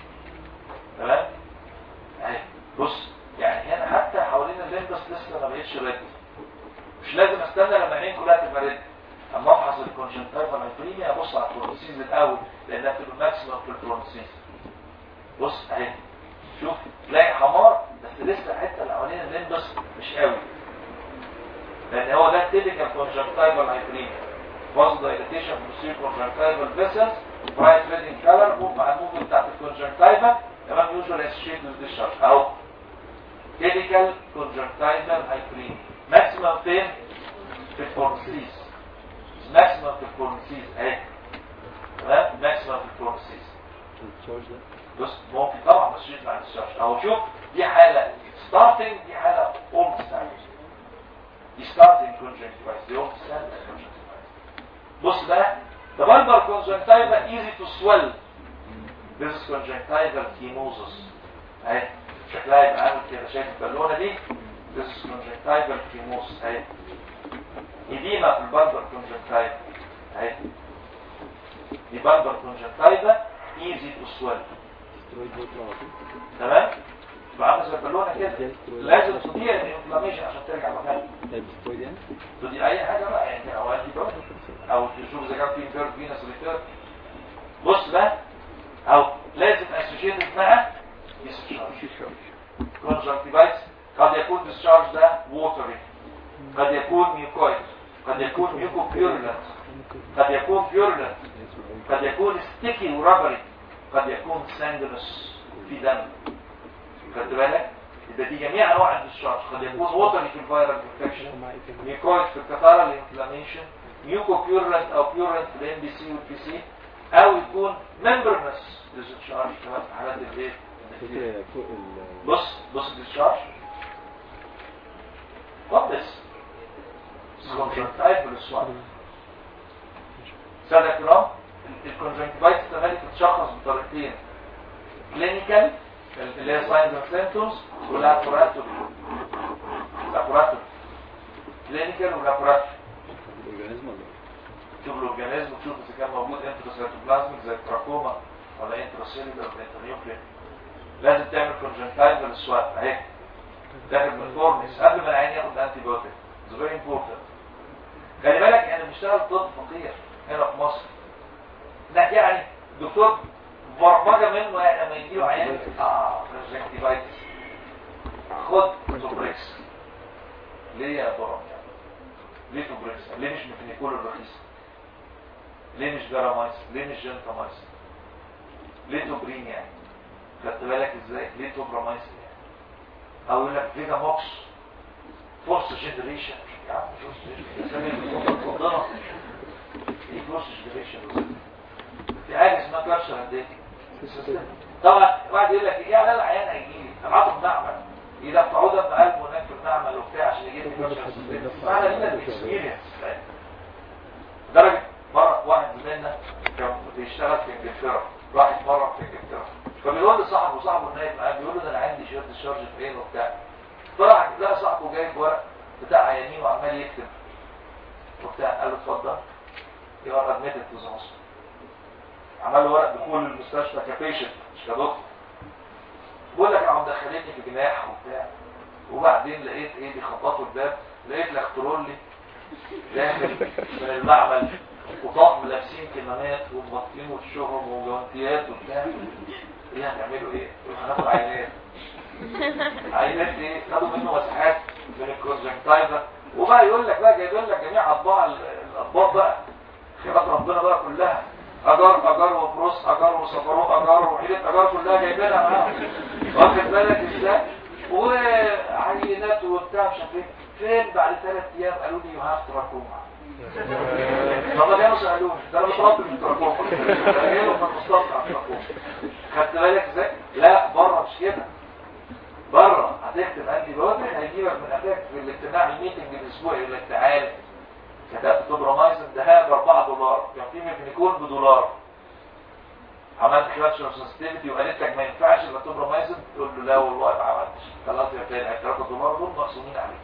تمام اهي بص يعني هنا حتى حوالين الليمبس لسه ما بقتش ريد مش لازم استنى لما عينين كلها تبقى ريد اما افحص الكونجنتايفا هايبريميا ابص على الفورنسيز الاول لانها بتبقى ماكسيمم في الفورنسيز بص اهي شوف تلاقي حمار بس لسه الحته اللي حوالين الليمبس مش قوي لان هو ده التيبيكال كونجنتايفال هايبريميا vasodilatation posterior conjunctival vessels bright red in color move مع الموفمنت بتاعت الكونجنتايفا كمان usually associated with discharge اهو typical conjunctival hyperemia maximum فين؟ في الفورنسيز maximum في الفورنسيز اهي تمام maximum في الفورنسيز التشارج ده بص ممكن طبعا بس شيء مع الديscharge اهو شوف دي حالة starting دي حالة old standard دي starting conjunctivitis دي old standard conjunctivitis بص بقى the bulbar conjunctiva easy to swell this is conjunctival chemosis اهي شكلها يبقى عامل كده شايف البالونه دي this is conjunctival chemosis اهي edema في البالبر conjunctiva اهي دي bulbar conjunctiva easy to swell سترويد بوتر على طول تمام تبقى عامله زي البالونه كده لازم تضيع الانفلاميشن عشان ترجع مكانها طيب سترويد يعني تضيع اي حاجه بقى يعني او انتي بايوتيك او تشوف اذا كان في انفيرت فينس ريتيرن بص بقى او لازم اسوشيتد مع discharge conjunctivitis قد يكون discharge ده watery قد يكون mucoid قد يكون mucopurulent قد يكون purulent قد يكون sticky وربري قد يكون sanguinous في دم خدت بالك يبقى دي جميع انواع الديscharge قد يكون watery في الفيرال انفكشن mucoid في الكثارة الانفلاميشن mucopurulent او purulent في الام بي سي والبي سي او يكون membranous discharge كمان في حالات الايه فكرة كو- ال- بص بص الديscharge what this conjunctival swelling سادة الكرام الكونجنكتيفايتس تمالي تتشخص بطريقتين كلينيكال اللي هي ساينز اند سيمبتومز ولابوراتوري لابوراتوري كلينيكال ولابوراتوري الاورجانيزم ولا تشوف الاورجانيزم وتشوف اذا كان موجود انتروسيتوبلازميك زي التراكوما ولا انتروسيلولر ولا انترنيوكلير لازم تعمل كونجنكتيفال سواب اهي داخل من الفورنس قبل ما العين ياخد انتي بايوتيك اتس فيري امبورتنت خلي بالك انا بشتغل طب فقير هنا في مصر لا يعني دكتور برمجه منه يعني لما يجيله عيان اه كونجنكتيفايتس خد توبريكس ليه يا برام ليه توبريكس ليه مش ميكانيكول الرخيص ليه مش جرامايس ليه مش جنتامايس ليه توبرين يعني خدت بالك ازاي ليه توبرامايس يعني او يقول لك فيجا موكس فورس جنريشن يا عم فورس جنريشن اتفضلوا ايه فورس جنريشن في حاجه اسمها كارشر انديتي طبعا واحد يقول لك ايه لا لا العيان هيجي لي ابعته المعمل يدفعوه دم قلبه هناك في المعمل وبتاع عشان يجيب لي كارشر معنى كده الاكسبيرينس لدرجه مره واحد زميلنا كان بيشتغل في انجلترا راح يتمرن في انجلترا فبيقول لصاحبه صاحبه النايم معاه بيقول له ده انا عندي شيرت الشارج في عينه وبتاع طلع لقى صاحبه جايب ورق بتاع عيانين وعمال يكتب وبتاع قال له اتفضل يو ار ادميتد تو ذا هوسبيتال عمل له ورق دخول المستشفى كبيشنت مش كدكتور بقول لك راحوا مدخليني في جناح وبتاع وبعدين لقيت ايه بيخبطوا الباب لقيت الاخترولي داخل من المعمل وطقم لابسين كمامات ومغطين وشهم وجوانتيات وبتاع ايه هنعملوا ايه؟ هناخد عينات عينات ايه؟ خدوا منه مساحات من الكونجنكتايفر وبقى يقول لك بقى جايبين لك جميع اطباع الاطباق بقى خيرات ربنا بقى كلها اجار اجار وبروس اجار وسفرو اجار وحيلة اجار كلها جايبينها معاهم واخد بالك ازاي وعينات وبتاع مش عارف ايه فين بعد ثلاث ايام قالوا لي يو هاف تراكوما والله كانوا سالوني ده انا متربي في التراكوما جاي له من مصطلح على التراكوما خدت بالك ازاي لا بره مش كده بره هتكتب انتي بايوتيك هيجيبك من اباك في الاجتماع الميتنج الاسبوعي يقول لك تعالى كتبت توبرامايزن ده ب 4 دولار كان في ميكنيكول بدولار عملت كلاتشر سنسيتيفيتي وقالت لك ما ينفعش يبقى توبرامايزن تقول له لا والله ما عملتش خلاص يا فندم ال 3 دولار دول مقسومين عليك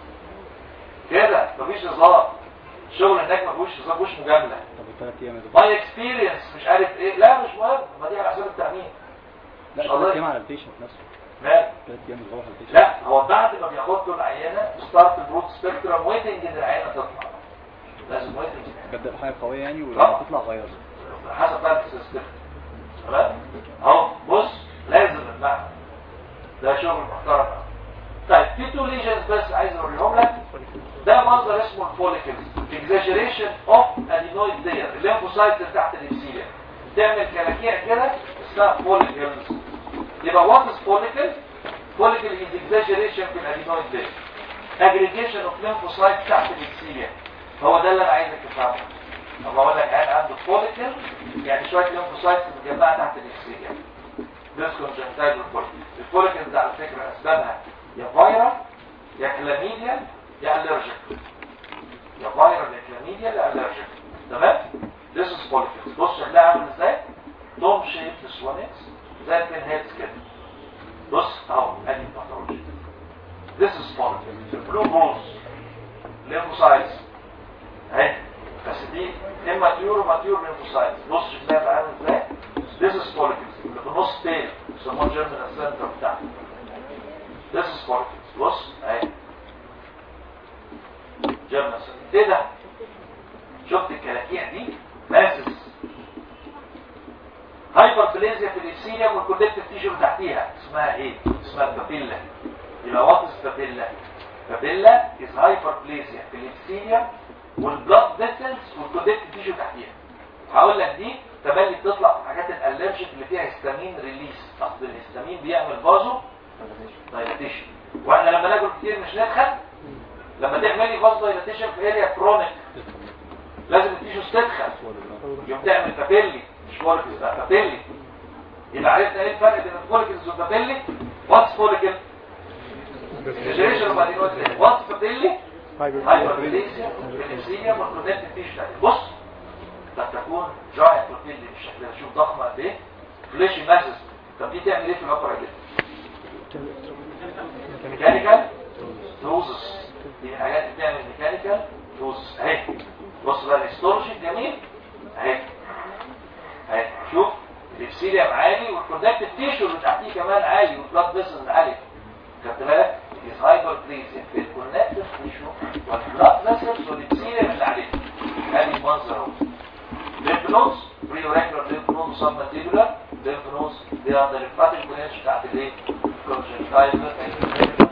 كده مفيش هزار الشغل هناك ما فيهوش هزار مفيهوش مجامله طب الثلاث ايام يا دكتور ماي اكسبيرينس مش عارف ايه لا مش مهم ما دي على حساب التامين لا الله. ثلاث ايام على البيشنت نفسه مال ثلاث ايام مش على البيشنت لا هو بعد ما بياخد له العينه ستارت البروت سبيكترم ويتنج ان العينه تطلع لازم ويتنج بجد حاجه قويه يعني ولما تطلع غيرها حسب بقى السيستم تمام اهو بص لازم المعنى ده شغل محترم طيب في تو ليجنز بس عايز اوريهم لك ده منظر اسمه الفوليكلز اكزاجريشن اوف ادينويد دير الليمفوسايتس اللي تحت الابسيليا تعمل كلاكيع كده اسمها فوليكلز يبقى وات از فوليكل فوليكل از اكزاجريشن في الادينويد دير اجريجيشن اوف lymphocytes تحت الابسيليا هو ده اللي انا عايزك تفهمه لما اقول لك انا عنده فوليكل يعني شويه lymphocytes متجمعه تحت الابسيليا ديسكونجنتايل فوليكل الفوليكل ده على فكره اسبابها يا فايرال يا كلاميديا يا الرجيك يا فايرال يا كلاميديا يا الرجيك تمام This is follicles بص شكلها عامل ازاي دوم شيب سوانكس زي البين هيدز كده بص اهو ادي الباثولوجي This is follicle البلو بولز lymphocytes اهي بس دي immature وماتيور lymphocytes بص شكلها بقى عامل ازاي This is follicles اللي في النص تاني بيسموه جيرمينال سنتر بتاعته This is follicles بص اهي جيرمينال سنتر ايه ده شفت الكلاكيع دي ماسس هايبر بليزيا في الابسيليوم والكونكتيف تيشو اللي تحتيها اسمها ايه اسمها البابيلا يبقى وات از بابيلا بابيلا از هايبر بليزيا في الابسيليوم والبلاد فيسلز والكونكتيف تيشو تحتيها هقول لك دي تملي بتطلع في الحاجات الالرجيك اللي فيها هيستامين ريليس اصل الهيستامين بيعمل فازو دايلاتيشن واحنا لما ناكل كتير مش نتخن لما تعملي فازو دايلاتيشن في اريا كرونيك لازم التيشوز تدخل يوم تعمل بابيلي مش فوليكلز بقى بابيلي يبقى عرفنا ايه الفرق بين الفوليكلز والبابيلي واتس فوليكل جنريشن وبعدين واتس بابيلي هايبربليزيا بليزيا والكونكتيف تيشو بص قد تكون جاينت بابيلي بالشكل ده شوف ضخمه قد ايه فليشي ماسس طب دي تعمل ايه في الابر ايديت ميكانيكال دوزس دي الحاجات اللي بتعمل ميكانيكال دوزس اهي بص بقى الاستورجي الجميل اهي اهي شوف الابسيليوم عالي والكونكتيف تيشو اللي تحتيه كمان عالي والبلاد فيسلز عالي خدت بالك is hyperplasia في الكونكتيف تيشو والبلاد فيسلز والابسيليوم اللي عليه ادي المنظر اهو lymph nodes pre-regular lymph nodes submandibular lymph nodes they are the lymphatic branch بتاعت الايه كونجكتايفا